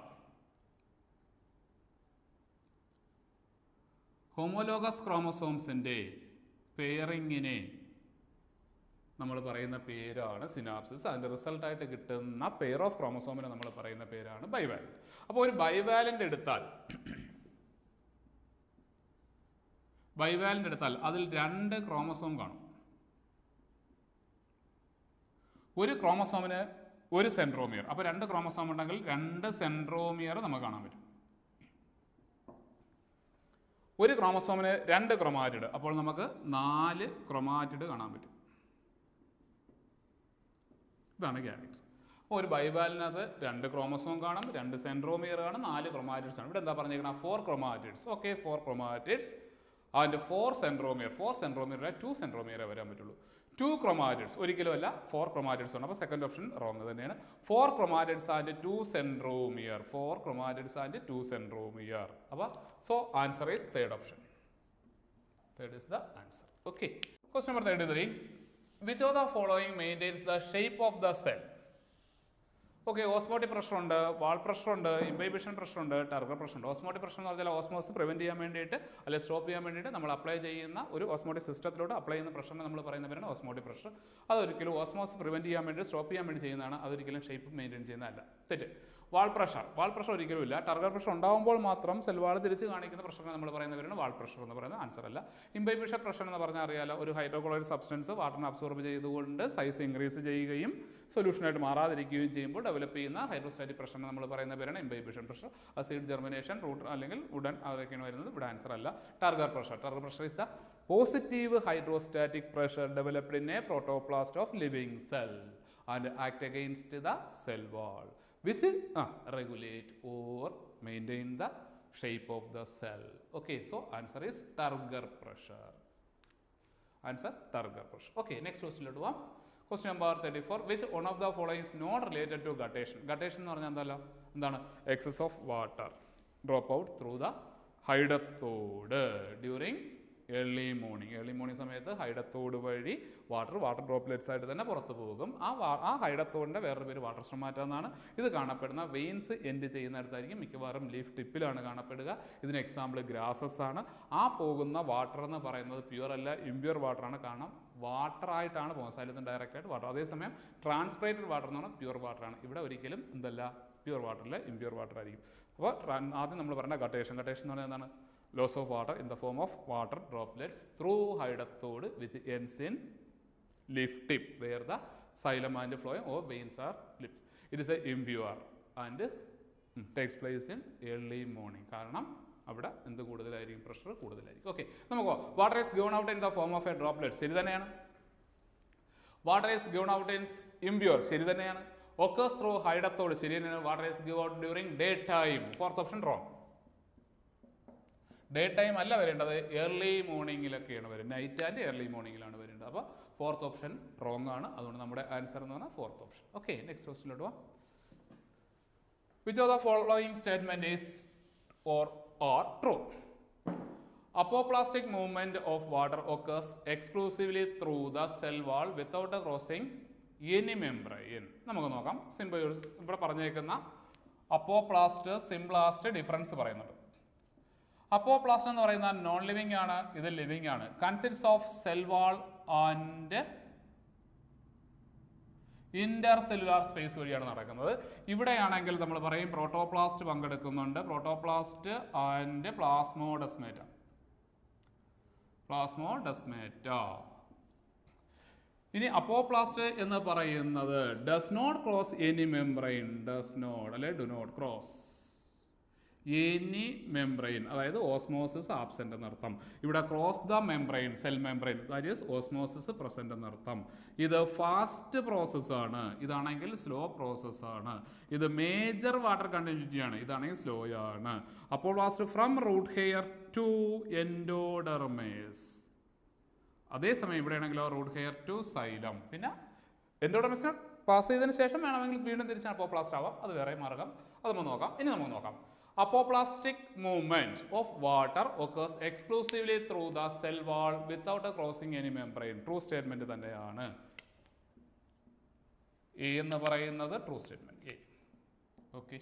ഹോമോലോഗസ് ക്രോമസോംസിൻ്റെ പെയറിങ്ങിനെ നമ്മൾ പറയുന്ന പേരാണ് സിനാപ്സിസ് അതിൻ്റെ റിസൾട്ടായിട്ട് കിട്ടുന്ന പെയർ ഓഫ് ക്രോമസോമിനെ നമ്മൾ പറയുന്ന പേരാണ് ബൈവാലൻ്റ് അപ്പോൾ ഒരു ബൈവാലൻ്റ് എടുത്താൽ ബൈവാലൻ്റ് എടുത്താൽ അതിൽ രണ്ട് ക്രോമസോം കാണും ഒരു ക്രോമസോമിന് ഒരു സെൻട്രോമിയർ അപ്പോൾ രണ്ട് ക്രോമസോം ഉണ്ടെങ്കിൽ രണ്ട് സെൻട്രോമിയർ നമുക്ക് കാണാൻ പറ്റും ഒരു ക്രോമസോമിന് രണ്ട് ക്രൊമാറ്റിഡ് അപ്പോൾ നമുക്ക് നാല് ക്രൊമാറ്റിഡ് കാണാൻ പറ്റും ഇതാണ് ക്യാരക്ടർ അപ്പോൾ ഒരു ബൈബാലിനകത്ത് രണ്ട് ക്രോമസോം കാണും രണ്ട് സെൻട്രോമിയർ കാണും നാല് ക്രൊമാറ്റിഡ്സ് ആണ് ഇവിടെ എന്താ പറഞ്ഞേക്കണം four chromatids okay four chromatids അതിൻ്റെ four centromere four centromere two സെൻട്രോമിയറെ വരാൻ പറ്റുള്ളൂ ടു ക്രൊമാറ്റിഡ്സ് ഒരിക്കലും അല്ല ഫോർ ക്രൊമാറ്റിഡ്സ് ആണ് അപ്പോൾ സെക്കൻഡ് ഓപ്ഷൻ റോങ് തന്നെയാണ് four chromatids and two centromere four chromatids and two centromere അപ്പോൾ so answer is third option third is the answer okay question number thirty three which of the following maintains the shape of the cell okay osmotic pressure ഉണ്ട് wall pressure ഉണ്ട് imbibition pressure ഉണ്ട് turgor pressure ഉണ്ട് osmotic pressure എന്ന് പറഞ്ഞാൽ ഓസ്മോസ് prevent ചെയ്യാൻ വേണ്ടിയിട്ട് അല്ലെങ്കിൽ stop ചെയ്യാൻ വേണ്ടിയിട്ട് നമ്മൾ അപ്ലൈ ചെയ്യുന്ന ഒരു ഓസ്മോട്ടിക് സിസ്റ്റത്തിലൂടെ അപ്ലൈ ചെയ്യുന്ന പ്രഷറിനെ നമ്മൾ പറയുന്ന പേരാണ് ഓസ്മോട്ടിക് പ്രഷർ അതൊരിക്കലും ഓസ്മോസ് പ്രിവെൻറ്റ് ചെയ്യാൻ വേണ്ടി സ്റ്റോപ്പ് ചെയ്യാൻ വേണ്ടി ചെയ്യുന്നതാണ് അതൊരിക്കലും ഷേപ്പ് മെയിൻറ്റെയിൻ ചെയ്യുന്നതല്ല തെറ്റ് വാൾ പ്രഷർ വാൾ പ്രഷർ ഒരിക്കലും ഇല്ല ടർഗർ പ്രഷർ ഉണ്ടാകുമ്പോൾ മാത്രം സെൽവാൾ തിരിച്ച് കാണിക്കുന്ന പ്രഷറിനെ നമ്മൾ പറയുന്ന പേരാണ് വാൾ പ്രഷർ എന്ന് പറയുന്ന ആൻസർ അല്ല ഇംബൈബിഷൻ പ്രഷർ എന്ന് പറഞ്ഞാൽ അറിയാലോ ഒരു ഹൈഡ്രോക്ലോറൈഡ് സബ്സ്റ്റൻസ് വാട്ടറിനെ അബ്സോർബ് ചെയ്തുകൊണ്ട് സൈസ് ഇൻക്രീസ് ചെയ്യുകയും സൊല്യൂഷനായിട്ട് മാറാതിരിക്കുകയും ചെയ്യുമ്പോൾ ഡെവലപ്പ് ചെയ്യുന്ന ഹൈഡ്രോസ്റ്റാറ്റിക് പ്രഷറിനെ നമ്മൾ പറയുന്ന പേരാണ് imbibition pressure a seed germination root അല്ലെങ്കിൽ ഉടൻ അതൊക്കെയാണ് വരുന്നത് ഇവിടെ ആൻസർ അല്ല turgor pressure turgor pressure is the positive hydrostatic pressure developed in a protoplast of living cell and act against the cell wall which regulate or maintain the shape of the cell okay so answer is turgor pressure answer turgor pressure okay next ക്വസ്റ്റിലോട്ട് പോവാം question number thirty four which one of the following is not related to guttation guttation എന്ന് പറഞ്ഞാൽ എന്തല്ല എന്താണ് excess of water drop out through the hydathode during early morning early morning സമയത്ത് hydathode വഴി water water droplets ആയിട്ട് തന്നെ പുറത്തു പോകും ആ വാ ആ ഹൈഡത്തോടിൻ്റെ വേറൊരു പേര് വാട്ടർ സ്ട്രോമാറ്റ എന്നാണ് ഇത് കാണപ്പെടുന്ന വെയിൻസ് എൻഡ് ചെയ്യുന്നിടത്തായിരിക്കും മിക്കവാറും ലീഫ് ടിപ്പിലാണ് കാണപ്പെടുക ഇതിന് എക്സാമ്പിൾ ഗ്രാസസ് ആണ് ആ പോകുന്ന വാട്ടർ എന്ന് പറയുന്നത് പ്യുവർ അല്ല ഇമ്പ്യൂർ വാട്ടറാണ് കാരണം വാട്ടർ ആയിട്ടാണ് പോകുന്നത് സൈലത്തും ഡയറക്റ്റ് ആയിട്ട് വാട്ടർ അതേസമയം ട്രാൻസ്പറേറ്റഡ് വാട്ടർ എന്ന് പറഞ്ഞാൽ പ്യുവർ വാട്ടറാണ് ഇവിടെ ഒരിക്കലും എന്തല്ല പ്യുവർ വാട്ടറിൽ ഇമ്പ്യൂർ വാട്ടർ ആയിരിക്കും അപ്പോൾ ആദ്യം നമ്മൾ പറഞ്ഞ ഗട്ടേഷൻ ഗട്ടേഷൻ എന്ന് പറഞ്ഞാൽ എന്താണ് loss of water in the form of water droplets through hydrothode which ends in leaf tip where the xylem and phloem or veins are lips. It is a impure and mm, takes place in early morning കാരണം അവിടെ എന്ത് കൂടുതലായിരിക്കും pressure കൂടുതലായിരിക്കും okay നമുക്ക് water is given out in the form of a droplet ശരി തന്നെയാണ് water is given out in impure ശരി തന്നെയാണ് ഒക്കേഴ്സ് ത്രൂ ഹൈഡത്തോട് ശരി തന്നെയാണ് water is give out during day time fourth option wrong day time അല്ല വരേണ്ടത് early മോർണിംഗിലൊക്കെയാണ് വരുന്നത് night and early മോർണിംഗിലാണ് വരേണ്ടത് അപ്പോൾ ഫോർത്ത് ഓപ്ഷൻ റോങ് ആണ് അതുകൊണ്ട് നമ്മുടെ ആൻസർ എന്ന് പറഞ്ഞാൽ ഫോർത്ത് ഓപ്ഷൻ ഓക്കെ നെക്സ്റ്റ് ക്വസ്റ്റിലോട്ട് പോവാം which of the following statement is or are true apoplastic movement of water occurs exclusively through the cell wall without crossing any membrane നമുക്ക് നോക്കാം simple ഇവിടെ പറഞ്ഞേക്കുന്ന അപ്പോപ്ലാസ്റ്റ് സിംപ്ലാസ്റ്റ് ഡിഫറൻസ് പറയുന്നുണ്ട് apoplast എന്ന് പറയുന്ന non living ആണ് ഇത് ലിവിംഗ് ആണ് consists of cell wall and inter cellular space വഴിയാണ് നടക്കുന്നത് ഇവിടെയാണെങ്കിൽ നമ്മൾ പറയും പ്രോട്ടോപ്ലാസ്റ്റ് പങ്കെടുക്കുന്നുണ്ട് പ്രോട്ടോപ്ലാസ്റ്റ് ആൻഡ് പ്ലാസ്മോഡസ്മേറ്റ പ്ലാസ്മോഡസ്മേറ്റ ഇനി അപ്പോപ്ലാസ്റ്റ് എന്ന് പറയുന്നത് does not cross any membrane does not അല്ലെ do not cross any membrane അതായത് ഓസ്മോസിസ് ആബ്സെൻ്റ് എന്നർത്ഥം ഇവിടെ cross the membrane cell membrane that is osmosis present എന്നർത്ഥം ഇത് ഫാസ്റ്റ് പ്രോസസ്സാണ് ഇതാണെങ്കിൽ സ്ലോ പ്രോസസ്സാണ് ഇത് മേജർ വാട്ടർ കണ്ടിന്യൂറ്റിയാണ് ഇതാണെങ്കിൽ സ്ലോ ആണ് അപ്പോൾ vast from root hair to endodermis അതേസമയം ഇവിടെയാണെങ്കിലോ റൂട്ട് ഹെയർ ടു സൈലം പിന്നെ എൻഡോഡർമേസിനെ പാസ് ചെയ്തതിന് ശേഷം വേണമെങ്കിൽ വീണ്ടും തിരിച്ചാണ് അപ്പോപ്ലാസ്റ്റ് ആവാം അത് വേറെ മാർഗം അത് നമുക്ക് നോക്കാം ഇനി നമുക്ക് നോക്കാം apoplastic movement of water occurs exclusively through the cell wall without crossing any membrane true statement തന്നെയാണ് എ എന്ന് പറയുന്നത് true statement A okay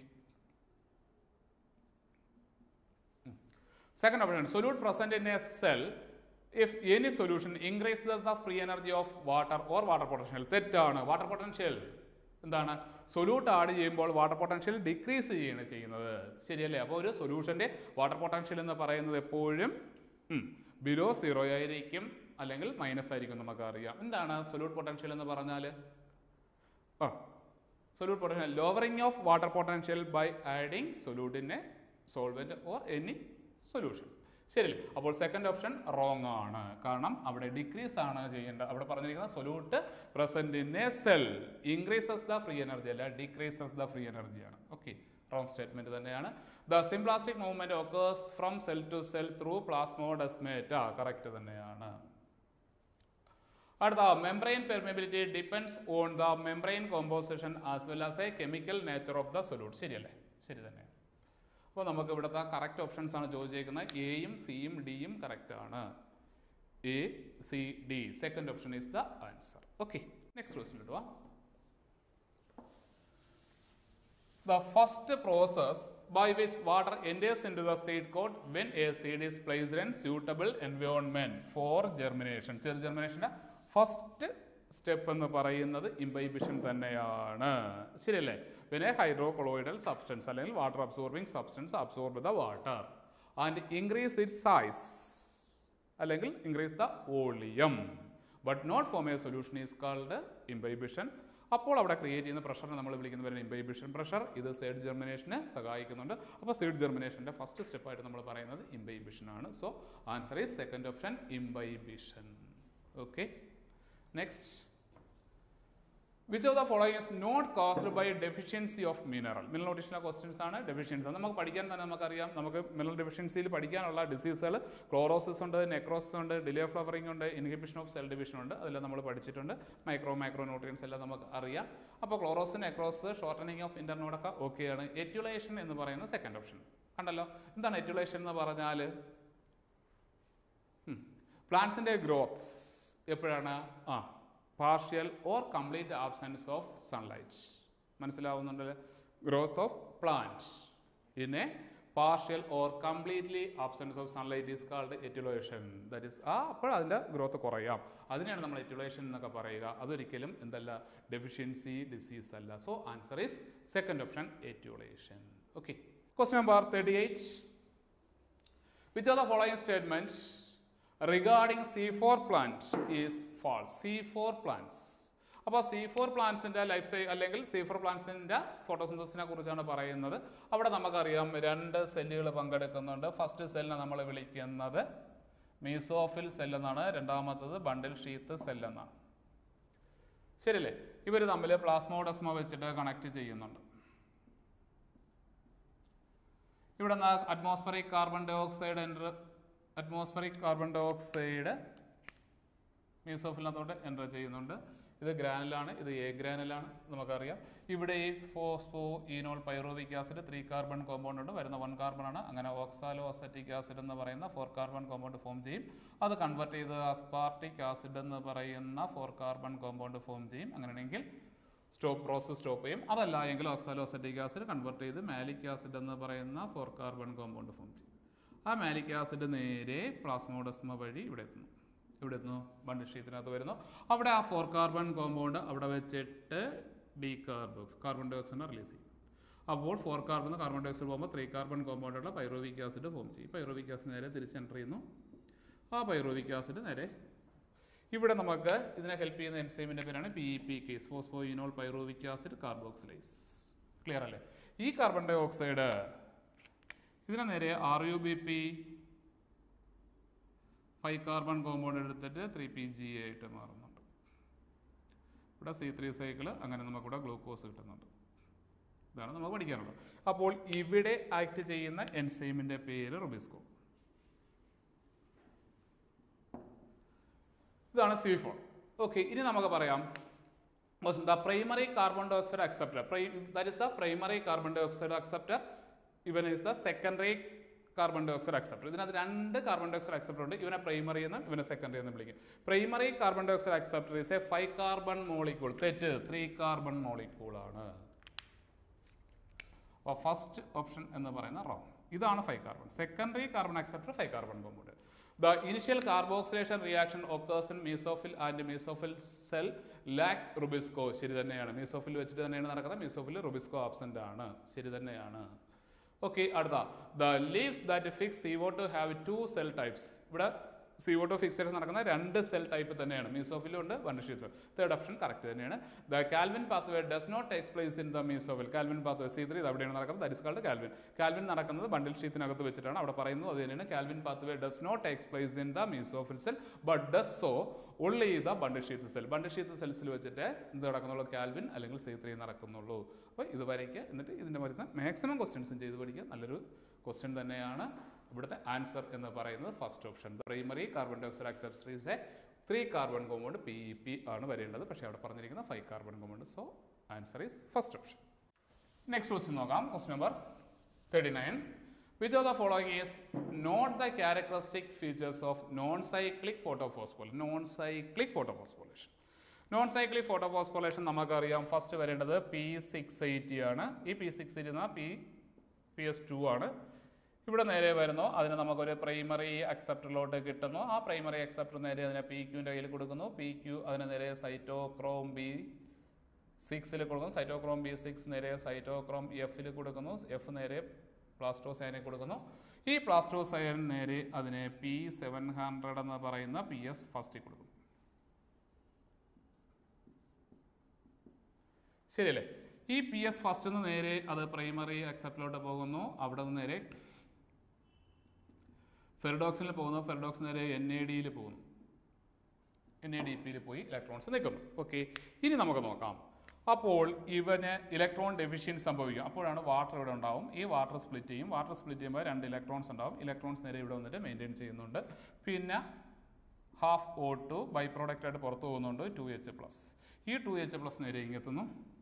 Second option, solute present in a cell if any solution increases the free energy of water or water potential. തെറ്റാണ് water potential എന്താണ് solute add ചെയ്യുമ്പോൾ water potential decrease ചെയ്യാണ് ചെയ്യുന്നത് ശരിയല്ലേ അപ്പോൾ ഒരു സൊല്യൂഷൻ്റെ വാട്ടർ പൊട്ടൻഷ്യൽ എന്ന് പറയുന്നത് എപ്പോഴും ബിലോ സീറോ ആയിരിക്കും അല്ലെങ്കിൽ മൈനസ് ആയിരിക്കും നമുക്കറിയാം എന്താണ് സൊല്യൂട്ട് പൊട്ടൻഷ്യൽ എന്ന് പറഞ്ഞാൽ ആ solute potential lowering of water potential by adding solute in a solvent or any solution ശരിയല്ലേ അപ്പോൾ സെക്കൻഡ് ഓപ്ഷൻ റോങ് ആണ് കാരണം അവിടെ ഡിക്രീസ് ആണ് ചെയ്യേണ്ടത് അവിടെ പറഞ്ഞിരിക്കുന്ന solute present in a cell increases the free energy അല്ല ഡിക്രീസസ് ദ ഫ്രീ എനർജിയാണ് ഓക്കെ റോങ് സ്റ്റേറ്റ്മെന്റ് തന്നെയാണ് the symplastic movement occurs from cell to cell through plasmodesmata correct തന്നെയാണ് അടുത്ത membrane permeability depends on the membrane composition as well as a chemical nature of the solute ശരിയല്ലേ ശരി തന്നെ അപ്പോൾ നമുക്ക് ഇവിടുത്തെ കറക്റ്റ് ഓപ്ഷൻസ് ആണ് ചോദിച്ചേക്കുന്നത് എയും സിയും ഡിയും കറക്റ്റ് ആണ് A C D second option is the answer okay next question ഇടുക The first process by which water enters into the seed coat when a seed is placed in suitable environment for germination. ചെറു ജെർമിനേഷൻ്റെ first step എന്ന് പറയുന്നത് ഇംബൈബിഷൻ തന്നെയാണ് ശരിയല്ലേ പിന്നെ hydrocolloidal substance അല്ലെങ്കിൽ water absorbing substance absorb the water and increase it size അല്ലെങ്കിൽ increase the volume but not form a solution is called imbibition അപ്പോൾ അവിടെ ക്രിയേറ്റ് ചെയ്യുന്ന പ്രഷറിനെ നമ്മൾ വിളിക്കുന്ന പേരാണ് ഇംബൈബിഷൻ പ്രഷർ ഇത് സീഡ് ജെർമിനേഷന് സഹായിക്കുന്നുണ്ട് അപ്പോൾ സീഡ് ജെർമിനേഷൻ്റെ ഫസ്റ്റ് സ്റ്റെപ്പായിട്ട് നമ്മൾ പറയുന്നത് ഇംബൈബിഷൻ ആണ് so answer is second option imbibition okay next which of the following is not caused by deficiency of mineral mineral nutritional questions ആണ് ഡെഫിഷ്യൻസി നമുക്ക് പഠിക്കാൻ തന്നെ നമുക്കറിയാം നമുക്ക് മിനറൽ ഡെഫിഷ്യൻസിയിൽ പഠിക്കാനുള്ള ഡിസീസുകൾ ക്ലോറോസിസ് ഉണ്ട് നെക്രോസിസ് ഉണ്ട് ഡിലേ ഫ്ലവറിംഗ് ഉണ്ട് ഇൻഹിബിഷൻ ഓഫ് സെൽ ഡിവിഷൻ ഉണ്ട് അതെല്ലാം നമ്മൾ പഠിച്ചിട്ടുണ്ട് മൈക്രോ മൈക്രോ ന്യൂട്രിയൻസ് എല്ലാം നമുക്ക് അറിയാം അപ്പോൾ ക്ലോറോസ് നെക്രോസ് ഷോർട്ടനിങ് ഓഫ് ഇൻ്റർനോഡൊക്കെ ഓക്കെയാണ് എറ്റ്യുലേഷൻ എന്ന് പറയുന്ന സെക്കൻഡ് ഓപ്ഷൻ കണ്ടല്ലോ എന്താണ് എറ്റ്യുലേഷൻ എന്ന് പറഞ്ഞാൽ പ്ലാന്റ്സിൻ്റെ ഗ്രോത്ത് എപ്പോഴാണ് ആ partial or complete absence of sunlight മനസ്സിലാവുന്നുണ്ടല്ലോ growth of plant in a partial or completely absence of sunlight is called etiolation that is ആ അപ്പോൾ അതിൻ്റെ ഗ്രോത്ത് കുറയാം അതിനെയാണ് നമ്മൾ എറ്റുലേഷൻ എന്നൊക്കെ പറയുക അതൊരിക്കലും എന്തല്ല ഡെഫിഷ്യൻസി ഡിസീസ് അല്ല so answer is second option etiolation okay question number thirty eight which are the following statement regarding C four plant is false C four plants അപ്പോൾ സി ഫോർ പ്ലാന്റ്സിൻ്റെ ലൈഫ് സൈ അല്ലെങ്കിൽ സി ഫോർ പ്ലാന്റ്സിൻ്റെ ഫോട്ടോസിന്തസിനെ കുറിച്ചാണ് പറയുന്നത് അവിടെ നമുക്കറിയാം രണ്ട് സെല്ലുകൾ പങ്കെടുക്കുന്നുണ്ട് ഫസ്റ്റ് സെല്ലിനെ നമ്മൾ വിളിക്കുന്നത് മീസോഫിൽ സെൽ എന്നാണ് രണ്ടാമത്തത് ബണ്ടിൽ ഷീത്ത് സെൽ എന്നാണ് ശരിയല്ലേ ഇവർ തമ്മിൽ പ്ലാസ്മോഡസ്മ വെച്ചിട്ട് കണക്ട് ചെയ്യുന്നുണ്ട് ഇവിടെ നിന്ന് atmospheric carbon dioxide enter atmospheric carbon dioxide മീസോഫിലിനകത്തോട്ട് എൻ്റർ ചെയ്യുന്നുണ്ട് ഇത് ഗ്രാനലാണ് ഇത് എ ഗ്രാനലാണ് നമുക്കറിയാം ഇവിടെ ഈ phospho enol pyruvic acid three carbon compound ഉണ്ട് വരുന്ന വൺ കാർബൺ ആണ് അങ്ങനെ ഓക്സാലോ അസറ്റിക് ആസിഡ് എന്ന് പറയുന്ന ഫോർ കാർബൺ കോമ്പൗണ്ട് ഫോം ചെയ്യും അത് കൺവെർട്ട് ചെയ്ത് അസ്പാർട്ടിക് ആസിഡ് എന്ന് പറയുന്ന ഫോർ കാർബൺ കോമ്പൗണ്ട് ഫോം ചെയ്യും അങ്ങനെയാണെങ്കിൽ സ്റ്റോപ്പ് പ്രോസസ് സ്റ്റോപ്പ് ചെയ്യും അതല്ല എങ്കിൽ ഓക്സാലോ അസറ്റിക് ആസിഡ് കൺവെർട്ട് ചെയ്ത് മാലിക് ആസിഡ് എന്ന് പറയുന്ന ഫോർ കാർബൺ കോമ്പൗണ്ട് ഫോം ചെയ്യും ആ മാലിക് ആസിഡ് നേരെ പ്ലാസ്മോഡസ്മ വഴി ഇവിടെ എത്തുന്നു ഇവിടെ എത്തുന്നു ബണ്ടിൽ ഷീറ്റിനകത്ത് വരുന്നു അവിടെ ആ ഫോർ കാർബൺ കോമ്പൗണ്ട് അവിടെ വെച്ചിട്ട് ഡി കാർബോക്സ് കാർബൺ ഡൈ ഓക്സൈഡിനെ റിലീസ് ചെയ്യും അപ്പോൾ four carbon carbon dioxide പോകുമ്പോൾ ത്രീ കാർബൺ കോമ്പൗണ്ടുള്ള പൈറോവിക് ആസിഡ് ഫോം ചെയ്യും പൈറോവിക് ആസിഡ് നേരെ തിരിച്ച് എൻ്റർ ചെയ്യുന്നു ആ പൈറോവിക് ആസിഡ് നേരെ ഇവിടെ നമുക്ക് ഇതിനെ ഹെൽപ്പ് ചെയ്യുന്ന എൻസൈമിൻ്റെ പേരാണ് P E P case phosphoenol pyruvic acid carboxylase clear അല്ലേ ഈ കാർബൺ ഡൈ ഓക്സൈഡ് ഇതിന് നേരെ R U B P five carbon compound എടുത്തിട്ട് ത്രീ പി ജി ആയിട്ട് മാറുന്നുണ്ട് ഇവിടെ സി ത്രീ സൈക്കിൾ അങ്ങനെ നമുക്കിവിടെ ഗ്ലൂക്കോസ് കിട്ടുന്നുണ്ട് ഇതാണ് നമുക്ക് പഠിക്കാനുള്ളത് അപ്പോൾ ഇവിടെ ആക്ട് ചെയ്യുന്ന എൻസൈമിൻ്റെ പേര് റുബിസ്കോ ഇതാണ് സി ഫോർ ഓക്കെ ഇനി നമുക്ക് പറയാം the primary carbon dioxide acceptor that is the primary carbon dioxide acceptor ഇവൻ is the secondary carbon dioxide acceptor ഇതിനകത്ത് രണ്ട് കാർബൺ ഡൈ ഓക്സൈഡ് അക്സെപ്റ്റർ ഉണ്ട് ഇവനെ പ്രൈമറി എന്നും ഇവനെ സെക്കൻഡറി എന്നും വിളിക്കും primary carbon dioxide acceptor is a five carbon molecule തെറ്റ് ത്രീ കാർബൺ മോളിക്കൂൾ ആണ് അപ്പോൾ ഫസ്റ്റ് ഓപ്ഷൻ എന്ന് പറയുന്ന റോങ് ഇതാണ് five carbon secondary carbon acceptor five carbon compound the initial carboxylation reaction occurs in mesophyll and mesophyll cell lacks Rubisco ശരി തന്നെയാണ് mesophyll വെച്ചിട്ട് തന്നെയാണ് നടക്കുന്നത് മീസോഫിൽ റുബിസ്കോ ആബ്സെന്റ് ആണ് ശരി തന്നെയാണ് ഓക്കെ അടുത്ത the leaves that fix C വോട്ട് ഹാവ് ടു സെൽ ടൈപ്സ് ഇവിടെ സി വോട്ടോ ഫിക്സേഷൻ നടക്കുന്ന രണ്ട് സെൽ ടൈപ്പ് തന്നെയാണ് മീസോഫിലും ഉണ്ട് വണ്ടർഷീത്ത് തേർഡ് ഓപ്ഷൻ കറക്റ്റ് തന്നെയാണ് the Calvin pathway does not takes place in the mesophyll Calvin pathway C three ഇത് അവിടെയാണ് നടക്കുന്നത് that is called Calvin Calvin നടക്കുന്നത് ബണ്ടിൽ ഷീത്തിനകത്ത് വെച്ചിട്ടാണ് അവിടെ പറയുന്നത് അത് തന്നെയാണ് Calvin pathway does not takes place in the mesophyll cell but does so only the bundle sheath cell bundle sheath സെൽസിൽ വെച്ചിട്ട് എന്ത് നടക്കുന്നുള്ളൂ കാൽവിൻ അല്ലെങ്കിൽ സി ത്രീ നടക്കുന്നുള്ളൂ അപ്പോൾ ഇത് വരയ്ക്കുക എന്നിട്ട് ഇതിൻ്റെ വരുന്ന മാക്സിമം ക്വസ്റ്റ്യൻസും ചെയ്ത് പഠിക്കുക നല്ലൊരു ക്വസ്റ്റ്യൻ തന്നെയാണ് ഇവിടുത്തെ ആൻസർ എന്ന് പറയുന്നത് first option primary carbon dioxide acceptor is a three carbon compound P E P ആണ് വരേണ്ടത് പക്ഷേ അവിടെ പറഞ്ഞിരിക്കുന്ന five carbon compound so answer is first option next question നോക്കാം question number thirty nine which of the following is not the characteristic features of non cyclic photophosphorylation non cyclic photophosphorylation non cyclic photophosphorylation നമുക്കറിയാം first വരേണ്ടത് P six eighty ആണ് ഈ P six eighty എന്നാൽ P P S two ആണ് ഇവിടെ നേരെ വരുന്നു അതിന് നമുക്കൊരു പ്രൈമറി അക്സെപ്റ്ററിലോട്ട് കിട്ടുന്നു ആ പ്രൈമറി അക്സെപ്റ്റർ നേരെ അതിനെ പി ക്യൂവിൻ്റെ കയ്യിൽ കൊടുക്കുന്നു പി ക്യൂ അതിന് നേരെ സൈറ്റോക്രോം ബി സിക്സിൽ കൊടുക്കുന്നു സൈറ്റോക്രോം ബി സിക്സ് നേരെ സൈറ്റോക്രോം എഫിൽ കൊടുക്കുന്നു എഫ് നേരെ പ്ലാസ്റ്റോസൈനിൽ കൊടുക്കുന്നു ഈ പ്ലാസ്റ്റോസൈൻ നേരെ അതിനെ പി സെവൻ ഹൺഡ്രഡ് എന്ന് പറയുന്ന പി എസ് ഫസ്റ്റിൽ കൊടുക്കുന്നു ശരിയല്ലേ ഈ പി എസ് ഫസ്റ്റ് നിന്ന് നേരെ അത് പ്രൈമറി അക്സെപ്റ്റിലോട്ട് പോകുന്നു അവിടെ നിന്ന് നേരെ ഫെറിഡോക്സിൽ പോകുന്നു ഫെറിഡോക്സ് നേരെ എൻ എ ഡിയിൽ പോകുന്നു എൻ എ ഡി പിയിൽ പോയി ഇലക്ട്രോൺസ് നിൽക്കുന്നു ഓക്കെ ഇനി നമുക്ക് നോക്കാം അപ്പോൾ ഇവന് ഇലക്ട്രോൺ ഡെഫിഷ്യൻസ് സംഭവിക്കും അപ്പോഴാണ് വാട്ടർ ഇവിടെ ഉണ്ടാവും ഈ വാട്ടർ സ്പ്ലിറ്റ് ചെയ്യും വാട്ടർ സ്പ്ലിറ്റ് ചെയ്യുമ്പോൾ രണ്ട് ഇലക്ട്രോൺസ് ഉണ്ടാവും ഇലക്ട്രോൺസ് നേരെ ഇവിടെ വന്നിട്ട് മെയിൻറ്റെയിൻ ചെയ്യുന്നുണ്ട് പിന്നെ half O two by product ആയിട്ട് പുറത്തു പോകുന്നുണ്ട് ടു എച്ച് പ്ലസ് ഈ ടു എച്ച് പ്ലസ് നേരെ ഇങ്ങെത്തുന്നു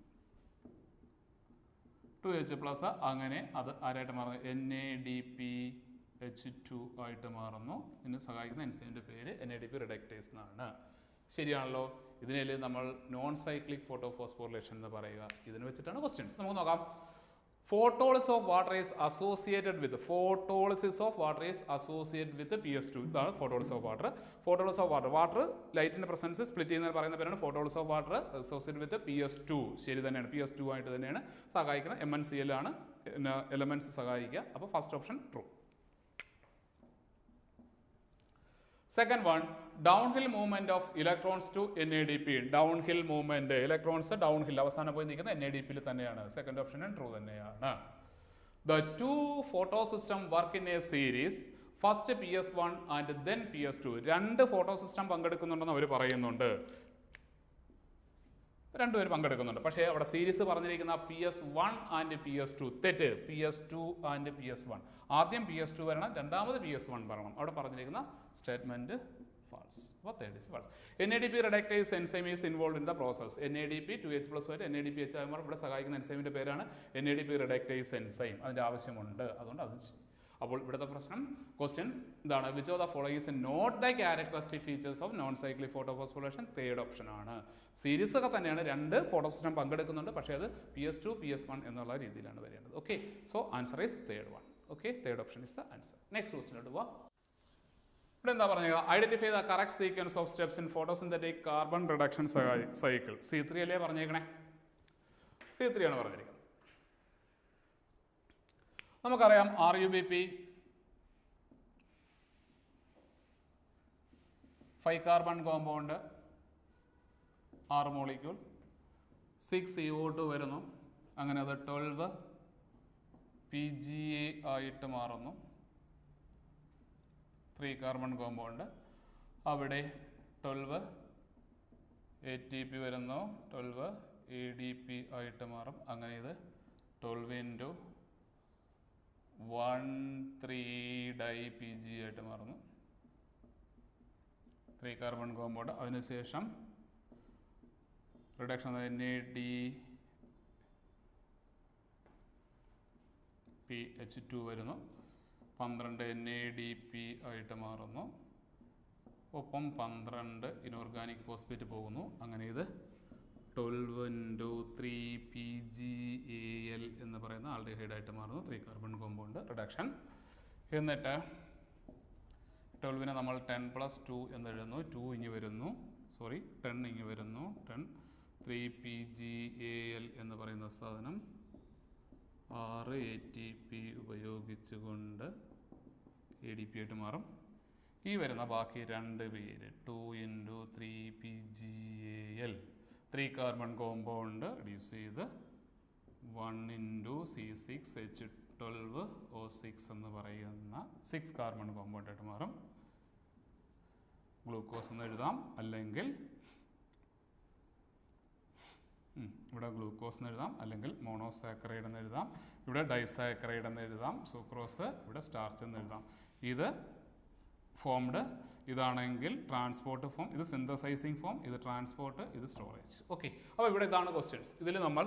ടു എച്ച് പ്ലസ് അങ്ങനെ അത് ആരായിട്ട് മാറുന്നു N A D P H two ആയിട്ട് മാറുന്നു ഇതിന് സഹായിക്കുന്ന എൻസൈമിൻ്റെ പേര് N A D P reductase എന്നാണ് ശരിയാണല്ലോ ഇതിനെ നമ്മൾ നോൺ സൈക്ലിക് ഫോട്ടോഫോസ്ഫോറിലേഷൻ എന്ന് പറയുക ഇതിന് വെച്ചിട്ടാണ് ക്വസ്റ്റ്യൻസ് നമുക്ക് നോക്കാം photolysis of water is associated with photolysis of water is associated with P S two ഇതാണ് photolysis of water photolysis of water water ലൈറ്റിന്റെ പ്രസൻസ് സ്പ്ലിറ്റ് ചെയ്യുന്ന പറയുന്ന പേരാണ് photolysis of water associated with P S two ശരി തന്നെയാണ് P S two ആയിട്ട് തന്നെയാണ് സഹായിക്കുന്നത് എം എൻ സി എൽ ആണ് എലമെന്റ്സ് സഹായിക്കുക അപ്പോൾ first option true second one down hill movement of electrons to N A D P down hill movement electrons down hill അവസാനം പോയി നിൽക്കുന്ന എൻ എ ഡി പിയിൽ തന്നെയാണ് സെക്കൻഡ് ഓപ്ഷൻ ട്രൂ തന്നെയാണ് the two photo system work in a series first P S one and then P S two രണ്ട് photo system പങ്കെടുക്കുന്നുണ്ടെന്ന് അവർ പറയുന്നുണ്ട് രണ്ടുപേർ പങ്കെടുക്കുന്നുണ്ട് പക്ഷേ അവിടെ സീരീസ് പറഞ്ഞിരിക്കുന്ന P S one and P S two തെറ്റ് P S two and P S one ആദ്യം പി എസ് ടു വരണം രണ്ടാമത് പി എസ് വൺ വരണം അവിടെ പറഞ്ഞിരിക്കുന്ന സ്റ്റേറ്റ്മെന്റ് ഫാൾസ് അപ്പോൾ third is false N A D P reductase enzyme is involve in the process N A D P to H plus വരെ N A D P H ആകുമ്പോൾ ഇവിടെ സഹായിക്കുന്ന എൻസൈമിൻ്റെ പേരാണ് N A D P reductase enzyme അതിൻ്റെ ആവശ്യമുണ്ട് അതുകൊണ്ട് അത് ചെയ്യും. അപ്പോൾ ഇവിടുത്തെ പ്രശ്നം ക്വസ്റ്റ്യൻ എന്താണ് which of the following is not the characteristic features of non cyclic photophosphorylation third option ആണ് സീരീസ് ഒക്കെ തന്നെയാണ് രണ്ട് ഫോട്ടോ സിസ്റ്റം പങ്കെടുക്കുന്നുണ്ട് പക്ഷേ അത് P S two P S one എന്നുള്ള രീതിയിലാണ് വരേണ്ടത് okay so answer is third one okay third option is the answer next ക്വസ്റ്റിനോട്ട് പോവാം ഇവിടെ എന്താ പറഞ്ഞത് identify the correct sequence of steps in photosynthetic carbon reduction cycle C three അല്ലേ പറഞ്ഞേക്കണേ C three ആണ് പറഞ്ഞിരിക്കുന്നത് നമുക്കറിയാം R U B P five carbon compound ആറ് molecule six C O two വരുന്നു അങ്ങനെ അത് ട്വൽവ് പി ജി എ ആയിട്ട് മാറുന്നു ത്രീ കാർബൺ കോമ്പൗണ്ട് അവിടെ ട്വൽവ് എ ടി പി വരുന്നു ട്വൽവ് എ ഡി പി ആയിട്ട് മാറും അങ്ങനെ ഇത് twelve into one three di P G ആയിട്ട് മാറുന്നു ത്രീ കാർബൺ കോമ്പൗണ്ട് അതിനുശേഷം reduction N A D P H two വരുന്നു പന്ത്രണ്ട് എൻ എ ഡി പി ആയിട്ട് മാറുന്നു ഒപ്പം പന്ത്രണ്ട് ഇനോർഗാനിക് ഫോസ്ഫേറ്റ് പോകുന്നു അങ്ങനെ ഇത് twelve into three P G A L എന്ന് പറയുന്ന ആൾഡിഹൈഡായിട്ട് മാറുന്നു ത്രീ കാർബൺ കോമ്പൗണ്ട് റിഡക്ഷൻ എന്നിട്ട് ട്വൽവിനെ നമ്മൾ ടെൻ പ്ലസ് ടു എന്ന് എഴുതുന്നു ടു ഇങ്ങ് വരുന്നു സോറി ടെൻ ഇങ്ങ് വരുന്നു ten three P G A L എന്ന് പറയുന്ന സാധനം ആറ് എ ടി പി ഉപയോഗിച്ചുകൊണ്ട് എ ഡി പി ആയിട്ട് മാറും ഈ വരുന്ന ബാക്കി രണ്ട് പേര് two into three P G A L three carbon compound reduce ചെയ്ത് one into C six H twelve O six എന്ന് പറയുന്ന സിക്സ് കാർബൺ കോമ്പൗണ്ട് ആയിട്ട് മാറും ഗ്ലൂക്കോസ് എന്ന് എഴുതാം അല്ലെങ്കിൽ ഉം, ഇവിടെ ഗ്ലൂക്കോസ് എന്ന് എഴുതാം അല്ലെങ്കിൽ മോണോസാക്കറൈഡ് എന്ന് എഴുതാം ഇവിടെ ഡൈസാക്കറൈഡ് എന്ന് എഴുതാം സൂക്രോസ് ഇവിടെ സ്റ്റാർച്ച് എന്ന് എഴുതാം ഇത് ഫോംഡ് ഇതാണെങ്കിൽ ട്രാൻസ്പോർട്ട് ഫോം ഇത് സിന്തസൈസിങ് ഫോം ഇത് ട്രാൻസ്പോർട്ട് ഇത് സ്റ്റോറേജ് ഓക്കെ അപ്പോൾ ഇവിടെ ഇതാണ് ക്വസ്റ്റ്യൻസ് ഇതിൽ നമ്മൾ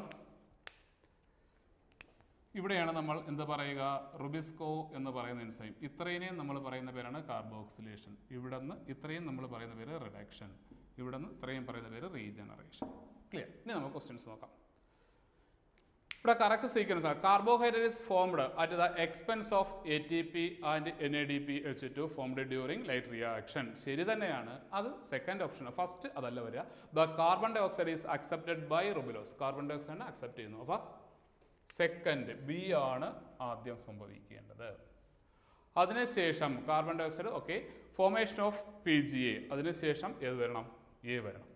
ഇവിടെയാണ് നമ്മൾ എന്താ പറയുക റുബിസ്കോ എന്ന് പറയുന്ന എൻസൈം ഇത്രയും നമ്മൾ പറയുന്ന പേരാണ് കാർബോക്സിലേഷൻ ഇവിടെ നിന്ന് ഇത്രയും നമ്മൾ പറയുന്ന പേര് റിഡക്ഷൻ ഇവിടെ നിന്ന് ഇത്രയും പറയുന്ന പേര് റീജനറേഷൻ ക്ലിയർ ഇനി നമുക്ക് ക്വസ്റ്റ്യൻസ് നോക്കാം ഇവിടെ കറക്റ്റ് സീക്വൻസ് ആണ് carbohydrate is formed at the expense of A T P and N A D P H two formed during light reaction ശരി തന്നെയാണ് അത് സെക്കൻഡ് ഓപ്ഷൻ ഫസ്റ്റ് അതല്ല വരിക the carbon dioxide is accepted by ribulose carbon ഡൈ ഓക്സൈഡിനെ accept ചെയ്യുന്നു അപ്പോൾ second B ആണ് ആദ്യം സംഭവിക്കേണ്ടത് അതിനുശേഷം carbon dioxide okay formation of P G A അതിനുശേഷം ഏത് വരണം എ വരണം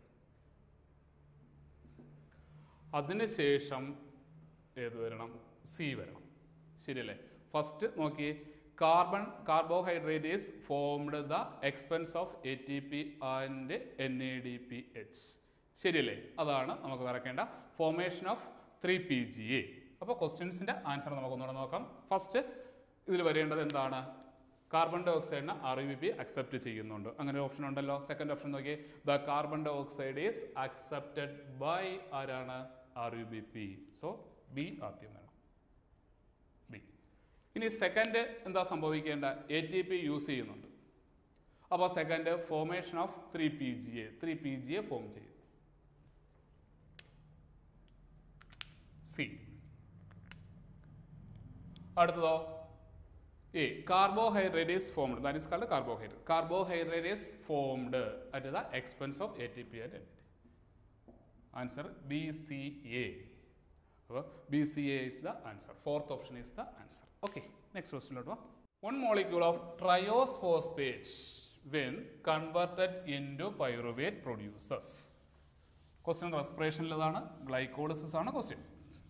അതിനുശേഷം ഏത് വരണം സി വരണം ശരിയല്ലേ ഫസ്റ്റ് നോക്കി carbon carbohydrate is formed the expense of A T P and N A D P H ശരിയല്ലേ അതാണ് നമുക്ക് വരക്കേണ്ട formation of three P G A അപ്പോൾ ക്വസ്റ്റ്യൻസിൻ്റെ ആൻസർ നമുക്കൊന്നുകൂടെ നോക്കാം ഫസ്റ്റ് ഇതിൽ വരേണ്ടത് എന്താണ് കാർബൺ ഡൈ ഓക്സൈഡിനെ ആർ യു ബി അക്സെപ്റ്റ് ചെയ്യുന്നുണ്ട് അങ്ങനെ ഒരു ഓപ്ഷൻ ഉണ്ടല്ലോ സെക്കൻഡ് ഓപ്ഷൻ നോക്കി the carbon dioxide is accepted by ആരാണ് R U B P so B ആദ്യം വേണം ബി ഇനി സെക്കൻഡ് എന്താ സംഭവിക്കേണ്ട എ ടി പി യൂസ് ചെയ്യുന്നുണ്ട് അപ്പോൾ second formation of three P G A three P G A form ചെയ്യും C അടുത്തതോ A carbohydrate is formed that is called carbohydrate carbohydrate is formed at the expense of A T P and answer B C A അപ്പോൾ B C A is the answer fourth option is the answer okay next ക്വസ്റ്റിലോട്ട് വാ one molecule of triose phosphate when converted into pyruvate produces question റെസ്പിറേഷനിലതാണ് glycolysis ആണ് question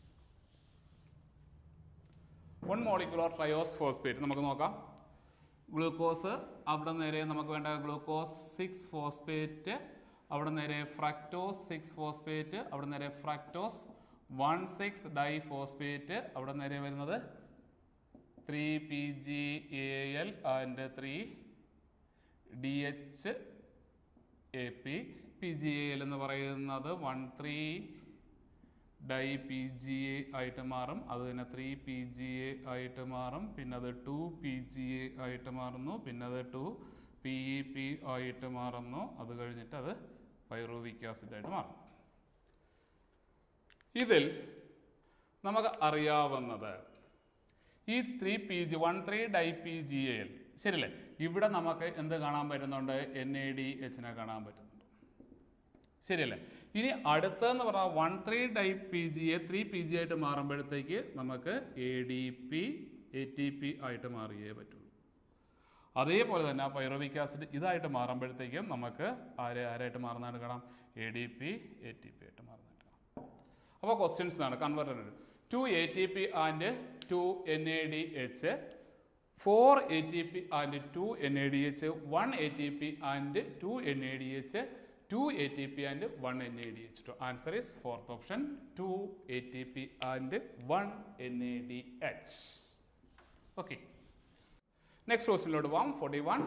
one molecule of triose phosphate നമുക്ക് നോക്കാം glucose അവിടെ നേരെ നമുക്ക് വേണ്ട ഗ്ലൂക്കോസ് സിക്സ് ഫോസ്ഫേറ്റ് അവിടെ നേരെ ഫ്രക്ടോസ് സിക്സ് ഫോസ്ഫേറ്റ് അവിടെ നേരെ fructose one six di phosphate അവിടെ നേരെ വരുന്നത് three P G A L and three D H A P P G A L എന്ന് പറയുന്നത് one three di P G A ആയിട്ട് മാറും അത് തന്നെ ത്രീ പി ജി എ ആയിട്ട് മാറും പിന്നെ അത് ടു പി ജി എ ആയിട്ട് മാറുന്നു പിന്നെ അത് ടു പി ഇ പി ആയിട്ട് മാറുന്നു അത് കഴിഞ്ഞിട്ട് അത് പൈറോവിക് ആസിഡ് ആയിട്ട് മാറും ഇതിൽ നമുക്ക് അറിയാവുന്നത് ഈ three P G one three di P G L ശരിയല്ലേ ഇവിടെ നമുക്ക് എന്ത് കാണാൻ പറ്റുന്നുണ്ട് എൻ എ ഡി എച്ചിനെ കാണാൻ പറ്റുന്നുണ്ട് ശരിയല്ലേ ഇനി അടുത്തതെന്ന് പറഞ്ഞാൽ one three di P G A three P G ആയിട്ട് മാറുമ്പോഴത്തേക്ക് നമുക്ക് A D P A T P ആയിട്ട് മാറിയേ പറ്റുള്ളൂ അതേപോലെ തന്നെ പൈറോവിക് ആസിഡ് ഇതായിട്ട് മാറുമ്പോഴത്തേക്കും നമുക്ക് ആരെ ആരായിട്ട് മാറുന്നതായിട്ട് കാണാം A D P A T P ആയിട്ട് മാറുന്നതായിട്ട് കാണാം അപ്പോൾ ക്വസ്റ്റ്യൻസ് ഇതാണ് converted to A T P and two N A D H four A T P and two N A D H one A T P and two N A D H two A T P and one N A D H two answer is fourth option two A T P and one N A D H okay next ക്വസ്റ്റിനിലോട്ട് പോവാം forty one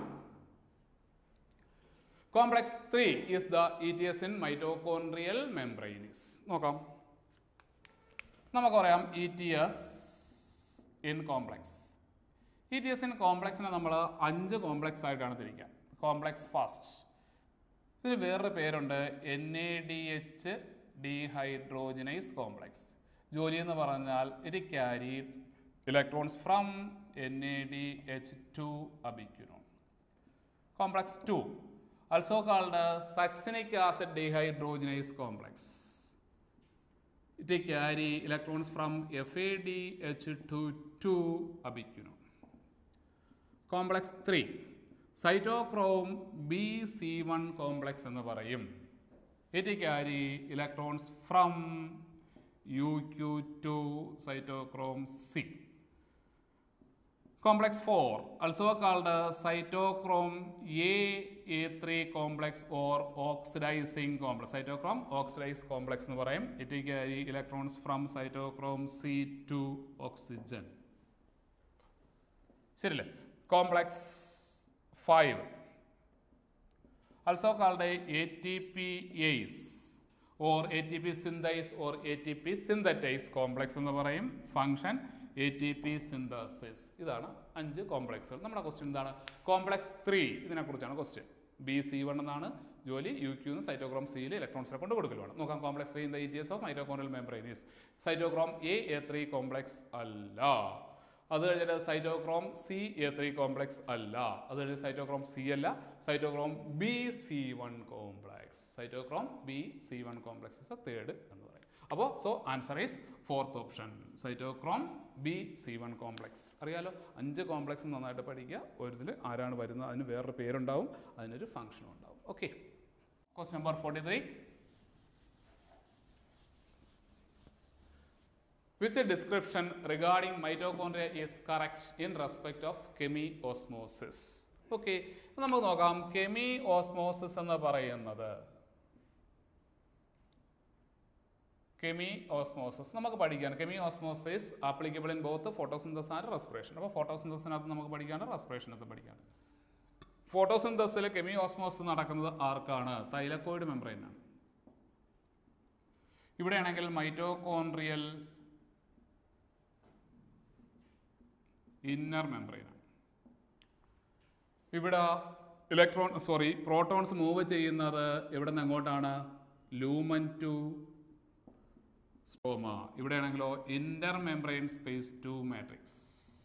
complex three is the E T S in mitochondrial membrane is നോക്കാം നമുക്ക് പറയാം E T S in complex E T S in കോംപ്ലക്സിനെ നമ്മൾ അഞ്ച് complex ആയിട്ടാണ് തിരിക്കുക കോംപ്ലക്സ് ഫാസ്റ്റ് ഇതിന് വേറൊരു പേരുണ്ട് N A D H dehydrogenase complex ജോലി എന്ന് പറഞ്ഞാൽ it carry electrons from N A D H to ubiquinone complex two also called uh, succinic acid dehydrogenase complex. It carry electrons from FADH2 to ubiquinone. Complex 3 cytochrome BC1 complex എന്ന് പറയും it carry electrons from U Q to cytochrome C Complex 4, also called uh, cytochrome A-A3 complex or oxidizing complex. Cytochrome oxidized complex എന്ന് പറയും. It carry electrons from cytochrome C to oxygen. ശരിയല്ലേ complex five also called a ATPase or ATP synthase or ATP synthetase complex എന്ന് പറയും function A T P synthesis ഇതാണ് അഞ്ച് കോംപ്ലക്സുകൾ നമ്മുടെ question എന്താണ് കോംപ്ലക്സ് ത്രീ ഇതിനെക്കുറിച്ചാണ് ക്വസ്റ്റ്യൻ ബി സി വൺ എന്നാണ് ജോലി യു ക്യൂ എന്ന് സൈറ്റോക്രോം സിയിൽ ഇലക്ട്രോൺസിനെ കൊണ്ട് കൊടുക്കലുമാണ് നോക്കാം complex three in the E T S of mitochondrial membrane is cytochrome A A three complex അല്ല അത് കഴിഞ്ഞിട്ട് cytochrome C A three complex അല്ല അത് കഴിഞ്ഞ് സൈറ്റോക്രോം സി അല്ല cytochrome B C one complex cytochrome B C one complex is third എന്ന് പറയും അപ്പോൾ so answer is fourth option cytochrome B C one complex അറിയാലോ അഞ്ച് കോംപ്ലക്സ് നന്നായിട്ട് പഠിക്കുക ഒരിതിൽ ആരാണ് വരുന്നത് അതിന് വേറൊരു പേരുണ്ടാവും അതിനൊരു ഫംഗ്ഷനും ഉണ്ടാവും okay question number forty three Which description regarding mitochondria is correct in respect of chemiosmosis? Okay നമുക്ക് നോക്കാം കെമി ഓസ്മോസിസ് എന്ന് പറയുന്നത് കെമി ഓസ്മോസിസ് നമുക്ക് പഠിക്കാൻ chemiosmosis applicable in both photosynthesis and respiration അപ്പോൾ ഫോട്ടോസിന്തസിനകത്ത് നമുക്ക് പഠിക്കാണ്ട് റെസ്പിറേഷനകത്ത് പഠിക്കാണ്ട് ഫോട്ടോസിന്തസിൽ കെമി ഓസ്മോസിസ് നടക്കുന്നത് ആർക്കാണ് തൈലക്കോയിഡ് മെംബ്രെയിനാണ് ഇവിടെയാണെങ്കിൽ മൈറ്റോകോൺട്രിയൽ ഇന്നർ മെംബ്രെയിനാണ് ഇവിടെ ഇലക്ട്രോൺ സോറി പ്രോട്ടോൺസ് മൂവ് ചെയ്യുന്നത് എവിടെ നിന്ന് എങ്ങോട്ടാണ് ലൂമൻ ടു സ്ട്രോമ ഇവിടെയാണെങ്കിലോ intermembrane space to matrix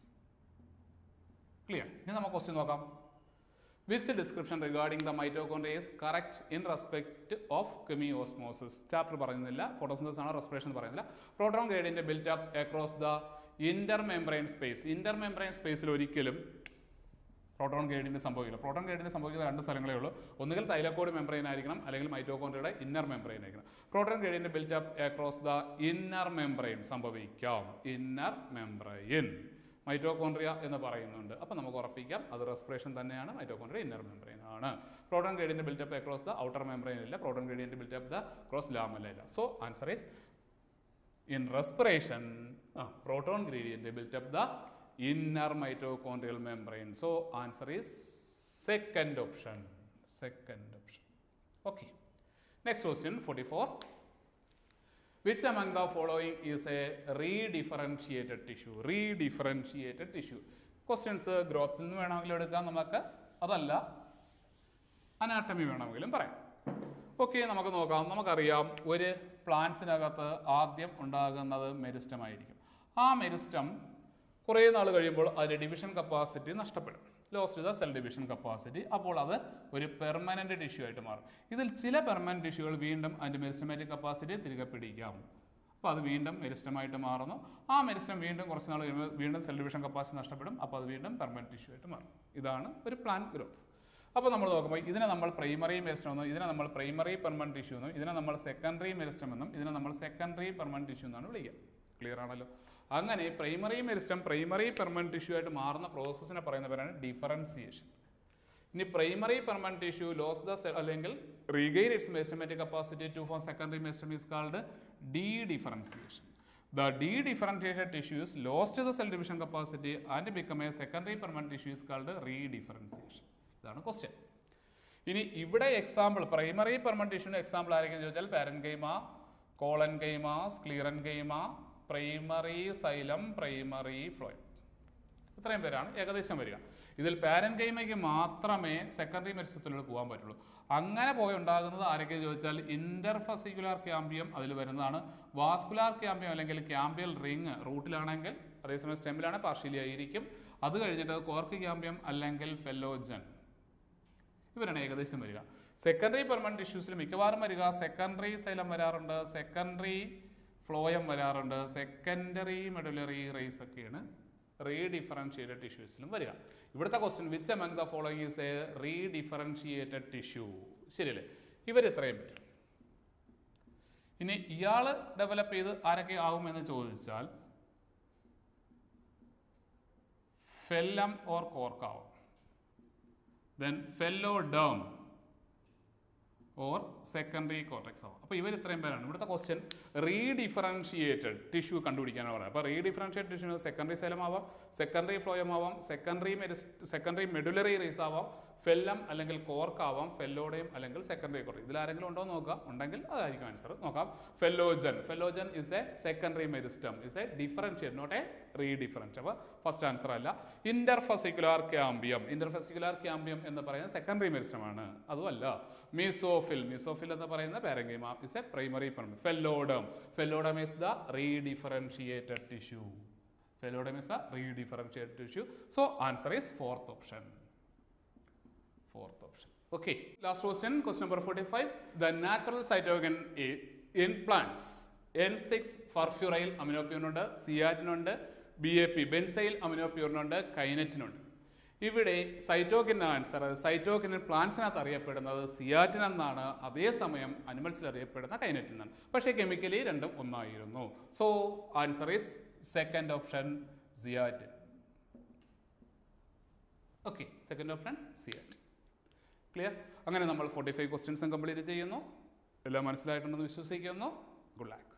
clear ഇനി നമുക്ക് ക്വസ്റ്റ്യൻ നോക്കാം which description regarding the mitochondria is correct in respect of chemiosmosis chapter പറയുന്നില്ല ഫോട്ടോസിന്തസ് ആണ് റെസ്പിറേഷൻ പറയുന്നില്ല proton gradient built up across the intermembrane space intermembrane സ്പേസിൽ ഒരിക്കലും proton ഗ്രേഡിന് സംഭവിക്കില്ല proton ഗ്രേഡിന് സംഭവിക്കുന്ന രണ്ട് സ്ഥലങ്ങളേ ഉള്ളൂ ഒന്നുകിൽ തൈലക്കോഡ് മെംബ്രെയിൻ ആയിരിക്കണം അല്ലെങ്കിൽ മൈറ്റോകോൺട്രിയുടെ ഇന്നർ മെംബ്രെയിൻ ആയിരിക്കണം proton gradient built up across the inner membrane സംഭവിക്കാം ഇന്നർ മെംബ്രെയിൻ മൈറ്റോകോൺട്രിയ എന്ന് പറയുന്നുണ്ട് അപ്പോൾ നമുക്ക് ഉറപ്പിക്കാം അത് റെസ്പിറേഷൻ തന്നെയാണ് മൈറ്റോകോൺട്രിയ ഇന്നർ മെംബ്രെയിൻ ആണ് proton gradient built up across the outer membrane ഇല്ല proton gradient built up the cross lamella ഇല്ല so answer is in respiration uh, proton gradient they built up the inner mitochondrial membrane so answer is second option second option okay next question 44 which among the following is a redifferentiated tissue redifferentiated tissue questions ഗ്രോത്തിൽ നിന്ന് വേണമെങ്കിലും എടുക്കാം നമുക്ക് അതല്ല anatomy വേണമെങ്കിലും പറയാം okay നമുക്ക് നോക്കാം നമുക്കറിയാം ഒരു പ്ലാന്റ്സിനകത്ത് ആദ്യം ഉണ്ടാകുന്നത് മെരിസ്റ്റമായിരിക്കും ആ മെരിസ്റ്റം കുറേ നാൾ കഴിയുമ്പോൾ അതിൻ്റെ ഡിവിഷൻ കപ്പാസിറ്റി നഷ്ടപ്പെടും lost the cell division capacity അപ്പോൾ അത് ഒരു പെർമനൻ്റ് ടിഷ്യൂ ആയിട്ട് മാറും ഇതിൽ ചില പെർമനൻ്റ് ടിഷ്യൂകൾ വീണ്ടും അതിൻ്റെ മെരിസ്റ്റമാറ്റിക് കപ്പാസിറ്റി തിരികെ പിടിക്കാം അപ്പോൾ അത് വീണ്ടും മെരിസ്റ്റമായിട്ട് മാറുന്നു ആ മെരിസ്റ്റം വീണ്ടും കുറച്ച് നാൾ കഴിയുമ്പോൾ വീണ്ടും സെൽ ഡിവിഷൻ കപ്പാസിറ്റി നഷ്ടപ്പെടും അപ്പോൾ അത് വീണ്ടും പെർമനൻറ്റ് ടിഷ്യൂ ആയിട്ട് മാറും ഇതാണ് ഒരു പ്ലാന്റ് ഗ്രോത്ത് അപ്പോൾ നമ്മൾ നോക്കുമ്പോൾ ഇതിനെ നമ്മൾ പ്രൈമറി മെരിസ്റ്റം എന്നും ഇതിനെ നമ്മൾ പ്രൈമറി പെർമനൻറ്റ് ടിഷ്യൂ എന്നും ഇതിനെ നമ്മൾ സെക്കൻഡറി മെരിസ്റ്റം എന്നും ഇതിനെ നമ്മൾ സെക്കൻഡറി പെർമനൻറ്റ് ടിഷ്യൂ എന്നാണ് വിളിക്കുക ക്ലിയർ ആണല്ലോ അങ്ങനെ primary meristem primary permanent tissue ആയിട്ട് മാറുന്ന പ്രോസസ്സിനെ പറയുന്ന പേരാണ് ഡിഫറൻസിയേഷൻ ഇനി primary permanent tissue lose the cell അല്ലെങ്കിൽ regain its meristematic capacity to for secondary meristem is called dedifferentiation the dedifferentiated tissues lost the cell division capacity and become a secondary permanent tissue is called redifferentiation ഇതാണ് question ഇനി ഇവിടെ example primary permanent ടിഷ്യൂവിന് example ആയിരിക്കും ചോദിച്ചാൽ parenchyma collenchyma sclerenchyma primary xylem primary phloem ഇത്രയും പേരാണ് ഏകദേശം വരിക ഇതിൽ പാരൻകൈമയ്ക്ക് മാത്രമേ സെക്കൻഡറി മെരിസത്തിലൂടെ പോകാൻ പറ്റുള്ളൂ അങ്ങനെ പോയി ഉണ്ടാകുന്നത് ആരൊക്കെ ചോദിച്ചാൽ ഇന്റർഫസിക്കുലാർ ക്യാമ്പിയം അതിൽ വരുന്നതാണ് വാസ്കുലാർ ക്യാമ്പിയം അല്ലെങ്കിൽ ക്യാമ്പിയൽ റിങ് റൂട്ടിലാണെങ്കിൽ അതേസമയം സ്റ്റെമ്മിലാണ് പാർഷ്യലി ആയിരിക്കും അത് കഴിഞ്ഞിട്ട് കോർക്ക് ക്യാമ്പിയം അല്ലെങ്കിൽ ഫെല്ലോജൻ ഇവരാണ് ഏകദേശം വരിക സെക്കൻഡറി പെർമനന്റ് ടിഷ്യൂസിൽ മിക്കവാറും വരിക സെക്കൻഡറി സൈലം വരാറുണ്ട് സെക്കൻഡറി ഫ്ലോയം വരാറുണ്ട് സെക്കൻഡറി മെഡുലറി റേസ് ഒക്കെയാണ് റീഡിഫറൻഷിയേറ്റഡ് ടിഷ്യൂസിലും വരിക ഇവിടുത്തെ question which among the following is a redifferentiated tissue ശരിയല്ലേ ഇവർ ഇത്രയും പേര് ഇനി ഇയാൾ ഡെവലപ്പ് ചെയ്ത് ആരൊക്കെ ആകുമെന്ന് ചോദിച്ചാൽ ഫെല്ലം ഓർ കോർക്കാവും then phelloderm or secondary cortex ആവും അപ്പോൾ ഇവർ ഇത്രയും പേരാണ് ഇവിടുത്തെ ക്വസ്റ്റ്യൻ റീഡിഫറൻഷിയേറ്റഡ് ടിഷ്യൂ കണ്ടുപിടിക്കാനാണ് പറയുന്നത് അപ്പോൾ റീഡിഫറൻഷിയേറ്റഡ് ടിഷ്യൂ സെക്കൻഡറി സെലം ആവാം സെക്കൻഡറി ഫ്ലോയം ആവാം സെക്കൻഡറി സെക്കൻഡറി മെഡുലറി റീസ് ആവാം ഫെല്ലം അല്ലെങ്കിൽ കോർക്ക് ആവാം ഫെല്ലോഡയും അല്ലെങ്കിൽ സെക്കൻഡറി കോർക്ക് ഇതിൽ ആരെങ്കിലും ഉണ്ടോ എന്ന് നോക്കാം ഉണ്ടെങ്കിൽ അതായിരിക്കും ആൻസർ നോക്കാം phellogen phellogen is a secondary meristem is a differentiate not a redifferent അപ്പോൾ ഫസ്റ്റ് ആൻസർ അല്ല ഇന്റർഫസിക്കുലാർ ക്യാമ്പിയം ഇന്റർഫസിക്കുലാർ ക്യാമ്പിയം എന്ന് പറയുന്നത് സെക്കൻഡറി മെരിസ്റ്റമാണ് അതുമല്ല മീസോഫിൽ മീസോഫിൽ എന്ന് പറയുന്ന parenchyma is a primary phelloderm phelloderm is the redifferentiated tissue phelloderm is the redifferentiated tissue so answer is fourth option fourth option. Okay, last question, question number 45. The natural cytogen i- in plants, N6 furfuryl അമിനോപ്യൂറിനുണ്ട് സിയാറ്റിനുണ്ട് B A P benzyl അമിനോപ്യൂറിനുണ്ട് കൈനറ്റിനുണ്ട് ഇവിടെ cytokinin answer സൈറ്റോകിൻ പ്ലാന്റ്സിനകത്ത് അറിയപ്പെടുന്നത് സിയാറ്റിൻ എന്നാണ് അതേസമയം അനിമൽസിൽ അറിയപ്പെടുന്ന കൈനറ്റിൻ എന്നാണ് പക്ഷേ കെമിക്കലി രണ്ടും ഒന്നായിരുന്നു so answer is second option zeatin okay second option zeatin clear അങ്ങനെ നമ്മൾ ഫോർട്ടി ഫൈവ് ക്വസ്റ്റ്യൻസും കംപ്ലീറ്റ് ചെയ്യുന്നു എല്ലാം മനസ്സിലായിട്ടുണ്ടെന്ന് വിശ്വസിക്കുന്നു ഗുഡ് ലക്ക്